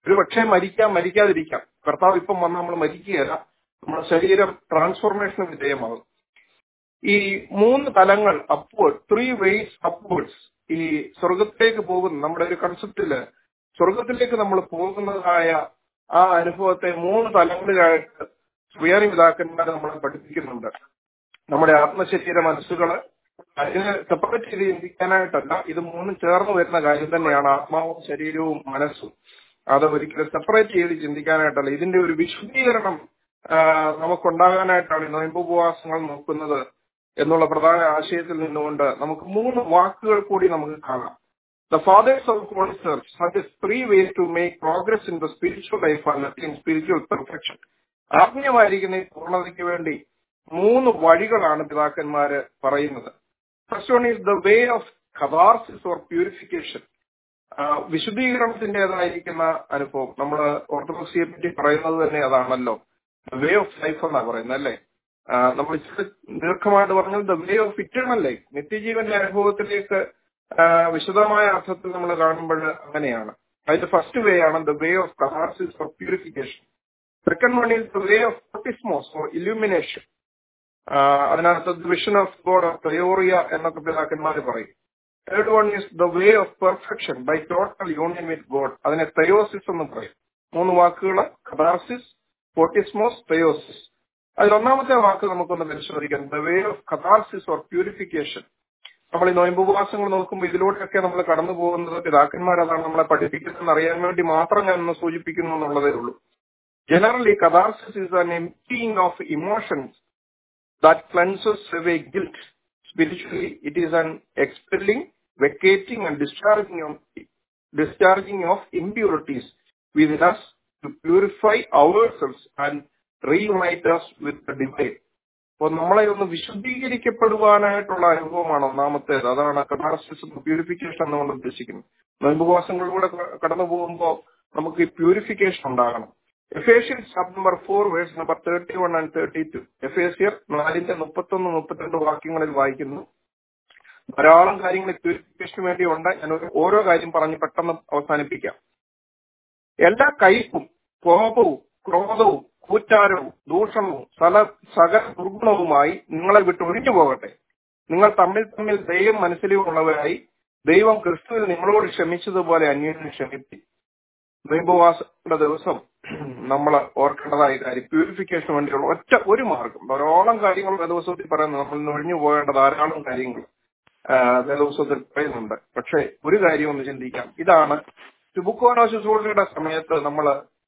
ഒരു പക്ഷേ മരിക്കാം മരിക്കാതിരിക്കാം കർത്താവ് ഇപ്പം വന്ന് നമ്മൾ മരിക്കുകയല്ല നമ്മുടെ ശരീരം ട്രാൻസ്ഫോർമേഷന് വിധേയമാകും ഈ മൂന്ന് തലങ്ങൾ അപ്വേർഡ് ത്രീ വെയ്സ് അപ്വേർഡ്സ് ഈ സ്വർഗത്തിലേക്ക് പോകുന്ന നമ്മുടെ ഒരു കൺസെപ്റ്റില് സ്വർഗത്തിലേക്ക് നമ്മൾ പോകുന്നതായ ആ അനുഭവത്തെ മൂന്ന് തലങ്ങളിലായിട്ട് സുയാനി പിതാക്കന്മാർ നമ്മളെ പഠിപ്പിക്കുന്നുണ്ട് നമ്മുടെ ആത്മശരീര മനസ്സുകള് അതിനെ സെപ്പറേറ്റ് ചെയ്ത് ചിന്തിക്കാനായിട്ടല്ല ഇത് മൂന്നും ചേർന്ന് വരുന്ന കാര്യം തന്നെയാണ് ആത്മാവും ശരീരവും മനസ്സും അത് ഒരിക്കലും സെപ്പറേറ്റ് ചെയ്ത് ചിന്തിക്കാനായിട്ടല്ല ഇതിന്റെ ഒരു വിശുദ്ധീകരണം ആ, നമുക്കുണ്ടാകാനായിട്ടാണ് ഈ നോയമ്പുപവാസങ്ങൾ നോക്കുന്നത് എന്നുള്ള പ്രധാന ആശയത്തിൽ നിന്നുകൊണ്ട് നമുക്ക് മൂന്ന് വാക്കുകൾ കൂടി നമുക്ക് കാണാം The fathers of Holy Church suggest three ways to make progress in the spiritual life and in spiritual perfection. ആത്മീയമായിരിക്കുന്ന ഈ പൂർണ്ണതയ്ക്ക് വേണ്ടി മൂന്ന് വഴികളാണ് പിതാക്കന്മാര് പറയുന്നത് first one is the way of catharsis or purification വിശുദ്ധീകരണത്തിൻ്റെതായിരിക്കുന്ന അനുഭവം നമ്മൾ ഓർത്തഡോക്സിയെ പറ്റി പറയുന്നത് തന്നെ അതാണല്ലോ വേ ഓഫ് ലൈഫ് എന്നാ പറയുന്നത് അല്ലേ ആ, നമ്മൾ ഇച്ചിരി ദീർഘമായിട്ട് പറഞ്ഞാൽ the way of eternal life നിത്യജീവന്റെ അനുഭവത്തിലേക്ക് ആ, വിശദമായ അർത്ഥത്തിൽ നമ്മൾ കാണുമ്പോൾ അങ്ങനെയാണ് അതിന്റെ ഫസ്റ്റ് വേ ആണ് the way of catharsis or purification second one is the way of photismos or illumination അതിനകത്ത് vision of God of theoria എന്നൊക്കെ പിതാക്കന്മാർ പറയും third one is the way of perfection by total union with God അതിനെ theosis എന്ന് പറയും മൂന്ന് വാക്കുകൾ catharsis ഫോർട്ടിസ്മോസ് theosis അതിൽ ഒന്നാമത്തെ വാക്ക് നമുക്കൊന്ന് പരിശോധിക്കാം the way of catharsis or purification നമ്മൾ ഈ നോയമ്പുപവാസങ്ങൾ നോക്കുമ്പോൾ ഇതിലൂടെയൊക്കെ നമ്മൾ കടന്നു പോകുന്നത് പിതാക്കന്മാർ അതാണ് നമ്മളെ പഠിപ്പിക്കുന്നതെന്ന് അറിയാൻ വേണ്ടി മാത്രം ഞാൻ ഒന്ന് സൂചിപ്പിക്കുന്നു എന്നുള്ളതേ ഉള്ളൂ generally catharsis is an emptying of emotions that cleanses away guilt. Spiritually, it is an expelling, vacating, and discharging of, discharging of impurities within us to purify ourselves and reunite us with the divine. അപ്പോൾ നമ്മളെ ഒന്ന് വിശുദ്ധീകരിക്കപ്പെടുവാനായിട്ടുള്ള അനുഭവമാണ് ഒന്നാമത്തേത് അതാണ് catharsis purification എന്നുകൊണ്ട് ഉദ്ദേശിക്കുന്നത് നോമ്പുവാസങ്ങളിലൂടെ കടന്നു പോകുമ്പോൾ നമുക്ക് ഈ പ്യൂരിഫിക്കേഷൻ ഉണ്ടാകണം Ephesians chapter number four verse number thirty one and thirty two എഫേഷ്യർ നാലിന്റെ മുപ്പത്തൊന്ന് മുപ്പത്തിരണ്ട് വാക്യങ്ങളിൽ വായിക്കുന്നു ധാരാളം കാര്യങ്ങൾ പ്യൂരിഫിക്കേഷന് വേണ്ടി ഉണ്ട് ഞാൻ ഒരു- ഓരോ കാര്യം പറഞ്ഞ് പെട്ടെന്ന് അവസാനിപ്പിക്കാം എല്ലാ കയ്പും കോപവും ക്രോധവും കൂറ്റാരവും ദൂഷണവും സല സകല ദുർഗുണവുമായി നിങ്ങളെ വിട്ട് ഒഴിഞ്ഞു പോകട്ടെ നിങ്ങൾ തമ്മിൽ തമ്മിൽ ദൈവം മനസ്സിലുള്ളവരായി ദൈവം ക്രിസ്തുവിൽ നിങ്ങളോട് ക്ഷമിച്ചതുപോലെ അന്യോന്യം ക്ഷമിപ്പി ദൈവവാസത്തിന്റെ ദിവസം നമ്മൾ ഓർക്കേണ്ടതായ കാര്യം പ്യൂരിഫിക്കേഷന് വേണ്ടിയുള്ള ഒറ്റ ഒരു മാർഗം ധാരാളം കാര്യങ്ങൾ വേദവസത്തിൽ പറയുന്നു നമ്മൾ ഇന്ന് ഒഴിഞ്ഞു പോകേണ്ട ധാരാളം കാര്യങ്ങൾ ആ, വേദവസത്തിൽ പറയുന്നുണ്ട് പക്ഷേ ഒരു കാര്യം ഒന്ന് ചിന്തിക്കാം ഇതാണ് ചുബുക്കോനോ ശുശ്രൂഷയുടെ സമയത്ത് നമ്മൾ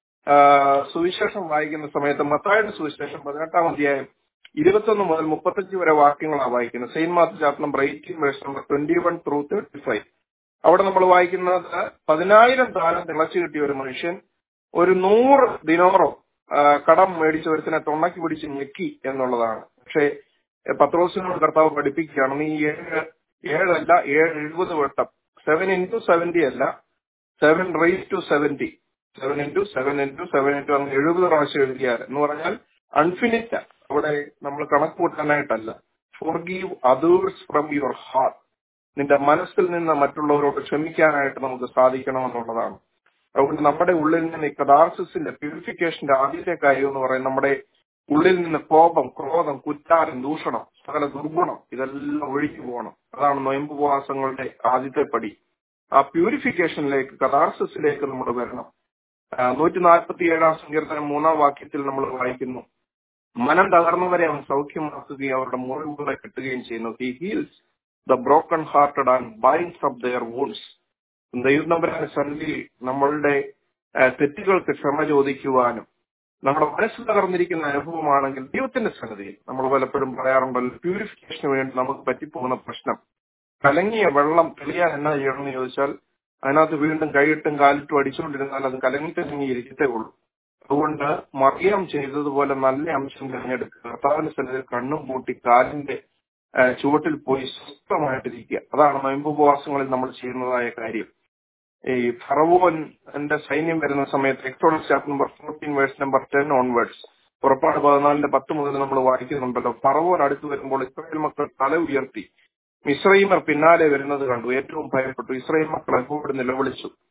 സുവിശേഷം വായിക്കുന്ന സമയത്ത് മത്തായുടെ സുവിശേഷം പതിനെട്ടാം അധ്യായം ഇരുപത്തൊന്ന് മുതൽ മുപ്പത്തഞ്ച് വരെ വാക്യങ്ങളാണ് വായിക്കുന്നത് Saint Matthew chapter number eighteen verse number twenty one through thirty five അവിടെ നമ്മൾ വായിക്കുന്നത് പതിനായിരം താരം തിളച്ചു കിട്ടിയ ഒരു മനുഷ്യൻ ഒരു നൂറ് ദിനോറോ ആ, കടം മേടിച്ച ഒരുത്തിനെ തൊണ്ണയ്ക്ക് പിടിച്ച് ഞെക്കി എന്നുള്ളതാണ് പക്ഷേ എ, പത്രോസിനോട് കർത്താവ് പഠിപ്പിക്കുകയാണ് നീ ഏഴ് ഏഴല്ല ഏഴ് എഴുപത് വട്ടം സെവൻ ഇൻറ്റു സെവന്റി അല്ല seven raise to seventy seven into seven into seven into അങ്ങനെ എഴുപത് പ്രാവശ്യം എഴുതിയാൽ എന്ന് പറഞ്ഞാൽ അൺഫിനിറ്റ് അവിടെ നമ്മൾ കണക്ക് കൂട്ടാനായിട്ടല്ല forgive others from your heart നിന്റെ മനസ്സിൽ നിന്ന് മറ്റുള്ളവരോട് ക്ഷമിക്കാനായിട്ട് നമുക്ക് സാധിക്കണമെന്നുള്ളതാണ് അതുകൊണ്ട് നമ്മുടെ ഉള്ളിൽ നിന്ന് ഈ കഥാർസിന്റെ പ്യൂരിഫിക്കേഷന്റെ ആദ്യത്തെ കാര്യം എന്ന് പറയുന്നത് നമ്മുടെ ഉള്ളിൽ നിന്ന് കോപം ക്രോധം കുറ്റാരം ദൂഷണം സകല ദുർഗുണം ഇതെല്ലാം ഒഴിഞ്ഞു പോകണം അതാണ് നൊയമ്പുപവാസങ്ങളുടെ ആദ്യത്തെ പടി ആ പ്യൂരിഫിക്കേഷനിലേക്ക് കഥാർസിസിലേക്ക് നമ്മൾ വരണം നൂറ്റി നാൽപ്പത്തി ഏഴാം സങ്കീർത്തനം മൂന്നാം വാക്യത്തിൽ നമ്മൾ വായിക്കുന്നു മനം തകർന്നവരെ അവൻ സൗഖ്യമാക്കുകയും അവരുടെ മുറിവുകളെ കെട്ടുകയും ചെയ്യുന്നു he heals the broken hearted and binds of their wounds ദൈവനമ്പരാന്റെ സന്നിധിയിൽ നമ്മളുടെ ആ, തെറ്റുകൾക്ക് ക്ഷമ ചോദിക്കുവാനും നമ്മുടെ മനസ്സ് തകർന്നിരിക്കുന്ന അനുഭവമാണെങ്കിൽ ദൈവത്തിന്റെ സന്നിധിയിൽ നമ്മൾ പലപ്പോഴും പറയാറുണ്ടല്ലോ പ്യൂരിഫിക്കേഷന് വേണ്ടി നമുക്ക് പറ്റിപ്പോകുന്ന പ്രശ്നം കലങ്ങിയ വെള്ളം തെളിയാൻ എന്നാ ചെയ്യണമെന്ന് ചോദിച്ചാൽ അതിനകത്ത് വീണ്ടും കൈയിട്ടും കാലിട്ടും അടിച്ചുകൊണ്ടിരുന്നാൽ അത് കലങ്ങി കലങ്ങി ഇരിക്കത്തേ ഉള്ളൂ അതുകൊണ്ട് മറിയം ചെയ്തതുപോലെ നല്ല അംശം തിരഞ്ഞെടുക്കുക കർത്താവിന്റെ സ്ഥലത്തിൽ കണ്ണും പൂട്ടി കാലിന്റെ ആ, ചുവട്ടിൽ പോയി സ്വസ്ഥമായിട്ടിരിക്കുക അതാണ് നോയമ്പുപവാസങ്ങളിൽ നമ്മൾ ചെയ്യുന്നതായ കാര്യം ഈ ഫറവോൻ എന്റെ സൈന്യം വരുന്ന സമയത്ത് Exodus chapter number fourteen verse number ten onwards പുറപ്പാട് പതിനാലിന്റെ പത്ത് മുതൽ നമ്മൾ വായിക്കുന്നുണ്ടല്ലോ ഫറവോൻ അടുത്ത് വരുമ്പോൾ ഇസ്രായേൽ മക്കൾ തല ഉയർത്തി മിശ്രൈമർ പിന്നാലെ വരുന്നത് കണ്ടു ഏറ്റവും ഭയപ്പെട്ടു ഇസ്രായേൽ മക്കൾ എപ്പോഴും നിലവിളിച്ചു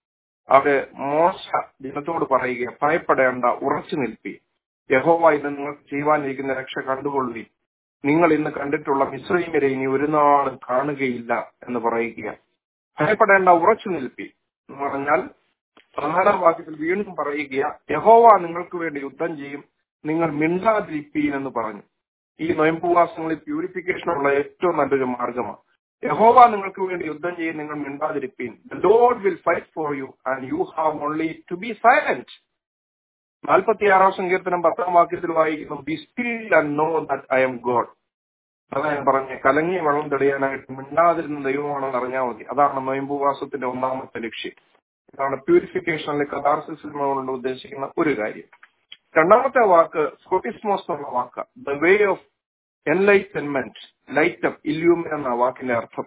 അവര് മോശ ജനത്തോട് പറയുക ഭയപ്പെടേണ്ട ഉറച്ചു നിൽപ്പി യഹോവ ഇന്ന് നിങ്ങൾക്ക് ചെയ്യുവാനിരിക്കുന്ന രക്ഷ കണ്ടുകൊള്ളുകയും നിങ്ങൾ ഇന്ന് കണ്ടിട്ടുള്ള മിശ്രീമരെ ഇനി ഒരു നാളും കാണുകയില്ല എന്ന് പറയുക ഭയപ്പെടേണ്ട ഉറച്ചു നിൽപ്പി എന്ന് പറഞ്ഞാൽ പ്രധാന വാക്യത്തിൽ വീണ്ടും പറയുക യഹോവ നിങ്ങൾക്ക് വേണ്ടി യുദ്ധം ചെയ്യും നിങ്ങൾ മിണ്ടാതിരിപ്പീൻ എന്ന് പറഞ്ഞു ഈ നൊയമ്പുവാസങ്ങളിൽ പ്യൂരിഫിക്കേഷനുള്ള ഏറ്റവും നല്ലൊരു മാർഗമാണ് യഹോവ നിങ്ങൾക്ക് വേണ്ടി യുദ്ധം ചെയ്യും നിങ്ങൾ മിണ്ടാതിരിപ്പീൻ the Lord will fight for you and you have only to be silent നാൽപ്പത്തിയാറാം സങ്കീർത്തനം പത്താം വാക്യത്തിൽ വായിക്കുന്നു be still and know that I am God അതാ ഞാൻ പറഞ്ഞ കലങ്ങിയ വെള്ളം തെളിയാനായിട്ട് മിണ്ടാതിരുന്ന ദൈവമാണെന്ന് അറിഞ്ഞാൽ മതി അതാണ് നൊയമ്പുവാസത്തിന്റെ ഒന്നാമത്തെ ലക്ഷ്യം ഇതാണ് പ്യൂരിഫിക്കേഷൻ അല്ലെങ്കിൽ കഥാർസിസ് കൊണ്ട് ഉദ്ദേശിക്കുന്ന ഒരു കാര്യം രണ്ടാമത്തെ വാക്ക് സ്കോട്ടിസ്മോസ് എന്നുള്ള വാക്ക് ദ വേ ഓഫ് എൻലൈറ്റൻമെന്റ് ലൈറ്റം ഇല്യൂമിൻ എന്ന വാക്കിന്റെ അർത്ഥം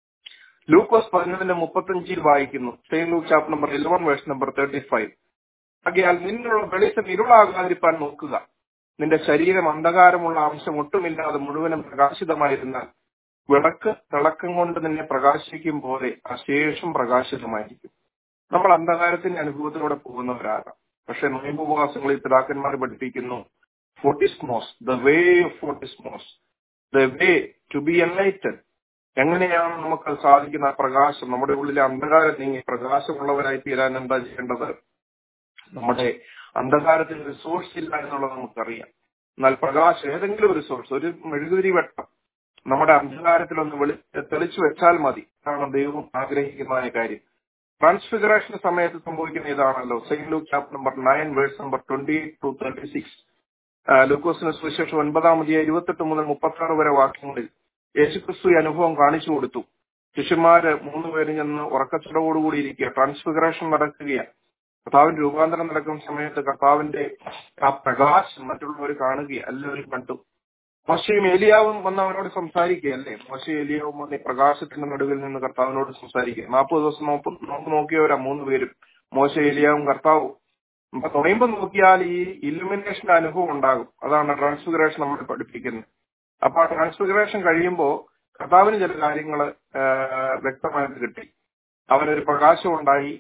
ലൂക്കോസ് പതിനൊന്നിന്റെ മുപ്പത്തഞ്ചിൽ വായിക്കുന്നു same Luke chapter number eleven verse number thirty five ആകയാൽ നിന്നുള്ള വെളിച്ചം ഇരുളാകാതിരിപ്പാൻ നോക്കുക നിന്റെ ശരീരം അന്ധകാരമുള്ള അംശം ഒട്ടുമില്ലാതെ മുഴുവനും പ്രകാശിതമായിരുന്നാൽ വിളക്ക് തിളക്കം കൊണ്ട് നിന്നെ പ്രകാശിക്കും പോലെ അശേഷം പ്രകാശിതമായിരിക്കും നമ്മൾ അന്ധകാരത്തിന്റെ അനുഭവത്തിലൂടെ പോകുന്നവരാകാം പക്ഷെ നോയമ്പുപവാസങ്ങളിൽ പിതാക്കന്മാർ പഠിപ്പിക്കുന്നു ഫോർട്ടിസ്മോസ് ദ വേ ഓഫ് ഫോർട്ടിസ്മോസ് the way to be enlightened എങ്ങനെയാണ് നമുക്ക് സാധിക്കുന്ന ആ പ്രകാശം നമ്മുടെ ഉള്ളിലെ അന്ധകാരം നീങ്ങി പ്രകാശമുള്ളവരായി തീരാൻ എന്താ ചെയ്യേണ്ടത് നമ്മുടെ അന്ധകാരത്തിന് ഒരു സോഴ്സ് ഇല്ല എന്നുള്ളത് നമുക്കറിയാം എന്നാൽ പ്രകാശം ഏതെങ്കിലും ഒരു സോഴ്സ് ഒരു മെഴുകുതിരി വെട്ടം നമ്മുടെ അന്ധകാരത്തിലൊന്ന് വെളി തെളിച്ചു വെച്ചാൽ മതി അതാണ് ദൈവം ആഗ്രഹിക്കുന്ന കാര്യം ട്രാൻസ്ഫിഗറേഷൻ സമയത്ത് സംഭവിക്കുന്ന ഇതാണല്ലോ Saint Luke chapter number nine verse number twenty to thirty six ലൂക്കോസിന് സുവിശേഷം ഒൻപതാമതിയ ഇരുപത്തെട്ട് മുതൽ മുപ്പത്തി ആറ് വരെ വാക്യങ്ങളിൽ യേശുക്രിസ്തു ഈ അനുഭവം കാണിച്ചു കൊടുത്തു ശിഷ്യന്മാര് മൂന്നുപേരും ചെന്ന് ഉറക്കച്ചടവോടുകൂടി ഇരിക്കുക ട്രാൻസ്ഫിഗറേഷൻ നടക്കുകയാണ് കർത്താവിന്റെ രൂപാന്തരം നടക്കുന്ന സമയത്ത് കർത്താവിന്റെ ആ പ്രകാശം മറ്റുള്ളവർ കാണുകയും എല്ലാവരും കണ്ടു മോശയും ഏലിയാവും വന്ന് അവനോട് സംസാരിക്കുക അല്ലേ മോശ ഏലിയാവും വന്ന് ഈ പ്രകാശത്തിന്റെ നടുവിൽ നിന്ന് കർത്താവിനോട് സംസാരിക്കുക നാൽപ്പത് ദിവസം നോക്ക് നോക്ക് നോക്കിയവരാ മൂന്ന് പേരും മോശ ഏലിയാവും കർത്താവും അപ്പൊ തൊഴിയുമ്പോൾ നോക്കിയാൽ ഈ ഇലുമിനേഷന്റെ അനുഭവം ഉണ്ടാകും അതാണ് ട്രാൻസ്ഫിഗറേഷൻ നമ്മളെ പഠിപ്പിക്കുന്നത് അപ്പൊ ആ ട്രാൻസ്ഫിഗറേഷൻ കഴിയുമ്പോൾ കർത്താവിന് ചില കാര്യങ്ങൾ വ്യക്തമായിട്ട് കിട്ടി അവനൊരു പ്രകാശം ഉണ്ടായി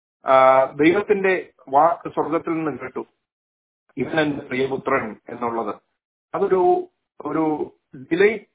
ദൈവത്തിന്റെ വാക്ക് സ്വർഗത്തിൽ നിന്ന് കേട്ടു ഇവൻ എന്റെ പ്രിയപുത്രൻ എന്നുള്ളത് അതൊരു ഒരു ഡിലൈറ്റ്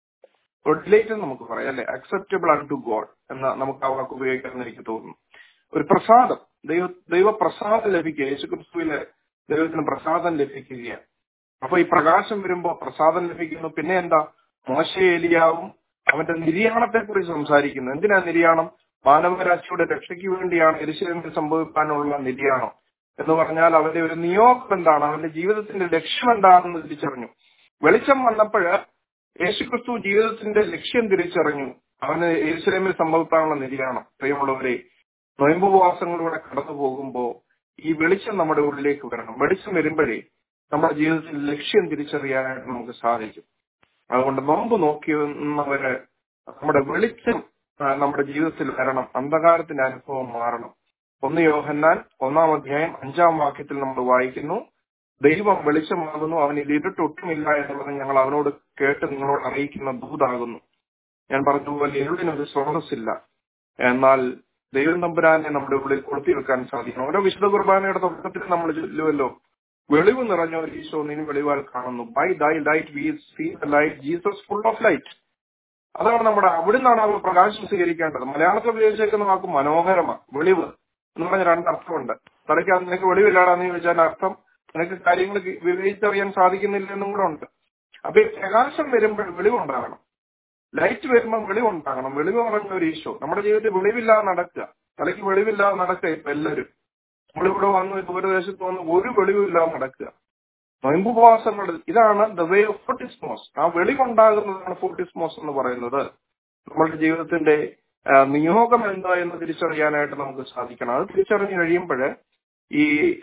ഒരു ഡിലൈറ്റ് എന്ന് നമുക്ക് പറയാം അല്ലെ അക്സെപ്റ്റബിൾ ആണ് ടു ഗോഡ് എന്ന് നമുക്ക് ആ വാക്ക് ഉപയോഗിക്കാമെന്ന് എനിക്ക് തോന്നുന്നു ഒരു പ്രസാദം ദൈവ ദൈവപ്രസാദം ലഭിക്കുക യേശുക്രിസ്തുവിലെ ദൈവത്തിന് പ്രസാദം ലഭിക്കുകയാണ് അപ്പൊ ഈ പ്രകാശം വരുമ്പോ പ്രസാദം ലഭിക്കുന്നു പിന്നെ എന്താ മോശ ഏലിയാവും അവന്റെ നിര്യാണത്തെ കുറിച്ച് സംസാരിക്കുന്നു എന്തിനാ നിര്യാണം മാനവരാശിയുടെ രക്ഷയ്ക്ക് വേണ്ടിയാണ് എരിശിലമിൽ സംഭവിക്കാനുള്ള നിര്യാണം എന്ന് പറഞ്ഞാൽ അവന്റെ ഒരു നിയോഗം എന്താണ് അവന്റെ ജീവിതത്തിന്റെ ലക്ഷ്യം എന്താണെന്ന് തിരിച്ചറിഞ്ഞു വെളിച്ചം വന്നപ്പോൾ യേശുക്രിസ്തു ജീവിതത്തിന്റെ ലക്ഷ്യം തിരിച്ചറിഞ്ഞു അവന് എരിശിലമിൽ സംഭവിക്കാനുള്ള നിര്യാണം പ്രിയമുള്ളവരെ നൊയമ്പുപവാസങ്ങളിലൂടെ കടന്നു പോകുമ്പോ ഈ വെളിച്ചം നമ്മുടെ ഉള്ളിലേക്ക് വരണം വെളിച്ചം വരുമ്പോഴേ നമ്മുടെ ജീവിതത്തിൽ ലക്ഷ്യം തിരിച്ചറിയാനായിട്ട് നമുക്ക് സാധിക്കും അതുകൊണ്ട് നോമ്പ് നോക്കിയുന്നവര് നമ്മുടെ വെളിച്ചം നമ്മുടെ ജീവിതത്തിൽ വരണം അന്ധകാരത്തിന്റെ അനുഭവം മാറണം ഒന്ന് യോഹന്നാൻ ഒന്നാം അധ്യായം അഞ്ചാം വാക്യത്തിൽ നമ്മൾ വായിക്കുന്നു ദൈവം വെളിച്ചമാകുന്നു അവനിൽ ഇരുട്ടൊട്ടുമില്ല എന്നുള്ളത് ഞങ്ങൾ അവനോട് കേട്ട് നിങ്ങളോട് അറിയിക്കുന്ന ദൂതാകുന്നു ഞാൻ പറഞ്ഞതുപോലെ ഇരുളിനൊരു സ്രോതസ്സില്ല എന്നാൽ ദൈവം തമ്പുരാനെ നമ്മുടെ ഉള്ളിൽ കൊളുത്തി വെക്കാൻ സാധിക്കണം ഓരോ വിശുദ്ധ കുർബാനയുടെ തുടക്കത്തിൽ നമ്മൾ ചൊല്ലുമല്ലോ വെളിവ് നിറഞ്ഞ ഒരു ഈശോ നീ വെളിവാൽ കാണുന്നു by thy light we see the light Jesus full of light അതാണ് നമ്മുടെ അവിടുന്നാണ് അവർ പ്രകാശം സ്വീകരിക്കേണ്ടത് മലയാളത്തിൽ ഉപയോഗിച്ചേക്കുന്ന വാക്ക് മനോഹരമാണ് വെളിവ് എന്ന് പറഞ്ഞ രണ്ടർത്ഥമുണ്ട് തലയ്ക്ക് നിനക്ക് വെളിവില്ലാടാന്ന് ചോദിച്ചാൽ അർത്ഥം നിനക്ക് കാര്യങ്ങൾ വിവേചിച്ചറിയാൻ സാധിക്കുന്നില്ല എന്നും കൂടെ ഉണ്ട് അപ്പൊ ഈ പ്രകാശം വരുമ്പോൾ വെളിവുണ്ടാകണം ലൈറ്റ് വരുമ്പോൾ വെളിവുണ്ടാകണം വെളിവ് പറഞ്ഞ ഒരു ഈശോ നമ്മുടെ ജീവിതത്തിൽ വെളിവില്ലാതെ നടക്കുക തലയ്ക്ക് വെളിവില്ലാതെ നടക്കുക ഇപ്പൊ എല്ലാവരും നമ്മളിവിടെ വന്ന് ദൂരദേശത്ത് വന്ന് ഒരു വെളിവില്ലാതെ നടക്കുക നൊയമ്പുപവാസങ്ങൾ ഇതാണ് ദ വേ ഓഫ് ഫോർട്ടിസ്മോസ് ആ വെളിവുണ്ടാകുന്നതാണ് ഫോർട്ടിസ്മോസ് എന്ന് പറയുന്നത് നമ്മളുടെ ജീവിതത്തിന്റെ നിയോഗം എന്താ എന്ന് തിരിച്ചറിയാനായിട്ട് നമുക്ക് സാധിക്കണം അത് തിരിച്ചറിഞ്ഞു കഴിയുമ്പോൾ ഈ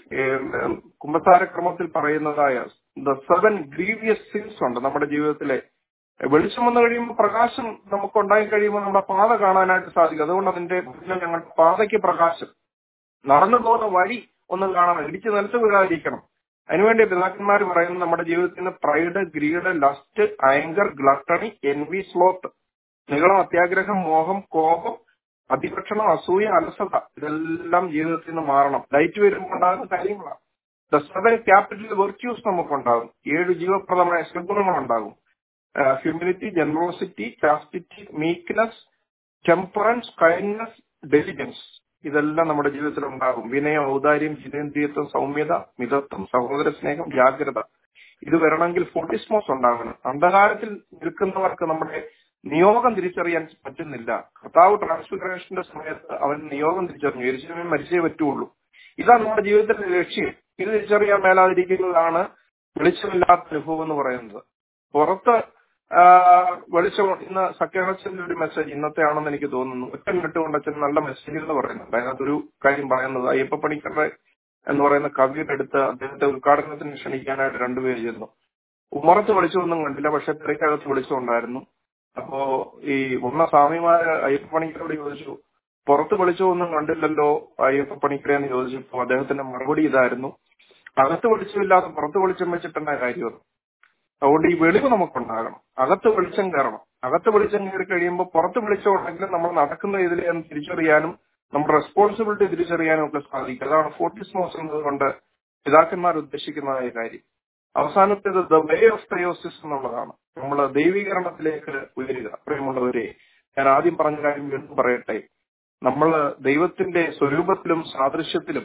കുമ്പസാരക്രമത്തിൽ പറയുന്നതായ ദ സെവൻ ഗ്രീവിയസ് സിൻസ് ഉണ്ട് നമ്മുടെ ജീവിതത്തിലെ വെളിച്ചം വന്നു കഴിയുമ്പോൾ പ്രകാശം നമുക്ക് ഉണ്ടായി കഴിയുമ്പോൾ നമ്മുടെ പാത കാണാനായിട്ട് സാധിക്കും അതുകൊണ്ട് അതിന്റെ ഞങ്ങളുടെ പാതയ്ക്ക് പ്രകാശം നടന്നു പോകുന്ന വഴി ഒന്ന് കാണണം ഇടിച്ചു നിലത്ത് വീഴാതിരിക്കണം അതിനുവേണ്ടി പിതാക്കന്മാർ പറയുന്നത് നമ്മുടെ ജീവിതത്തിന് pride greed lust anger gluttony envy sloth നികളം അത്യാഗ്രഹം മോഹം കോപം അതിഭക്ഷണം അസൂയ അലസത ഇതെല്ലാം ജീവിതത്തിൽ നിന്ന് മാറണം ലൈറ്റ് വരുമ്പോൾ ഉണ്ടാകുന്ന കാര്യങ്ങളാണ് ദ സെവൻ ക്യാപിറ്റൽ വെർച്യൂസ് നമുക്കുണ്ടാകും ഏഴ് ജീവപ്രദമായ സദ്ഗുണങ്ങൾ ഉണ്ടാകും humility generosity chastity meekness temperance kindness diligence ഇതെല്ലാം നമ്മുടെ ജീവിതത്തിൽ ഉണ്ടാകും വിനയം ഔദാര്യം ജിതേന്ദ്രിയത്വം സൗമ്യത മിതത്വം സഹോദര സ്നേഹം ജാഗ്രത ഇത് വരണമെങ്കിൽ ഫോർട്ടിസ്മോസ് ഉണ്ടാകണം അന്ധകാരത്തിൽ നിൽക്കുന്നവർക്ക് നമ്മുടെ നിയോഗം തിരിച്ചറിയാൻ പറ്റുന്നില്ല കർത്താവ് ട്രാൻസ്ഫിഗറേഷന്റെ സമയത്ത് അവൻ നിയോഗം തിരിച്ചറിഞ്ഞു എരിശിനെ മരിച്ചേ പറ്റുള്ളൂ ഇതാണ് നമ്മുടെ ജീവിതത്തിന്റെ ലക്ഷ്യം ഇത് തിരിച്ചറിയാൻ മേലാതിരിക്കുന്നതാണ് വെളിച്ചമില്ലാത്ത അനുഭവം എന്ന് പറയുന്നത് പുറത്ത് ആ, വെളിച്ചം ഇന്ന് സഖ്യഹച്ചന്റെ ഒരു മെസ്സേജ് ഇന്നത്തെ ആണെന്ന് എനിക്ക് തോന്നുന്നു ഒറ്റ മിനിറ്റ് കൊണ്ട് അച്ഛൻ നല്ല മെസ്സേജുകൾ പറയുന്നുണ്ട് അതിനകത്തൊരു കാര്യം പറയുന്നത് അയ്യപ്പ പണിക്കരുടെ എന്ന് പറയുന്ന കവിയുടെ അടുത്ത് അദ്ദേഹത്തെ ഉദ്ഘാടനത്തിന് ക്ഷണിക്കാനായിട്ട് രണ്ടുപേര് ചെന്നു ഉമ്മറത്ത് വെളിച്ചമൊന്നും കണ്ടില്ല പക്ഷെ തിരക്കകത്ത് വെളിച്ചമുണ്ടായിരുന്നു അപ്പോ ഈ ഉള്ള സ്വാമിമാര് അയ്യപ്പ പണിക്കരോട് ചോദിച്ചു പുറത്ത് വെളിച്ചമൊന്നും കണ്ടില്ലല്ലോ അയ്യപ്പ പണിക്കരെ എന്ന് ചോദിച്ചപ്പോ അദ്ദേഹത്തിന്റെ മറുപടി ഇതായിരുന്നു അകത്ത് വെളിച്ചമില്ലാതെ പുറത്ത് വെളിച്ചം വെച്ചിട്ടെന്ന കാര്യം അതുകൊണ്ട് ഈ വെളിവ് നമുക്കുണ്ടാകണം അകത്ത് വെളിച്ചം കയറണം അകത്ത് വെളിച്ചം കയറി കഴിയുമ്പോൾ പുറത്ത് വെളിച്ചം ഉണ്ടെങ്കിൽ നമ്മൾ നടക്കുന്ന ഇതിൽ എന്ന് തിരിച്ചറിയാനും നമ്മുടെ റെസ്പോൺസിബിലിറ്റി തിരിച്ചറിയാനും ഒക്കെ സാധിക്കും അതാണ് ഫോർട്ടിസ്മോസ് എന്നതുകൊണ്ട് പിതാക്കന്മാർ ഉദ്ദേശിക്കുന്നതായ കാര്യം അവസാനത്തേത് ദ വേ ഓഫ് തയോസിസ് എന്നുള്ളതാണ് നമ്മൾ ദൈവീകരണത്തിലേക്ക് ഉയരുക പ്രിയമുള്ളവരെ ഞാൻ ആദ്യം പറഞ്ഞ കാര്യം വീണ്ടും പറയട്ടെ നമ്മൾ ദൈവത്തിന്റെ സ്വരൂപത്തിലും സാദൃശ്യത്തിലും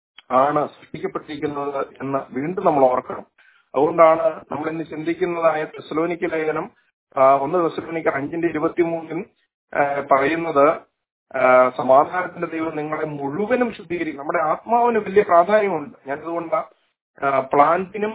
ആണ് സൃഷ്ടിക്കപ്പെട്ടിരിക്കുന്നത് എന്ന് വീണ്ടും നമ്മൾ ഓർക്കണം അതുകൊണ്ടാണ് നമ്മൾ ഇന്ന് ചിന്തിക്കുന്നതായ തെസലോനിക്ക ലേഖനം ആ, ഒന്ന് തെസലോനിക്ക അഞ്ചിന്റെ ഇരുപത്തിമൂന്നിൽ ആ, പറയുന്നത് ആ, സമാധാനത്തിന്റെ ദൈവം നിങ്ങളെ മുഴുവനും ശുദ്ധീകരിക്കും നമ്മുടെ ആത്മാവിന് വലിയ പ്രാധാന്യമുണ്ട് ഞാനിതുകൊണ്ട് പ്ലാന്റിനും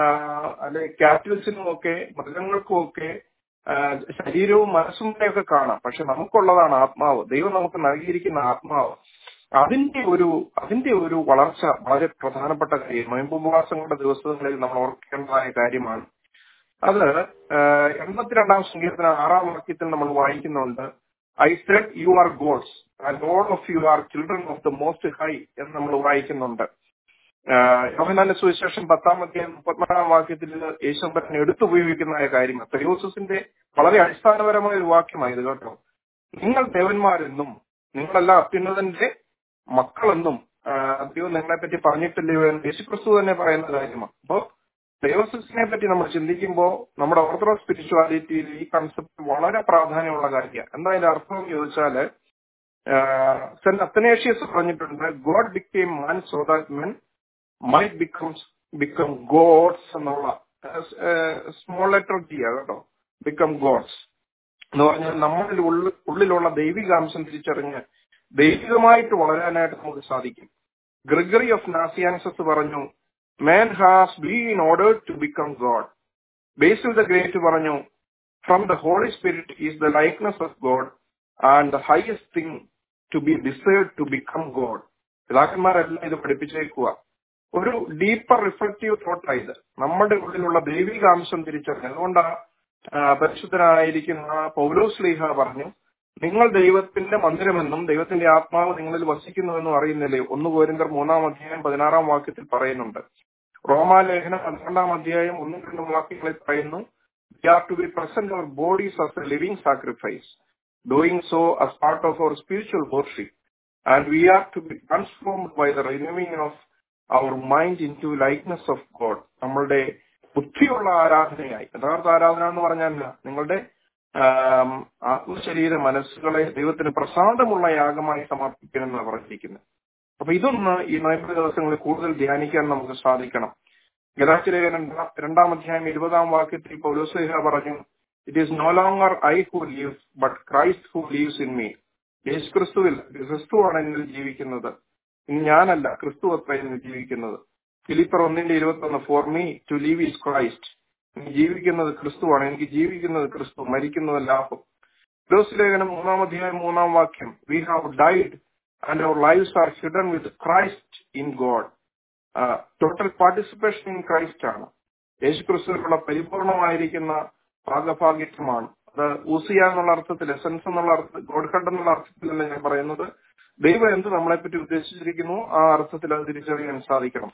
അല്ലെ കാറ്റിൽസിനും ഒക്കെ മൃഗങ്ങൾക്കും ഒക്കെ ആ, ശരീരവും മനസ്സും ഒക്കെ കാണാം പക്ഷെ നമുക്കുള്ളതാണ് ആത്മാവ് ദൈവം നമുക്ക് നൽകിയിരിക്കുന്ന ആത്മാവ് അതിന്റെ ഒരു അതിന്റെ ഒരു വളർച്ച വളരെ പ്രധാനപ്പെട്ട കാര്യം നോയമ്പുപവാസങ്ങളുടെ ദിവസങ്ങളിൽ നമ്മൾ ഓർക്കേണ്ടതായ കാര്യമാണ് അത് ആഹ്, എൺപത്തിരണ്ടാം സങ്കീർത്തന ആറാം വാക്യത്തിൽ നമ്മൾ വായിക്കുന്നുണ്ട് I said you are gods and all of you are children of the most high എന്ന് നമ്മൾ വായിക്കുന്നുണ്ട് യോഹനാന്റെ സുവിശേഷം പത്താമത്തെ മുപ്പത്തിനാലാം വാക്യത്തിൽ ഇത് യേശുമ്പരൻ എടുത്തുപയോഗിക്കുന്നതായ കാര്യമാണ് തെയോസസിന്റെ വളരെ അടിസ്ഥാനപരമായ ഒരു വാക്യമായത് കേട്ടോ നിങ്ങൾ ദേവന്മാരെന്നും നിങ്ങളെല്ലാം അത്യുന്നതന്റെ മക്കളെന്നും ആഹ് ദൈവം നിങ്ങളെ പറ്റി പറഞ്ഞിട്ടില്ലയോ എന്ന് യേശുക്രിസ്തു തന്നെ പറയുന്ന കാര്യമാണ് അപ്പോ ദൈവസിനെ പറ്റി നമ്മൾ ചിന്തിക്കുമ്പോൾ നമ്മുടെ ഓർത്തഡോക്സ് സ്പിരിച്വാലിറ്റിയിൽ ഈ കൺസെപ്റ്റ് വളരെ പ്രാധാന്യമുള്ള കാര്യമാണ് എന്താ അതിന്റെ അർത്ഥം എന്ന് ചോദിച്ചാല് സെന്റ് അത്തനേഷ്യസ് പറഞ്ഞിട്ടുണ്ട് God became man so that men might becomes become gods എന്നുള്ള സ്മോൾ ലെറ്റർ ജി ആ കേട്ടോ ബിക്കം ഗോഡ്സ് എന്ന് പറഞ്ഞാൽ നമ്മളിൽ ഉള്ളിൽ ഉള്ളിലുള്ള ദൈവികാംശം തിരിച്ചറിഞ്ഞ് ദൈവികമായിട്ട് വളരാനായിട്ട് നമുക്ക് സാധിക്കും ഗ്രിഗറി ഓഫ് നാസിയാൻസസ് പറഞ്ഞു man has been order to become God Basil the Great പറഞ്ഞു from the Holy Spirit is the likeness of God and the highest thing to be desired to become God പിതാക്കന്മാരെല്ലാം ഇത് പഠിപ്പിച്ചേക്കുക ഒരു deeper reflective തോട്ടാണ് ഇത് നമ്മുടെ ഉള്ളിലുള്ള ദൈവികാംശം തിരിച്ചറിഞ്ഞു അതുകൊണ്ടാണ് ആ, പരിശുദ്ധനായിരിക്കുന്ന പൗലോസ് ലീഹ പറഞ്ഞു നിങ്ങൾ ദൈവത്തിന്റെ മന്ദിരമെന്നും ദൈവത്തിന്റെ ആത്മാവ് നിങ്ങളിൽ വസിക്കുന്നുവെന്നും അറിയുന്നില്ലേ ഒന്ന് കോരിന്തർ മൂന്നാം അധ്യായം പതിനാറാം വാക്യത്തിൽ പറയുന്നുണ്ട് റോമാലേഖനം പന്ത്രണ്ടാം അധ്യായം ഒന്നും രണ്ടും വാക്യങ്ങളിൽ പറയുന്നു we are to be present our bodies as a living sacrifice doing so as part of our spiritual worship and we are to be transformed by the renewing of our mind into likeness of God. നമ്മളുടെ ബുദ്ധിയുള്ള ആരാധനയായി യഥാർത്ഥ ആരാധന എന്ന് പറഞ്ഞാൽ നിങ്ങളുടെ ആം, ആത്മശരീര മനസ്സുകളെ ദൈവത്തിന് പ്രസാദമുള്ള യാഗമായി സമർപ്പിക്കണമെന്നാണ് പറഞ്ഞിരിക്കുന്നത് അപ്പൊ ഇതൊന്ന് ഈ നോയമ്പ് ദിവസങ്ങളിൽ കൂടുതൽ ധ്യാനിക്കാൻ നമുക്ക് സാധിക്കണം ഗതാചലേഖനം രണ്ടാം അധ്യായം ഇരുപതാം വാക്യത്തിൽ പൗലോസ്ലിഹ പറഞ്ഞു it is no longer I who live but Christ who lives in me യേശു ക്രിസ്തുവിൽ ക്രിസ്തുവാണ് എന്നിൽ ജീവിക്കുന്നത് ഇനി ഞാനല്ല ക്രിസ്തു അത്ര എന്നിൽ ജീവിക്കുന്നത് ഫിലിപ്പർ ഒന്നിന്റെ ഇരുപത്തി ഒന്ന് for me to live is Christ എനിക്ക് ജീവിക്കുന്നത് ക്രിസ്തുവാണ് എനിക്ക് ജീവിക്കുന്നത് ക്രിസ്തു മരിക്കുന്നത് ലാഭം ഫിലോസ് ലേഖനം മൂന്നാം അധ്യായം മൂന്നാം വാക്യം we have died and our lives are hidden with Christ in God total participation in Christ ആണ് യേശു ക്രിസ്തുവിലുള്ള പരിപൂർണമായിരിക്കുന്ന ഭാഗഭാഗ്യത്വമാണ് അത് ഊസിയ എന്നുള്ള അർത്ഥത്തിൽ എസൻസ് എന്നുള്ള അർത്ഥത്തിൽ ഗോഡ് ഹഡ് എന്നുള്ള അർത്ഥത്തിലല്ല ഞാൻ പറയുന്നത് ദൈവം എന്ത് നമ്മളെപ്പറ്റി ഉദ്ദേശിച്ചിരിക്കുന്നു ആ അർത്ഥത്തിൽ അത് തിരിച്ചറിയാൻ സാധിക്കണം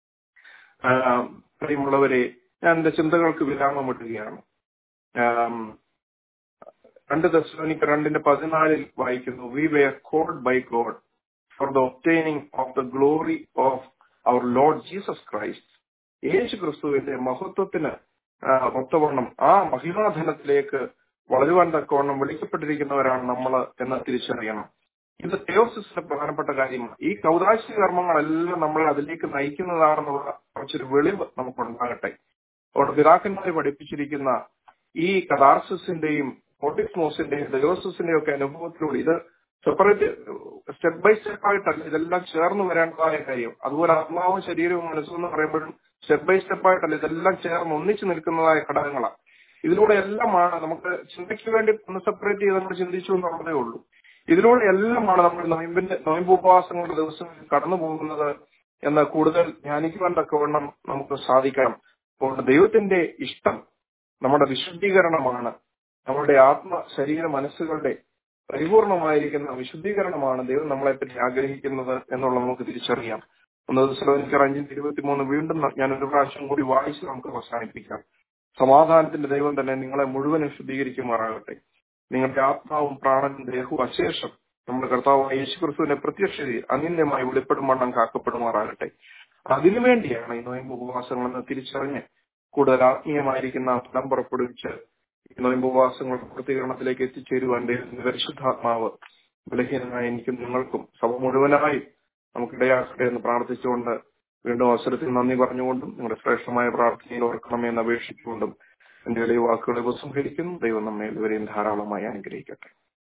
ആ, പ്രിയമുള്ളവരെ ഞാൻ എന്റെ ചിന്തകൾക്ക് വിരാമം ഇടുകയാണ് ആം, രണ്ട് ദശലോനിക്ക് രണ്ടിന്റെ പതിനാലിൽ വായിക്കുന്നു we were called by God for the obtaining of the glory of our Lord Jesus Christ യേശു ക്രിസ്തുവിന്റെ മഹത്വത്തിന് ആ, ഒത്തവണ്ണം ആ മഹിമാധനത്തിലേക്ക് വളരുവാൻ തക്കവണ്ണം വിളിക്കപ്പെട്ടിരിക്കുന്നവരാണ് നമ്മൾ എന്ന് തിരിച്ചറിയണം ഇത് തെയോസിസിന്റെ പ്രധാനപ്പെട്ട കാര്യമാണ് ഈ കൗതാശിക കർമ്മങ്ങളെല്ലാം നമ്മളെ അതിലേക്ക് നയിക്കുന്നതാണെന്നുള്ള കുറച്ചൊരു വെളിവ് നമുക്കുണ്ടാകട്ടെ അവിടെ പിതാക്കന്മാരെ പഠിപ്പിച്ചിരിക്കുന്ന ഈ കഥാർസിന്റെയും പോട്ടിക്സ്മോസിന്റെയും ദയോസിന്റെയും ഒക്കെ അനുഭവത്തിലൂടെ ഇത് സെപ്പറേറ്റ് സ്റ്റെപ്പ് ബൈ സ്റ്റെപ്പ് ആയിട്ടല്ല ഇതെല്ലാം ചേർന്ന് വരേണ്ടതായ കാര്യം അതുപോലെ ആത്മാവും ശരീരവും മനസ്സും എന്ന് പറയുമ്പോഴും സ്റ്റെപ്പ് ബൈ സ്റ്റെപ്പ് ആയിട്ടല്ല ഇതെല്ലാം ചേർന്ന് ഒന്നിച്ചു നിൽക്കുന്നതായ ഘടകങ്ങളാണ് ഇതിലൂടെ എല്ലാമാണ് നമുക്ക് ചിന്തയ്ക്ക് വേണ്ടി ഒന്ന് സെപ്പറേറ്റ് ചെയ്ത് നമ്മൾ ചിന്തിച്ചു എന്നുള്ളതേ ഉള്ളൂ ഇതിലൂടെ എല്ലാമാണ് നമ്മൾ നോയമ്പിന്റെ നോയമ്പ് ഉപവാസങ്ങളുടെ ദിവസം കടന്നു പോകുന്നത് എന്ന് കൂടുതൽ ധ്യാനിക്കുവാൻ തക്കവണ്ണം നമുക്ക് സാധിക്കണം അപ്പോൾ ദൈവത്തിന്റെ ഇഷ്ടം നമ്മുടെ വിശുദ്ധീകരണമാണ് നമ്മുടെ ആത്മ ശരീര മനസ്സുകളുടെ പരിപൂർണമായിരിക്കുന്ന വിശുദ്ധീകരണമാണ് ദൈവം നമ്മളെ പറ്റി ആഗ്രഹിക്കുന്നത് എന്നുള്ളത് നമുക്ക് തിരിച്ചറിയാം ഒന്ന് ദിവസം അഞ്ചിന്റെ ഇരുപത്തിമൂന്ന് വീണ്ടും ഞാൻ ഒരു പ്രാവശ്യം കൂടി വായിച്ച് നമുക്ക് അവസാനിപ്പിക്കാം സമാധാനത്തിന്റെ ദൈവം തന്നെ നിങ്ങളെ മുഴുവനും ശുദ്ധീകരിക്കുമാറാകട്ടെ നിങ്ങളുടെ ആത്മാവും പ്രാണനും ദേഹവും അശേഷം നമ്മുടെ കർത്താവായ യേശു ക്രിസ്തുവിന്റെ പ്രത്യക്ഷതയിൽ അനിന്യമായി വെളിപ്പെടും കാക്കപ്പെടുമാറാകട്ടെ അതിനുവേണ്ടിയാണ് ഈ നോയമ്പ് ഉപവാസങ്ങളെന്ന് തിരിച്ചറിഞ്ഞ് കൂടുതൽ ആത്മീയമായിരിക്കുന്ന ഫലം പുറപ്പെടുവിച്ച് ഈ നോയമ്പ് ഉപവാസങ്ങളുടെ പൂർത്തീകരണത്തിലേക്ക് എത്തിച്ചേരുവാൻ ദൈവത്തിന്റെ പരിശുദ്ധാത്മാവ് ബലഹീനമായ എനിക്കും നിങ്ങൾക്കും സഭ മുഴുവനായി നമുക്കിടയാക്കട്ടെ എന്ന് പ്രാർത്ഥിച്ചുകൊണ്ട് വീണ്ടും അവസരത്തിൽ നന്ദി പറഞ്ഞുകൊണ്ടും നിങ്ങളുടെ ശ്രേഷ്ഠമായ പ്രാർത്ഥനയിൽ ഓർക്കണമേ എന്ന് അപേക്ഷിച്ചുകൊണ്ടും എന്റെ വലിയ വാക്കുകളെ ഉപസംഹരിക്കുന്നു ദൈവം നമ്മെ ഇതുവരെയും ധാരാളമായി അനുഗ്രഹിക്കട്ടെ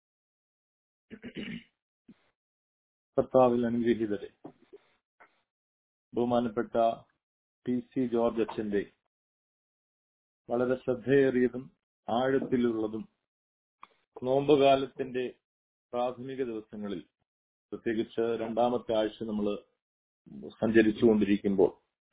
കർത്താവിൽ അനുഗ്രഹീതരെ ബഹുമാനപ്പെട്ട ടി സി ജോർജ് അച്ഛന്റെ വളരെ ശ്രദ്ധയേറിയതും ആഴത്തിലുള്ളതും നോമ്പുകാലത്തിന്റെ പ്രാഥമിക ദിവസങ്ങളിൽ പ്രത്യേകിച്ച് രണ്ടാമത്തെ ആഴ്ച നമ്മൾ സഞ്ചരിച്ചുകൊണ്ടിരിക്കുമ്പോൾ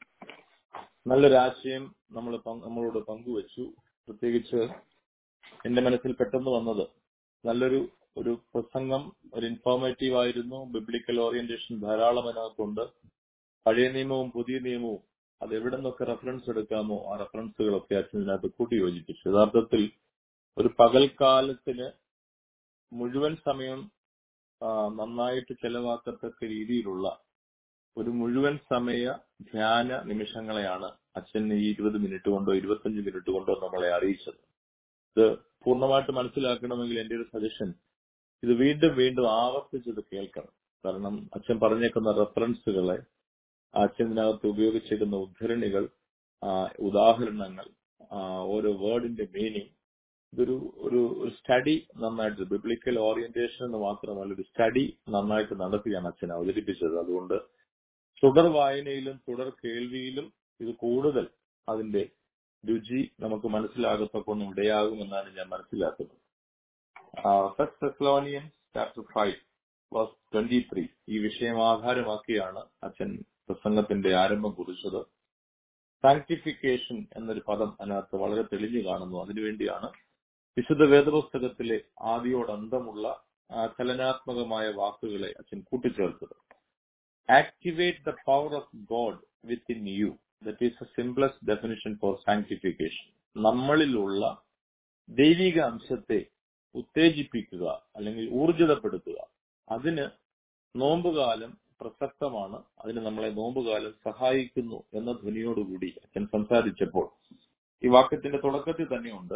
നല്ലൊരാശയം നമ്മൾ നമ്മളോട് പങ്കുവച്ചു പ്രത്യേകിച്ച് എന്റെ മനസ്സിൽ പെട്ടെന്ന് വന്നത് നല്ലൊരു ഒരു പ്രസംഗം ഒരു ഇൻഫോർമേറ്റീവ് ആയിരുന്നു ബിബ്ലിക്കൽ ഓറിയന്റേഷൻ ധാരാളം അതിനകത്തുണ്ട് പഴയ നിയമവും പുതിയ നിയമവും അത് എവിടെ നിന്നൊക്കെ റെഫറൻസ് എടുക്കാമോ ആ റെഫറൻസുകളൊക്കെ അച്ഛൻ ഇതിനകത്ത് കൂട്ടി യോജിപ്പിച്ചു യഥാർത്ഥത്തിൽ ഒരു പകൽക്കാലത്തിന് മുഴുവൻ സമയം ആ, നന്നായിട്ട് ചെലവാക്കത്തക്ക രീതിയിലുള്ള ഒരു മുഴുവൻ സമയ ധ്യാന നിമിഷങ്ങളെയാണ് അച്ഛൻ ഈ ഇരുപത് മിനിറ്റ് കൊണ്ടോ ഇരുപത്തഞ്ച് മിനിറ്റ് കൊണ്ടോ നമ്മളെ അറിയിച്ചത് ഇത് പൂർണ്ണമായിട്ട് മനസ്സിലാക്കണമെങ്കിൽ എന്റെ ഒരു സജഷൻ ഇത് വീണ്ടും വീണ്ടും ആവർത്തിച്ചത് കേൾക്കണം കാരണം അച്ഛൻ പറഞ്ഞേക്കുന്ന റെഫറൻസുകളെ അച്ഛൻ ഇതിനകത്ത് ഉപയോഗിച്ചിരിക്കുന്ന ഉദ്ധരണികൾ ആ, ഉദാഹരണങ്ങൾ ആ, ഓരോ വേർഡിന്റെ മീനിങ് ഇതൊരു ഒരു ഒരു സ്റ്റഡി നന്നായിട്ട് ബിബ്ലിക്കൽ ഓറിയന്റേഷൻ എന്ന് മാത്രമല്ല ഒരു സ്റ്റഡി നന്നായിട്ട് നടത്തിയാണ് അച്ഛൻ അവതരിപ്പിച്ചത് അതുകൊണ്ട് തുടർ വായനയിലും തുടർ കേൾവിയിലും ഇത് കൂടുതൽ അതിന്റെ രുചി നമുക്ക് മനസ്സിലാകത്തൊക്കൊന്നും ഇടയാകുമെന്നാണ് ഞാൻ മനസ്സിലാക്കുന്നത് first Thessalonians chapter five plus twenty three ഈ വിഷയം ആധാരമാക്കിയാണ് അച്ഛൻ പ്രസംഗത്തിന്റെ ആരംഭം കുറിച്ചത് സാങ്ക്ടിഫിക്കേഷൻ എന്നൊരു പദം അതിനകത്ത് വളരെ തെളിഞ്ഞു കാണുന്നു അതിനുവേണ്ടിയാണ് വിശുദ്ധ വേദപുസ്തകത്തിലെ ആദിയോടന്തമുള്ള ആ ചലനാത്മകമായ വാക്കുകളെ അച്ഛൻ കൂട്ടിച്ചേർത്തത് activate the power of God within you that is a simplest definition for sanctification നമ്മളിലുള്ള ദൈവിക അംശത്തെ ഉത്തേജിപ്പിക്കുക അല്ലെങ്കിൽ ഊർജിതപ്പെടുത്തുക അതിന് നോമ്പുകാലം പ്രസക്തമാണ് അതിന് നമ്മളെ നോമ്പുകാലം സഹായിക്കുന്നു എന്ന ധ്വനിയോടുകൂടി അച്ഛൻ സംസാരിച്ചപ്പോൾ ഈ വാക്യത്തിന്റെ തുടക്കത്തിൽ തന്നെയുണ്ട്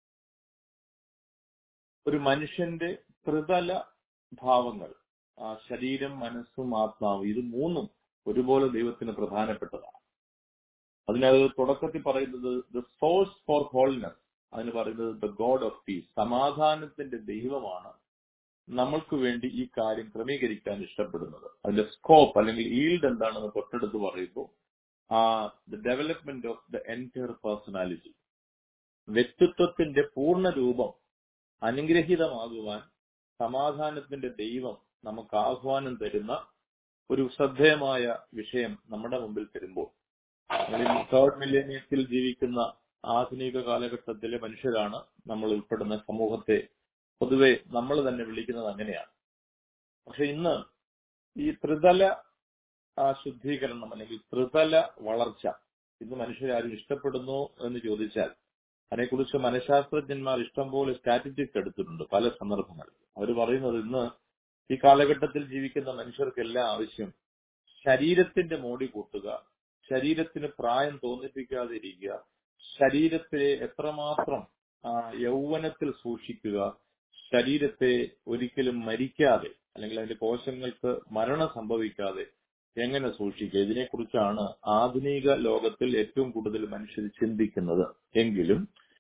ഒരു മനുഷ്യന്റെ ത്രിതല ഭാവങ്ങൾ ആ ശരീരം മനസ്സും ആത്മാവും ഇത് മൂന്നും ഒരുപോലെ ദൈവത്തിന് പ്രധാനപ്പെട്ടതാണ് അതിനകത്ത് തുടക്കത്തിൽ പറയുന്നത് ദ സോഴ്സ് ഫോർ ഹോൾനെസ് അതിന് പറയുന്നത് ദ ഗോഡ് ഓഫ് പീസ് സമാധാനത്തിന്റെ ദൈവമാണ് നമ്മൾക്ക് വേണ്ടി ഈ കാര്യം ക്രമീകരിക്കാൻ ഇഷ്ടപ്പെടുന്നത് അതിന്റെ സ്കോപ്പ് അല്ലെങ്കിൽ ഈൽഡ് എന്താണെന്ന് തൊട്ടടുത്ത് പറയുമ്പോൾ ആ the development of the entire personality വ്യക്തിത്വത്തിന്റെ പൂർണ്ണ രൂപം അനുഗ്രഹീതമാകുവാൻ സമാധാനത്തിന്റെ ദൈവം നമുക്ക് ആഹ്വാനം തരുന്ന ഒരു ശ്രദ്ധേയമായ വിഷയം നമ്മുടെ മുമ്പിൽ തരുമ്പോൾ തേർഡ് മില്ലേനിയത്തിൽ ജീവിക്കുന്ന ആധുനിക കാലഘട്ടത്തിലെ മനുഷ്യരാണ് നമ്മൾ ഉൾപ്പെടുന്ന സമൂഹത്തെ പൊതുവെ നമ്മൾ തന്നെ വിളിക്കുന്നത് അങ്ങനെയാണ് പക്ഷെ ഇന്ന് ഈ ത്രിതല ആ, ശുദ്ധീകരണം അല്ലെങ്കിൽ ത്രിതല വളർച്ച ഇന്ന് മനുഷ്യരാരും ഇഷ്ടപ്പെടുന്നു എന്ന് ചോദിച്ചാൽ അതിനെക്കുറിച്ച് മനഃശാസ്ത്രജ്ഞന്മാർ ഇഷ്ടംപോലെ സ്റ്റാറ്റിസ്റ്റിക്സ് എടുത്തിട്ടുണ്ട് പല സന്ദർഭങ്ങളിൽ അവർ പറയുന്നത് ഇന്ന് ഈ കാലഘട്ടത്തിൽ ജീവിക്കുന്ന മനുഷ്യർക്കെല്ലാം ആവശ്യം ശരീരത്തിന്റെ മോടി കൂട്ടുക ശരീരത്തിന് പ്രായം തോന്നിപ്പിക്കാതെ ഇരിക്കുക ശരീരത്തെ എത്രമാത്രം ആ, യൗവനത്തിൽ സൂക്ഷിക്കുക ശരീരത്തെ ഒരിക്കലും മരിക്കാതെ അല്ലെങ്കിൽ അതിന്റെ കോശങ്ങൾക്ക് മരണം സംഭവിക്കാതെ എങ്ങനെ സൂക്ഷിക്കുക ഇതിനെക്കുറിച്ചാണ് ആധുനിക ലോകത്തിൽ ഏറ്റവും കൂടുതൽ മനുഷ്യർ ചിന്തിക്കുന്നത് എങ്കിലും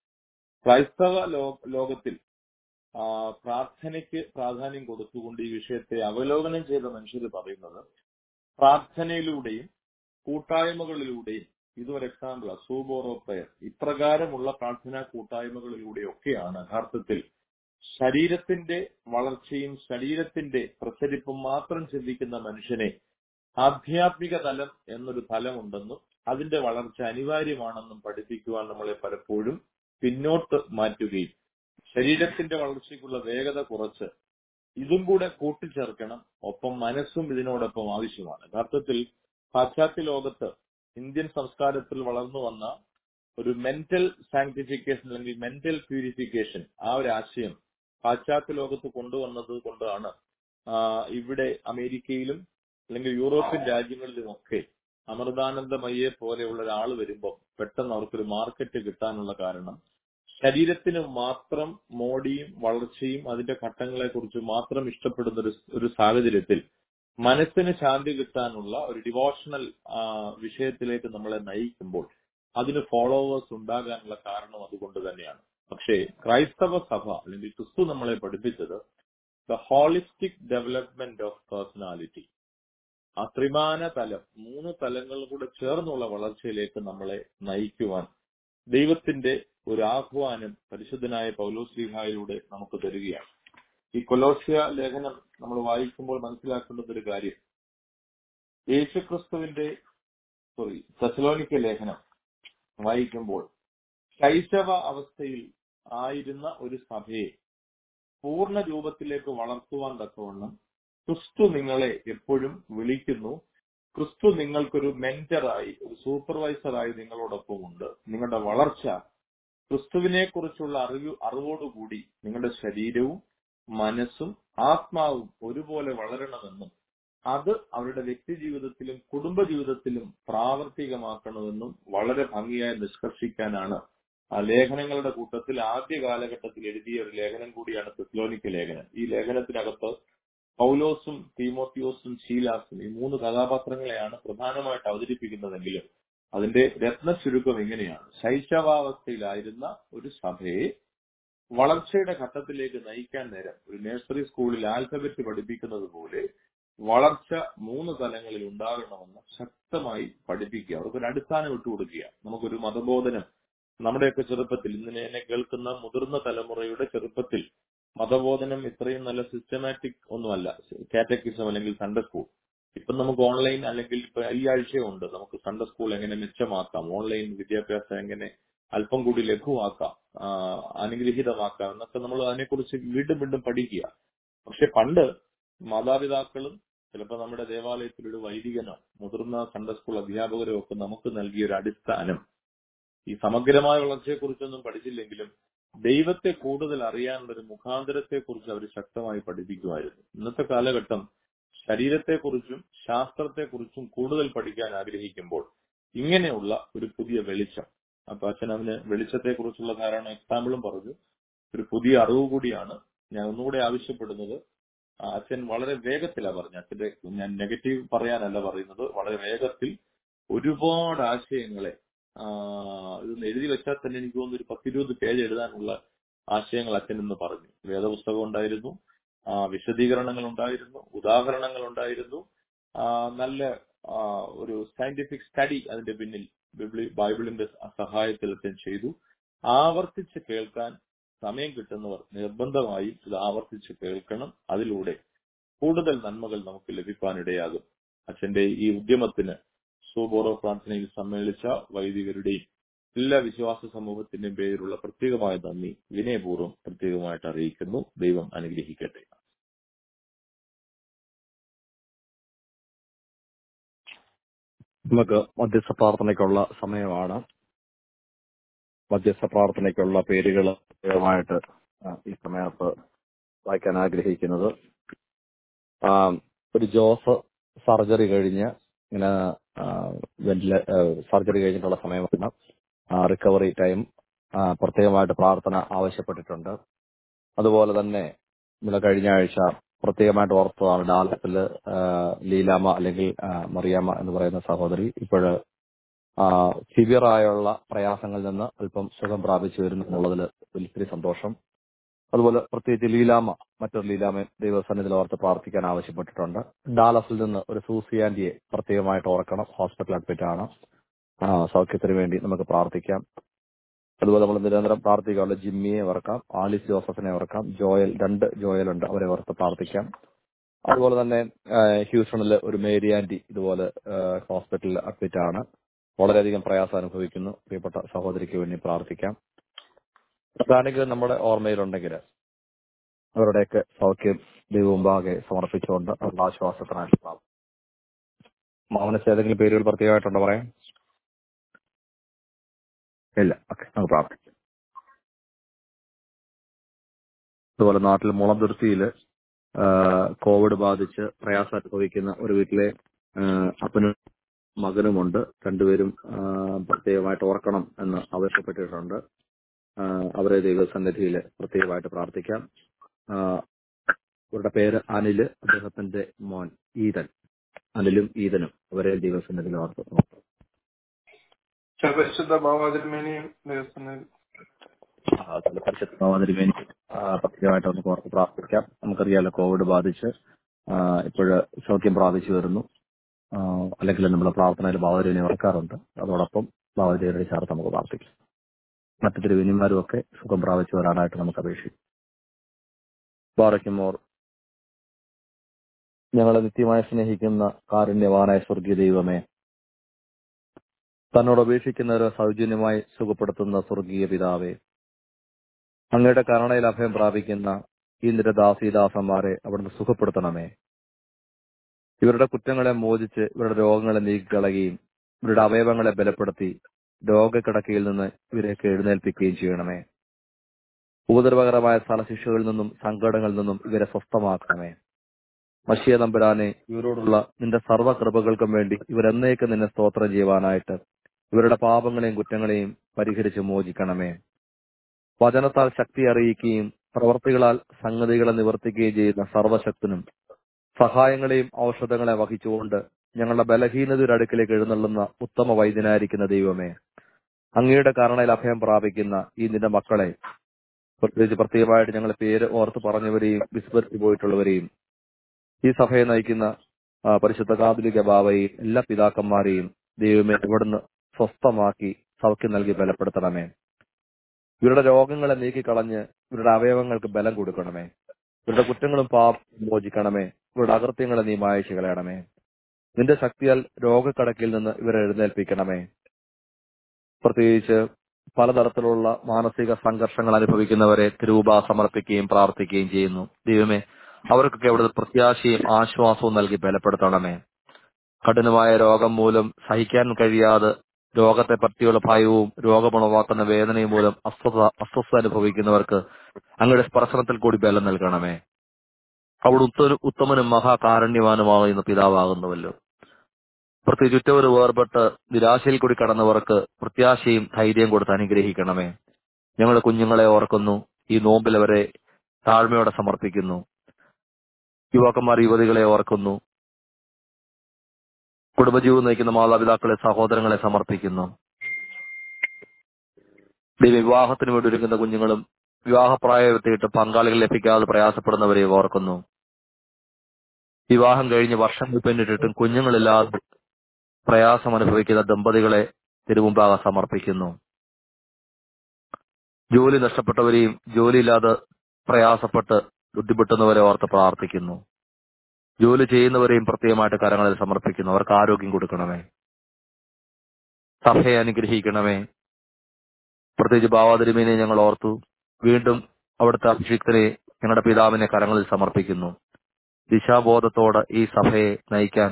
ക്രൈസ്തവ ലോ- ലോകത്തിൽ ആ, പ്രാർത്ഥനയ്ക്ക് പ്രാധാന്യം കൊടുത്തുകൊണ്ട് ഈ വിഷയത്തെ അവലോകനം ചെയ്ത മനുഷ്യർ പറയുന്നത് പ്രാർത്ഥനയിലൂടെയും കൂട്ടായ്മകളിലൂടെയും ഇതൊരു എക്സാമ്പിൾ സൂബോറോ പ്രയർ ഇപ്രകാരമുള്ള പ്രാർത്ഥനാ കൂട്ടായ്മകളിലൂടെയൊക്കെയാണ് യഥാർത്ഥത്തിൽ ശരീരത്തിന്റെ വളർച്ചയും ശരീരത്തിന്റെ പ്രസരിപ്പും മാത്രം ചിന്തിക്കുന്ന മനുഷ്യനെ ആധ്യാത്മിക തലം എന്നൊരു തലമുണ്ടെന്നും അതിന്റെ വളർച്ച അനിവാര്യമാണെന്നും പഠിപ്പിക്കുവാൻ നമ്മളെ പലപ്പോഴും പിന്നോട്ട് മാറ്റുകയും ശരീരത്തിന്റെ വളർച്ചയ്ക്കുള്ള വേഗത കുറച്ച് ഇതും കൂടെ കൂട്ടിച്ചേർക്കണം ഒപ്പം മനസ്സും ഇതിനോടൊപ്പം ആവശ്യമാണ് യഥാർത്ഥത്തിൽ പാശ്ചാത്യ ലോകത്ത് ഇന്ത്യൻ സംസ്കാരത്തിൽ വളർന്നു വന്ന ഒരു മെന്റൽ സാങ്ക്ടിഫിക്കേഷൻ അല്ലെങ്കിൽ മെന്റൽ പ്യൂരിഫിക്കേഷൻ ആ ഒരു ആശയം പാശ്ചാത്യ ലോകത്ത് കൊണ്ടുവന്നത് കൊണ്ടാണ് ആ, ഇവിടെ അമേരിക്കയിലും അല്ലെങ്കിൽ യൂറോപ്യൻ രാജ്യങ്ങളിലുമൊക്കെ അമൃതാനന്ദമയ്യെ പോലെയുള്ള ഒരാൾ വരുമ്പോൾ പെട്ടെന്ന് അവർക്കൊരു മാർക്കറ്റ് കിട്ടാനുള്ള കാരണം ശരീരത്തിന് മാത്രം മോടിയും വളർച്ചയും അതിന്റെ ഘട്ടങ്ങളെ കുറിച്ച് മാത്രം ഇഷ്ടപ്പെടുന്ന ഒരു ഒരു സാഹചര്യത്തിൽ മനസ്സിന് ശാന്തി കിട്ടാനുള്ള ഒരു ഡിവോഷണൽ വിഷയത്തിലേക്ക് നമ്മളെ നയിക്കുമ്പോൾ അതിന് ഫോളോവേഴ്സ് ഉണ്ടാകാനുള്ള കാരണം അതുകൊണ്ട് തന്നെയാണ് പക്ഷേ ക്രൈസ്തവ സഭ അല്ലെങ്കിൽ ക്രിസ്തു നമ്മളെ പഠിപ്പിച്ചത് the holistic development of personality ആ ത്രിമാന തലം മൂന്ന് തലങ്ങളും കൂടെ ചേർന്നുള്ള വളർച്ചയിലേക്ക് നമ്മളെ നയിക്കുവാൻ ദൈവത്തിന്റെ ഒരു ആഹ്വാനം പരിശുദ്ധനായ പൗലോസ്ലിഹായിലൂടെ നമുക്ക് തരികയാണ് ഈ കൊലോസ്യ ലേഖനം നമ്മൾ വായിക്കുമ്പോൾ മനസ്സിലാക്കേണ്ടുന്ന ഒരു കാര്യം യേശുക്രിസ്തുവിന്റെ സോറി തെസലോനിക്ക ലേഖനം വായിക്കുമ്പോൾ ശൈശവ അവസ്ഥയിൽ ആയിരുന്ന ഒരു സഭയെ പൂർണ്ണ രൂപത്തിലേക്ക് വളർത്തുവാൻ തക്കവണ്ണം ക്രിസ്തു നിങ്ങളെ എപ്പോഴും വിളിക്കുന്നു ക്രിസ്തു നിങ്ങൾക്കൊരു മെന്ററായി ഒരു സൂപ്പർവൈസറായി നിങ്ങളോടൊപ്പം ഉണ്ട് നിങ്ങളുടെ വളർച്ച ക്രിസ്തുവിനെ കുറിച്ചുള്ള അറിവ് അറിവോടുകൂടി നിങ്ങളുടെ ശരീരവും മനസ്സും ആത്മാവും ഒരുപോലെ വളരണമെന്നും അത് അവരുടെ വ്യക്തി ജീവിതത്തിലും കുടുംബ ജീവിതത്തിലും പ്രാവർത്തികമാക്കണമെന്നും വളരെ ഭംഗിയായി നിഷ്കർഷിക്കാനാണ് ആ ലേഖനങ്ങളുടെ കൂട്ടത്തിൽ ആദ്യ കാലഘട്ടത്തിൽ എഴുതിയ ഒരു ലേഖനം കൂടിയാണ് തെസ്ലോനിക്ക ലേഖനം ഈ ലേഖനത്തിനകത്ത് പൗലോസും തീമോത്തിയോസും ശീലാസും ഈ മൂന്ന് കഥാപാത്രങ്ങളെയാണ് പ്രധാനമായിട്ട് അവതരിപ്പിക്കുന്നതെങ്കിലും അതിന്റെ രത്ന ചുരുക്കം ഇങ്ങനെയാണ് ശൈശവാവസ്ഥയിലായിരുന്ന ഒരു സഭയെ വളർച്ചയുടെ ഘട്ടത്തിലേക്ക് നയിക്കാൻ നേരം ഒരു നഴ്സറി സ്കൂളിൽ ആൽഫബറ്റ് പഠിപ്പിക്കുന്നത് പോലെ വളർച്ച മൂന്ന് തലങ്ങളിൽ ഉണ്ടാകണമെന്ന് ശക്തമായി പഠിപ്പിക്കുക അവർക്കൊരു അടിസ്ഥാനം ഇട്ടുകൊടുക്കുക നമുക്കൊരു മതബോധനം നമ്മുടെയൊക്കെ ചെറുപ്പത്തിൽ ഇന്ന് എന്നെ കേൾക്കുന്ന മുതിർന്ന തലമുറയുടെ ചെറുപ്പത്തിൽ മതബോധനം ഇത്രയും നല്ല സിസ്റ്റമാറ്റിക് ഒന്നുമല്ല കാറ്റക്കിസം അല്ലെങ്കിൽ സൺഡേ സ്കൂൾ ഇപ്പം നമുക്ക് ഓൺലൈൻ അല്ലെങ്കിൽ ഇപ്പൊ ഈ ആഴ്ചയും ഉണ്ട് നമുക്ക് സൺഡേ സ്കൂൾ എങ്ങനെ മെച്ചമാക്കാം ഓൺലൈൻ വിദ്യാഭ്യാസം എങ്ങനെ അല്പം കൂടി ലഘുവാക്കാം ആ, അനുഗ്രഹീതമാക്കാം എന്നൊക്കെ നമ്മൾ അതിനെക്കുറിച്ച് വീണ്ടും വീണ്ടും പഠിക്കുക പക്ഷെ പണ്ട് മാതാപിതാക്കളും ചിലപ്പോൾ നമ്മുടെ ദേവാലയത്തിൽ ഒരു വൈദികനോ മുതിർന്ന സൺഡേ സ്കൂൾ അധ്യാപകരോ ഒക്കെ നമുക്ക് നൽകിയ ഒരു അടിസ്ഥാനം ഈ സമഗ്രമായ വളർച്ചയെക്കുറിച്ചൊന്നും പഠിച്ചില്ലെങ്കിലും ദൈവത്തെ കൂടുതൽ അറിയാനുള്ള ഒരു മുഖാന്തരത്തെ കുറിച്ച് അവർ ശക്തമായി പഠിപ്പിക്കുമായിരുന്നു ഇന്നത്തെ കാലഘട്ടം ശരീരത്തെക്കുറിച്ചും ശാസ്ത്രത്തെക്കുറിച്ചും കൂടുതൽ പഠിക്കാൻ ആഗ്രഹിക്കുമ്പോൾ ഇങ്ങനെയുള്ള ഒരു പുതിയ വെളിച്ചം അപ്പൊ അച്ഛൻ അവന് വെളിച്ചത്തെക്കുറിച്ചുള്ള ധാരാളം എക്സാമ്പിളും പറഞ്ഞു ഒരു പുതിയ അറിവ് കൂടിയാണ് ഞാൻ ഒന്നുകൂടെ ആവശ്യപ്പെടുന്നത് ആ, അച്ഛൻ വളരെ വേഗത്തിലാണ് പറഞ്ഞു അച്ഛന്റെ ഞാൻ നെഗറ്റീവ് പറയാനല്ല പറയുന്നത് വളരെ വേഗത്തിൽ ഒരുപാട് ആശയങ്ങളെ ആ, ഇതൊന്ന് എഴുതി വെച്ചാൽ തന്നെ എനിക്ക് തോന്നുന്നു ഒരു പത്തിരുപത് പേജ് എഴുതാനുള്ള ആശയങ്ങൾ അച്ഛൻ ഇന്ന് പറഞ്ഞു വേദപുസ്തകം ഉണ്ടായിരുന്നു ആ, വിശദീകരണങ്ങൾ ഉണ്ടായിരുന്നു ഉദാഹരണങ്ങൾ ഉണ്ടായിരുന്നു ആ, നല്ല ആ, ഒരു സയന്റിഫിക് സ്റ്റഡി അതിന്റെ പിന്നിൽ ബിബ്ലി ബൈബിളിന്റെ സഹായത്തിൽ അച്ഛൻ ചെയ്തു ആവർത്തിച്ച് കേൾക്കാൻ സമയം കിട്ടുന്നവർ നിർബന്ധമായും ഇത് ആവർത്തിച്ച് കേൾക്കണം അതിലൂടെ കൂടുതൽ നന്മകൾ നമുക്ക് ലഭിക്കാനിടയാകും അച്ഛന്റെ ഈ ഉദ്യമത്തിന് സൂബോറോ പ്രാർത്ഥനയിൽ സമ്മേളിച്ച വൈദികരുടെയും എല്ലാ വിശ്വാസ സമൂഹത്തിന്റെയും പേരിലുള്ള പ്രത്യേകമായ നന്ദി വിനയപൂർവ്വം പ്രത്യേകമായിട്ട് അറിയിക്കുന്നു ദൈവം അനുഗ്രഹിക്കട്ടെ നമുക്ക് മധ്യസ്ഥ പ്രാർത്ഥനയ്ക്കുള്ള സമയമാണ് മധ്യസ്ഥ പ്രാർത്ഥനയ്ക്കുള്ള പേരുകൾ പ്രത്യേകമായിട്ട് ആ, ഈ സമയത്ത് വായിക്കാൻ ആഗ്രഹിക്കുന്നത് ആ, ഒരു ജോസ് സർജറി കഴിഞ്ഞ് ഇങ്ങനെ വെന്റില സർജറി കഴിഞ്ഞിട്ടുള്ള സമയമാണ് റിക്കവറി ടൈം പ്രത്യേകമായിട്ട് പ്രാർത്ഥന ആവശ്യപ്പെട്ടിട്ടുണ്ട് അതുപോലെ തന്നെ ഇന്നലെ കഴിഞ്ഞ ആഴ്ച പ്രത്യേകമായിട്ട് ഓർത്തതാണ് ഡാലസിൽ ലീലാമ അല്ലെങ്കിൽ ആ, മറിയാമ്മ എന്ന് പറയുന്ന സഹോദരി ഇപ്പോഴ് സിവിയർ ആയുള്ള പ്രയാസങ്ങളിൽ നിന്ന് അല്പം സുഖം പ്രാപിച്ചു വരുന്നു എന്നുള്ളതിൽ ഒത്തിരി സന്തോഷം അതുപോലെ പ്രത്യേകിച്ച് ലീലാമ മറ്റൊരു ലീലാമ ദൈവസന്നിധിയിൽ ഓർത്ത് പ്രാർത്ഥിക്കാൻ ആവശ്യപ്പെട്ടിട്ടുണ്ട് ഡാലസിൽ നിന്ന് ഒരു സൂസി ആന്റിയെ പ്രത്യേകമായിട്ട് ഓർക്കണം ഹോസ്പിറ്റൽ അഡ്മിറ്റ് ആണ് ആ, സൗഖ്യത്തിന് വേണ്ടി നമുക്ക് പ്രാർത്ഥിക്കാം അതുപോലെ നമ്മൾ നിരന്തരം പ്രാർത്ഥിക്കാനുള്ള ജിമ്മിയെ ഓർക്കാം ആലിസ് ജോസഫിനെ ഓർക്കാം ജോയൽ രണ്ട് ജോയൽ ഉണ്ട് അവരെ ഓർത്ത് പ്രാർത്ഥിക്കാം അതുപോലെ തന്നെ ആ, ഹ്യൂസ്റ്റണിൽ ഒരു മേരി ആന്റി ഇതുപോലെ ആ, ഹോസ്പിറ്റലിൽ അഡ്മിറ്റ് ആണ് വളരെയധികം പ്രയാസം അനുഭവിക്കുന്നു പ്രിയപ്പെട്ട സഹോദരിക്ക് വേണ്ടി പ്രാർത്ഥിക്കാം അതാണെങ്കിൽ നമ്മുടെ ഓർമ്മയിലുണ്ടെങ്കിൽ അവരുടെയൊക്കെ സൗഖ്യം ദൈവമുമ്പാകെ സമർപ്പിച്ചുകൊണ്ട് അവരുടെ ആശ്വാസത്തിനായിട്ട് പ്രാർത്ഥിക്കാം. മാമനസ് ഏതെങ്കിലും പേരുകൾ പ്രത്യേകമായിട്ടുണ്ടോ പറയാം ഇല്ല ഓക്കെ നമുക്ക് പ്രാർത്ഥിക്കാം അതുപോലെ നാട്ടിൽ മുളന്തുരുത്തിയിൽ കോവിഡ് ബാധിച്ച് പ്രയാസം അനുഭവിക്കുന്ന ഒരു വീട്ടിലെ ആ, അപ്പനും മകനുമുണ്ട് രണ്ടുപേരും ആ, പ്രത്യേകമായിട്ട് ഓർക്കണം എന്ന് ആവശ്യപ്പെട്ടിട്ടുണ്ട് ആ, അവരെ ദൈവസന്നിധിയിൽ പ്രത്യേകമായിട്ട് പ്രാർത്ഥിക്കാം ആ, അവരുടെ പേര് അനില് അദ്ദേഹത്തിന്റെ മോൻ ഈതൻ അനിലും ഈതനും അവരെ ദൈവസന്നിധിയിൽ ഓർത്ത് പരിശുദ്ധ ഭാവാതിരുമേനിയും ദൈവസ്ഥനിൽ പരിശുദ്ധമാതിരി വേണ്ടി പ്രത്യേകമായിട്ട് നമുക്ക് ഓർത്ത് പ്രാർത്ഥിക്കാം നമുക്കറിയാലോ കോവിഡ് ബാധിച്ച് ഇപ്പോഴ് സൗഖ്യം പ്രാപിച്ചു വരുന്നു ആ, അല്ലെങ്കിൽ നമ്മൾ പ്രാർത്ഥനയിൽ ഭാവതിരിനെ ഓർക്കാറുണ്ട് അതോടൊപ്പം ഭാവതിരിയുടെ ചേർത്ത് നമുക്ക് പ്രാർത്ഥിക്കാം മറ്റു തിരുവിനിമാരും ഒക്കെ സുഖം പ്രാപിച്ചു വരാനായിട്ട് നമുക്ക് അപേക്ഷിക്കും ബാറയ്ക്കുമോർ ഞങ്ങളെ നിത്യമായി സ്നേഹിക്കുന്ന കാരുണ്യവാനായ സ്വർഗീയ ദൈവമേ തന്നോട് അപേക്ഷിക്കുന്നവരെ സൗജന്യമായി സുഖപ്പെടുത്തുന്ന സ്വർഗീയ പിതാവേ അങ്ങയുടെ കരുണയിൽ അഭയം പ്രാപിക്കുന്ന ഈ നിരദാസീദാസന്മാരെ അവിടുന്ന് സുഖപ്പെടുത്തണമേ ഇവരുടെ കുറ്റങ്ങളെ മോചിച്ച് ഇവരുടെ രോഗങ്ങളെ നീക്കിക്കളയുകയും ഇവരുടെ അവയവങ്ങളെ ബലപ്പെടുത്തി രോഗക്കിടക്കയിൽ നിന്ന് ഇവരെയൊക്കെ എഴുന്നേൽപ്പിക്കുകയും ചെയ്യണമേ ഉപദ്രവകരമായ സ്ഥലശിക്ഷകളിൽ നിന്നും സങ്കടങ്ങളിൽ നിന്നും ഇവരെ സ്വസ്ഥമാക്കണമേ മഷിയ തമ്പുരാനെ ഇവരോടുള്ള നിന്റെ സർവ്വകൃപകൾക്കും വേണ്ടി ഇവരെന്നേക്ക് നിന്നെ സ്തോത്രം ചെയ്യുവാനായിട്ട് ഇവരുടെ പാപങ്ങളെയും കുറ്റങ്ങളെയും പരിഹരിച്ച് മോചിക്കണമേ വചനത്താൽ ശക്തി അറിയിക്കുകയും പ്രവർത്തികളാൽ സംഗതികളെ നിവർത്തിക്കുകയും ചെയ്യുന്ന സർവശക്തനും സഹായങ്ങളെയും ഔഷധങ്ങളെ വഹിച്ചുകൊണ്ട് ഞങ്ങളുടെ ബലഹീനതയുടെ അടുക്കിലേക്ക് എഴുന്നള്ളുന്ന ഉത്തമ വൈദ്യനായിരിക്കുന്ന ദൈവമേ അങ്ങയുടെ കരുണയിൽ അഭയം പ്രാപിക്കുന്ന ഈ നിന്റെ മക്കളെ പ്രത്യേകിച്ച് പ്രത്യേകമായിട്ട് ഞങ്ങൾ പേര് ഓർത്ത് പറഞ്ഞവരെയും വിസ്മരിച്ചു പോയിട്ടുള്ളവരെയും ഈ സഭയെ നയിക്കുന്ന ആ, പരിശുദ്ധ കാതുലിക ബാവയെയും എല്ലാ പിതാക്കന്മാരെയും ദൈവമേ ഇവിടുന്ന് സ്വസ്ഥമാക്കി സൗഖ്യം നൽകി ബലപ്പെടുത്തണമേ ഇവരുടെ രോഗങ്ങളെ നീക്കിക്കളഞ്ഞ് ഇവരുടെ അവയവങ്ങൾക്ക് ബലം കൊടുക്കണമേ ഇവരുടെ കുറ്റങ്ങളും പാപം മോചിക്കണമേ ഇവരുടെ അകൃത്യങ്ങളെ നീ മായച്ചു കളയണമേ നിന്റെ ശക്തിയാൽ രോഗക്കടക്കിൽ നിന്ന് ഇവരെ എഴുന്നേൽപ്പിക്കണമേ പ്രത്യേകിച്ച് പലതരത്തിലുള്ള മാനസിക സംഘർഷങ്ങൾ അനുഭവിക്കുന്നവരെ തിരുവുപ സമർപ്പിക്കുകയും പ്രാർത്ഥിക്കുകയും ചെയ്യുന്നു ദൈവമേ അവർക്കൊക്കെ അവിടുത്തെ പ്രത്യാശയും ആശ്വാസവും നൽകി ബലപ്പെടുത്തണമേ കഠിനമായ രോഗം മൂലം സഹിക്കാൻ കഴിയാതെ രോഗത്തെ പറ്റിയുള്ള ഭയവും രോഗമുണവാക്കുന്ന വേദനയും മൂലം അസ്വസ്ഥ അസ്വസ്ഥ അനുഭവിക്കുന്നവർക്ക് അങ്ങയുടെ സ്പർശനത്തിൽ കൂടി ബലം നൽകണമേ അവിടെ ഉത്തര ഉത്തമനും മഹാകാരുണ്യവാനുമാകുന്ന പിതാവാകുന്നുവല്ലോ പ്രത്യേകിച്ച് ഉറ്റവർ വേർപെട്ട് നിരാശയിൽ കൂടി കടന്നവർക്ക് പ്രത്യാശയും ധൈര്യം കൊടുത്ത് അനുഗ്രഹിക്കണമേ ഞങ്ങളുടെ കുഞ്ഞുങ്ങളെ ഓർക്കുന്നു ഈ നോമ്പിൽ അവരെ താഴ്മയോടെ സമർപ്പിക്കുന്നു യുവാക്കന്മാർ യുവതികളെ ഓർക്കുന്നു കുടുംബജീവിതം നയിക്കുന്ന മാതാപിതാക്കളെ സഹോദരങ്ങളെ സമർപ്പിക്കുന്നു ദൈവ വിവാഹത്തിന് വേണ്ടി ഒരുങ്ങുന്ന കുഞ്ഞുങ്ങളും വിവാഹപ്രായത്തിയിട്ട് പങ്കാളികൾ ലഭിക്കാതെ പ്രയാസപ്പെടുന്നവരെ ഓർക്കുന്നു വിവാഹം കഴിഞ്ഞ് വർഷങ്ങൾ പിന്നിട്ടിട്ടും കുഞ്ഞുങ്ങളില്ലാതെ പ്രയാസം അനുഭവിക്കുന്ന ദമ്പതികളെ തിരുമുമ്പാകെ സമർപ്പിക്കുന്നു ജോലി നഷ്ടപ്പെട്ടവരെയും ജോലിയില്ലാതെ പ്രയാസപ്പെട്ട് ബുദ്ധിമുട്ടുന്നവരെ ഓർത്ത് പ്രാർത്ഥിക്കുന്നു ജോലി ചെയ്യുന്നവരെയും പ്രത്യേകമായിട്ട് കരങ്ങളിൽ സമർപ്പിക്കുന്നു അവർക്ക് ആരോഗ്യം കൊടുക്കണമേ സഭയെ അനുഗ്രഹിക്കണമേ പ്രത്യേകിച്ച് ഭാവാതിരുമേനെ ഞങ്ങൾ ഓർത്തു വീണ്ടും അവിടുത്തെ അഭിഷിക്തരെ ഞങ്ങളുടെ പിതാവിനെ കരങ്ങളിൽ സമർപ്പിക്കുന്നു ദിശാബോധത്തോടെ ഈ സഭയെ നയിക്കാൻ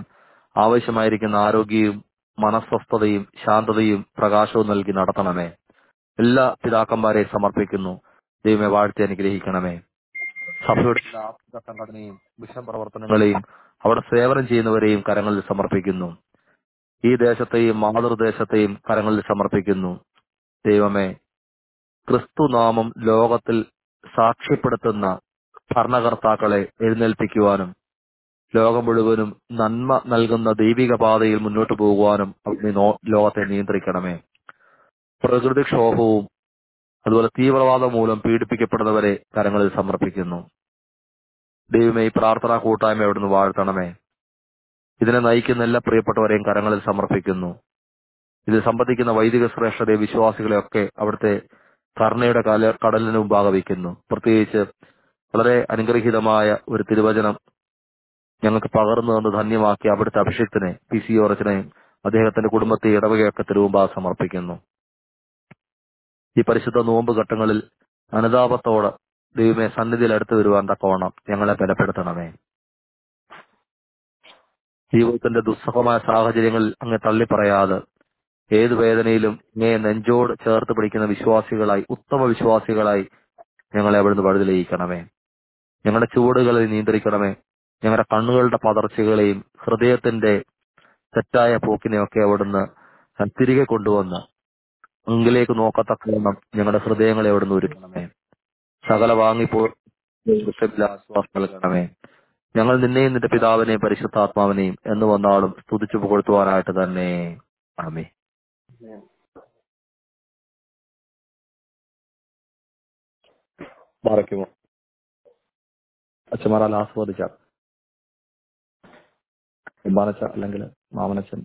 ആവശ്യമായിരിക്കുന്ന ആരോഗ്യവും മനസ്വസ്ഥതയും ശാന്തതയും പ്രകാശവും നൽകി നടത്തണമേ എല്ലാ പിതാക്കന്മാരെയും സമർപ്പിക്കുന്നു ദൈവമെ വാഴ്ത്തി അനുഗ്രഹിക്കണമേ സഭയുടെ എല്ലാ ആത്മിക സംഘടനയും മിഷൻ പ്രവർത്തനങ്ങളെയും അവിടെ സേവനം ചെയ്യുന്നവരെയും കരങ്ങളിൽ സമർപ്പിക്കുന്നു ഈ ദേശത്തെയും മാതൃദേശത്തെയും കരങ്ങളിൽ സമർപ്പിക്കുന്നു ദൈവമേ ക്രിസ്തുനാമം ലോകത്തിൽ സാക്ഷ്യപ്പെടുത്തുന്ന ഭരണകർത്താക്കളെ എഴുന്നേൽപ്പിക്കുവാനും ലോകം മുഴുവനും നന്മ നൽകുന്ന ദൈവിക പാതയിൽ മുന്നോട്ട് പോകുവാനും അവിടുന്ന് നോ- ലോകത്തെ നിയന്ത്രിക്കണമേ പ്രകൃതിക്ഷോഭവും അതുപോലെ തീവ്രവാദം മൂലം പീഡിപ്പിക്കപ്പെടുന്നവരെ കരങ്ങളിൽ സമർപ്പിക്കുന്നു ദൈവമേ ഈ പ്രാർത്ഥനാ കൂട്ടായ്മ അവിടുന്ന് വാഴ്ത്തണമേ ഇതിനെ നയിക്കുന്ന എല്ലാ പ്രിയപ്പെട്ടവരെയും കരങ്ങളിൽ സമർപ്പിക്കുന്നു ഇത് സംബന്ധിക്കുന്ന വൈദിക ശ്രേഷ്ഠതയെ വിശ്വാസികളെയൊക്കെ അവിടുത്തെ കരുണയുടെ കല കടലിന് മുമ്പാകെ വയ്ക്കുന്നു പ്രത്യേകിച്ച് വളരെ അനുഗ്രഹീതമായ ഒരു തിരുവചനം ഞങ്ങൾക്ക് പകർന്നു തന്ന് ധന്യമാക്കി അവിടുത്തെ അഭിഷേകത്തിനെ പി സി ഓറച്ചനെയും അദ്ദേഹത്തിന്റെ കുടുംബത്തെ ഇടവകയൊക്കെ തിരുവുമ്പാകെ സമർപ്പിക്കുന്നു ഈ പരിശുദ്ധ നോമ്പ് ഘട്ടങ്ങളിൽ അനുതാപത്തോടെ ദൈവമേ സന്നിധിയിൽ അടുത്ത് വരുവാൻ തക്കവണ്ണം ഞങ്ങളെ ബലപ്പെടുത്തണമേ ജീവിതത്തിന്റെ ദുസ്സഹമായ സാഹചര്യങ്ങളിൽ അങ്ങ് തള്ളിപ്പറയാതെ ഏത് വേദനയിലും അങ്ങേ നെഞ്ചോട് ചേർത്ത് പിടിക്കുന്ന വിശ്വാസികളായി ഉത്തമ വിശ്വാസികളായി ഞങ്ങളെ അവിടുന്ന് വഴുതിലയിക്കണമേ ഞങ്ങളുടെ ചുവടുകളെ നിയന്ത്രിക്കണമേ ഞങ്ങളുടെ കണ്ണുകളുടെ പതർച്ചകളെയും ഹൃദയത്തിന്റെ തെറ്റായ പോക്കിനെയൊക്കെ അവിടുന്ന് തിരികെ കൊണ്ടുവന്ന് അങ്കിലേക്ക് നോക്കത്തക്കവണ്ണം ഞങ്ങളുടെ ഹൃദയങ്ങളെ അവിടുന്ന് ഒരുക്കണമേ സകല വാങ്ങിപ്പോ ആശ്വാസം നൽകണമേ ഞങ്ങൾ നിന്നെയും നിന്റെ പിതാവിനെയും പരിശുദ്ധാത്മാവിനെയും എന്ന് വന്നാളും സ്തുതിച്ചു പുകഴ്ത്തുവാനായിട്ട് തന്നെ ആമേ മറയ്ക്കുമോ അച്ഛന്മാരാൽ ആസ്വദിച്ച ഉമ്മാനച്ച അല്ലെങ്കിൽ മാമനച്ചൻ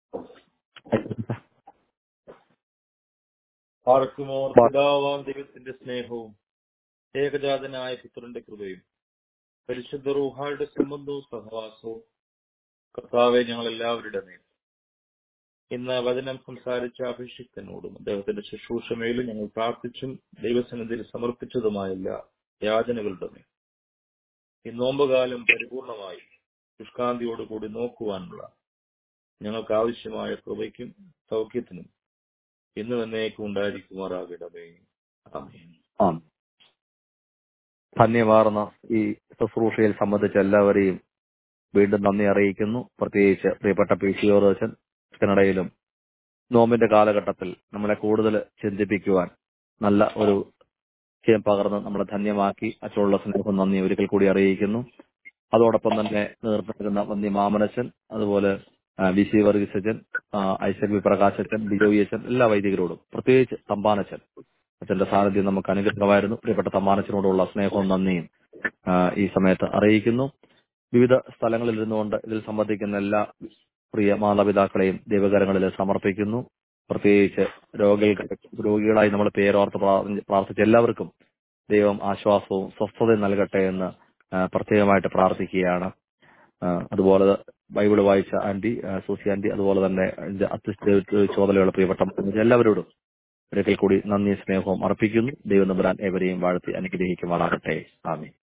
ആർക്കുമോ പിതാവാം ദൈവത്തിന്റെ സ്നേഹവും ഏകജാതനായ പുത്രന്റെ കൃപയും പരിശുദ്ധ റൂഹായുടെ സംബന്ധവും സഹവാസവും കർത്താവെ ഞങ്ങൾ എല്ലാവരുടെ മേൽ ഇന്ന് വചനം സംസാരിച്ച അഭിഷിക്തനോടും അദ്ദേഹത്തിന്റെ ശുശ്രൂഷമേലും ഞങ്ങൾ പ്രാർത്ഥിച്ചും ദൈവസന്നിധിയിൽ സമർപ്പിച്ചതുമായ എല്ലാ യാചനകളുടെ മേൽ ഈ നോമ്പുകാലം പരിപൂർണമായി ശുഷ്കാന്തിയോടുകൂടി നോക്കുവാനുള്ള ഞങ്ങൾക്ക് ആവശ്യമായ കൃപയ്ക്കും സൗഖ്യത്തിനും ഇന്ന് എന്നേക്കും ഉണ്ടായിരിക്കുമാറാകണമേ ആമേൻ ആ ധന്യമാർന്ന ഈ ശുശ്രൂഷയിൽ സംബന്ധിച്ച എല്ലാവരെയും വീണ്ടും നന്ദി അറിയിക്കുന്നു പ്രത്യേകിച്ച് പ്രിയപ്പെട്ട പി സി ഓറച്ചൻ കനഡയിലും നോമ്പിന്റെ കാലഘട്ടത്തിൽ നമ്മളെ കൂടുതൽ ചിന്തിപ്പിക്കുവാൻ നല്ല ഒരു വിഷയം പകർന്ന് നമ്മളെ ധന്യമാക്കി അച്ഛനുള്ള സ്നേഹം നന്ദി ഒരിക്കൽ കൂടി അറിയിക്കുന്നു അതോടൊപ്പം തന്നെ നേതൃത്വം നൽകുന്ന വന്നി മാമനച്ചൻ അതുപോലെ ആ, വി സി വർഗീസച്ചൻ ആ, ഐസക് വി പ്രകാശച്ചൻ ബിജോയി അച്ഛൻ എല്ലാ വൈദികരോടും പ്രത്യേകിച്ച് തമ്പാനച്ചൻ അച്ഛന്റെ സാന്നിധ്യം നമുക്ക് അനുഗ്രഹമായിരുന്നു പ്രിയപ്പെട്ട തമ്പാനച്ചനോടുള്ള സ്നേഹവും നന്ദിയും ആ, ഈ സമയത്ത് അറിയിക്കുന്നു വിവിധ സ്ഥലങ്ങളിൽ ഇരുന്നുകൊണ്ട് ഇതിൽ സംബന്ധിക്കുന്ന എല്ലാ പ്രിയ മാതാപിതാക്കളെയും ദൈവകരങ്ങളിൽ സമർപ്പിക്കുന്നു പ്രത്യേകിച്ച് രോഗികൾ രോഗികളായി നമ്മൾ പേരോർത്ത് പ്രാർത്ഥി- പ്രാർത്ഥിച്ച എല്ലാവർക്കും ദൈവം ആശ്വാസവും സ്വസ്ഥതയും നൽകട്ടെ എന്ന് ആ, പ്രത്യേകമായിട്ട് പ്രാർത്ഥിക്കുകയാണ് ആ, അതുപോലെ ബൈബിൾ വായിച്ച ആന്റി ആ, സൂസി ആന്റി അതുപോലെ തന്നെ ഇതിന്റെ അത്യുഷ്ട ചുമതലയുള്ള പ്രിയപ്പെട്ട എല്ലാവരോടും ഒരിക്കൽ കൂടി നന്ദി സ്നേഹവും അർപ്പിക്കുന്നു ദൈവം നമ്പുരാൻ ഏവരെയും വാഴ്ത്തി അനുഗ്രഹിക്കുമാറാകട്ടെ ആമീൻ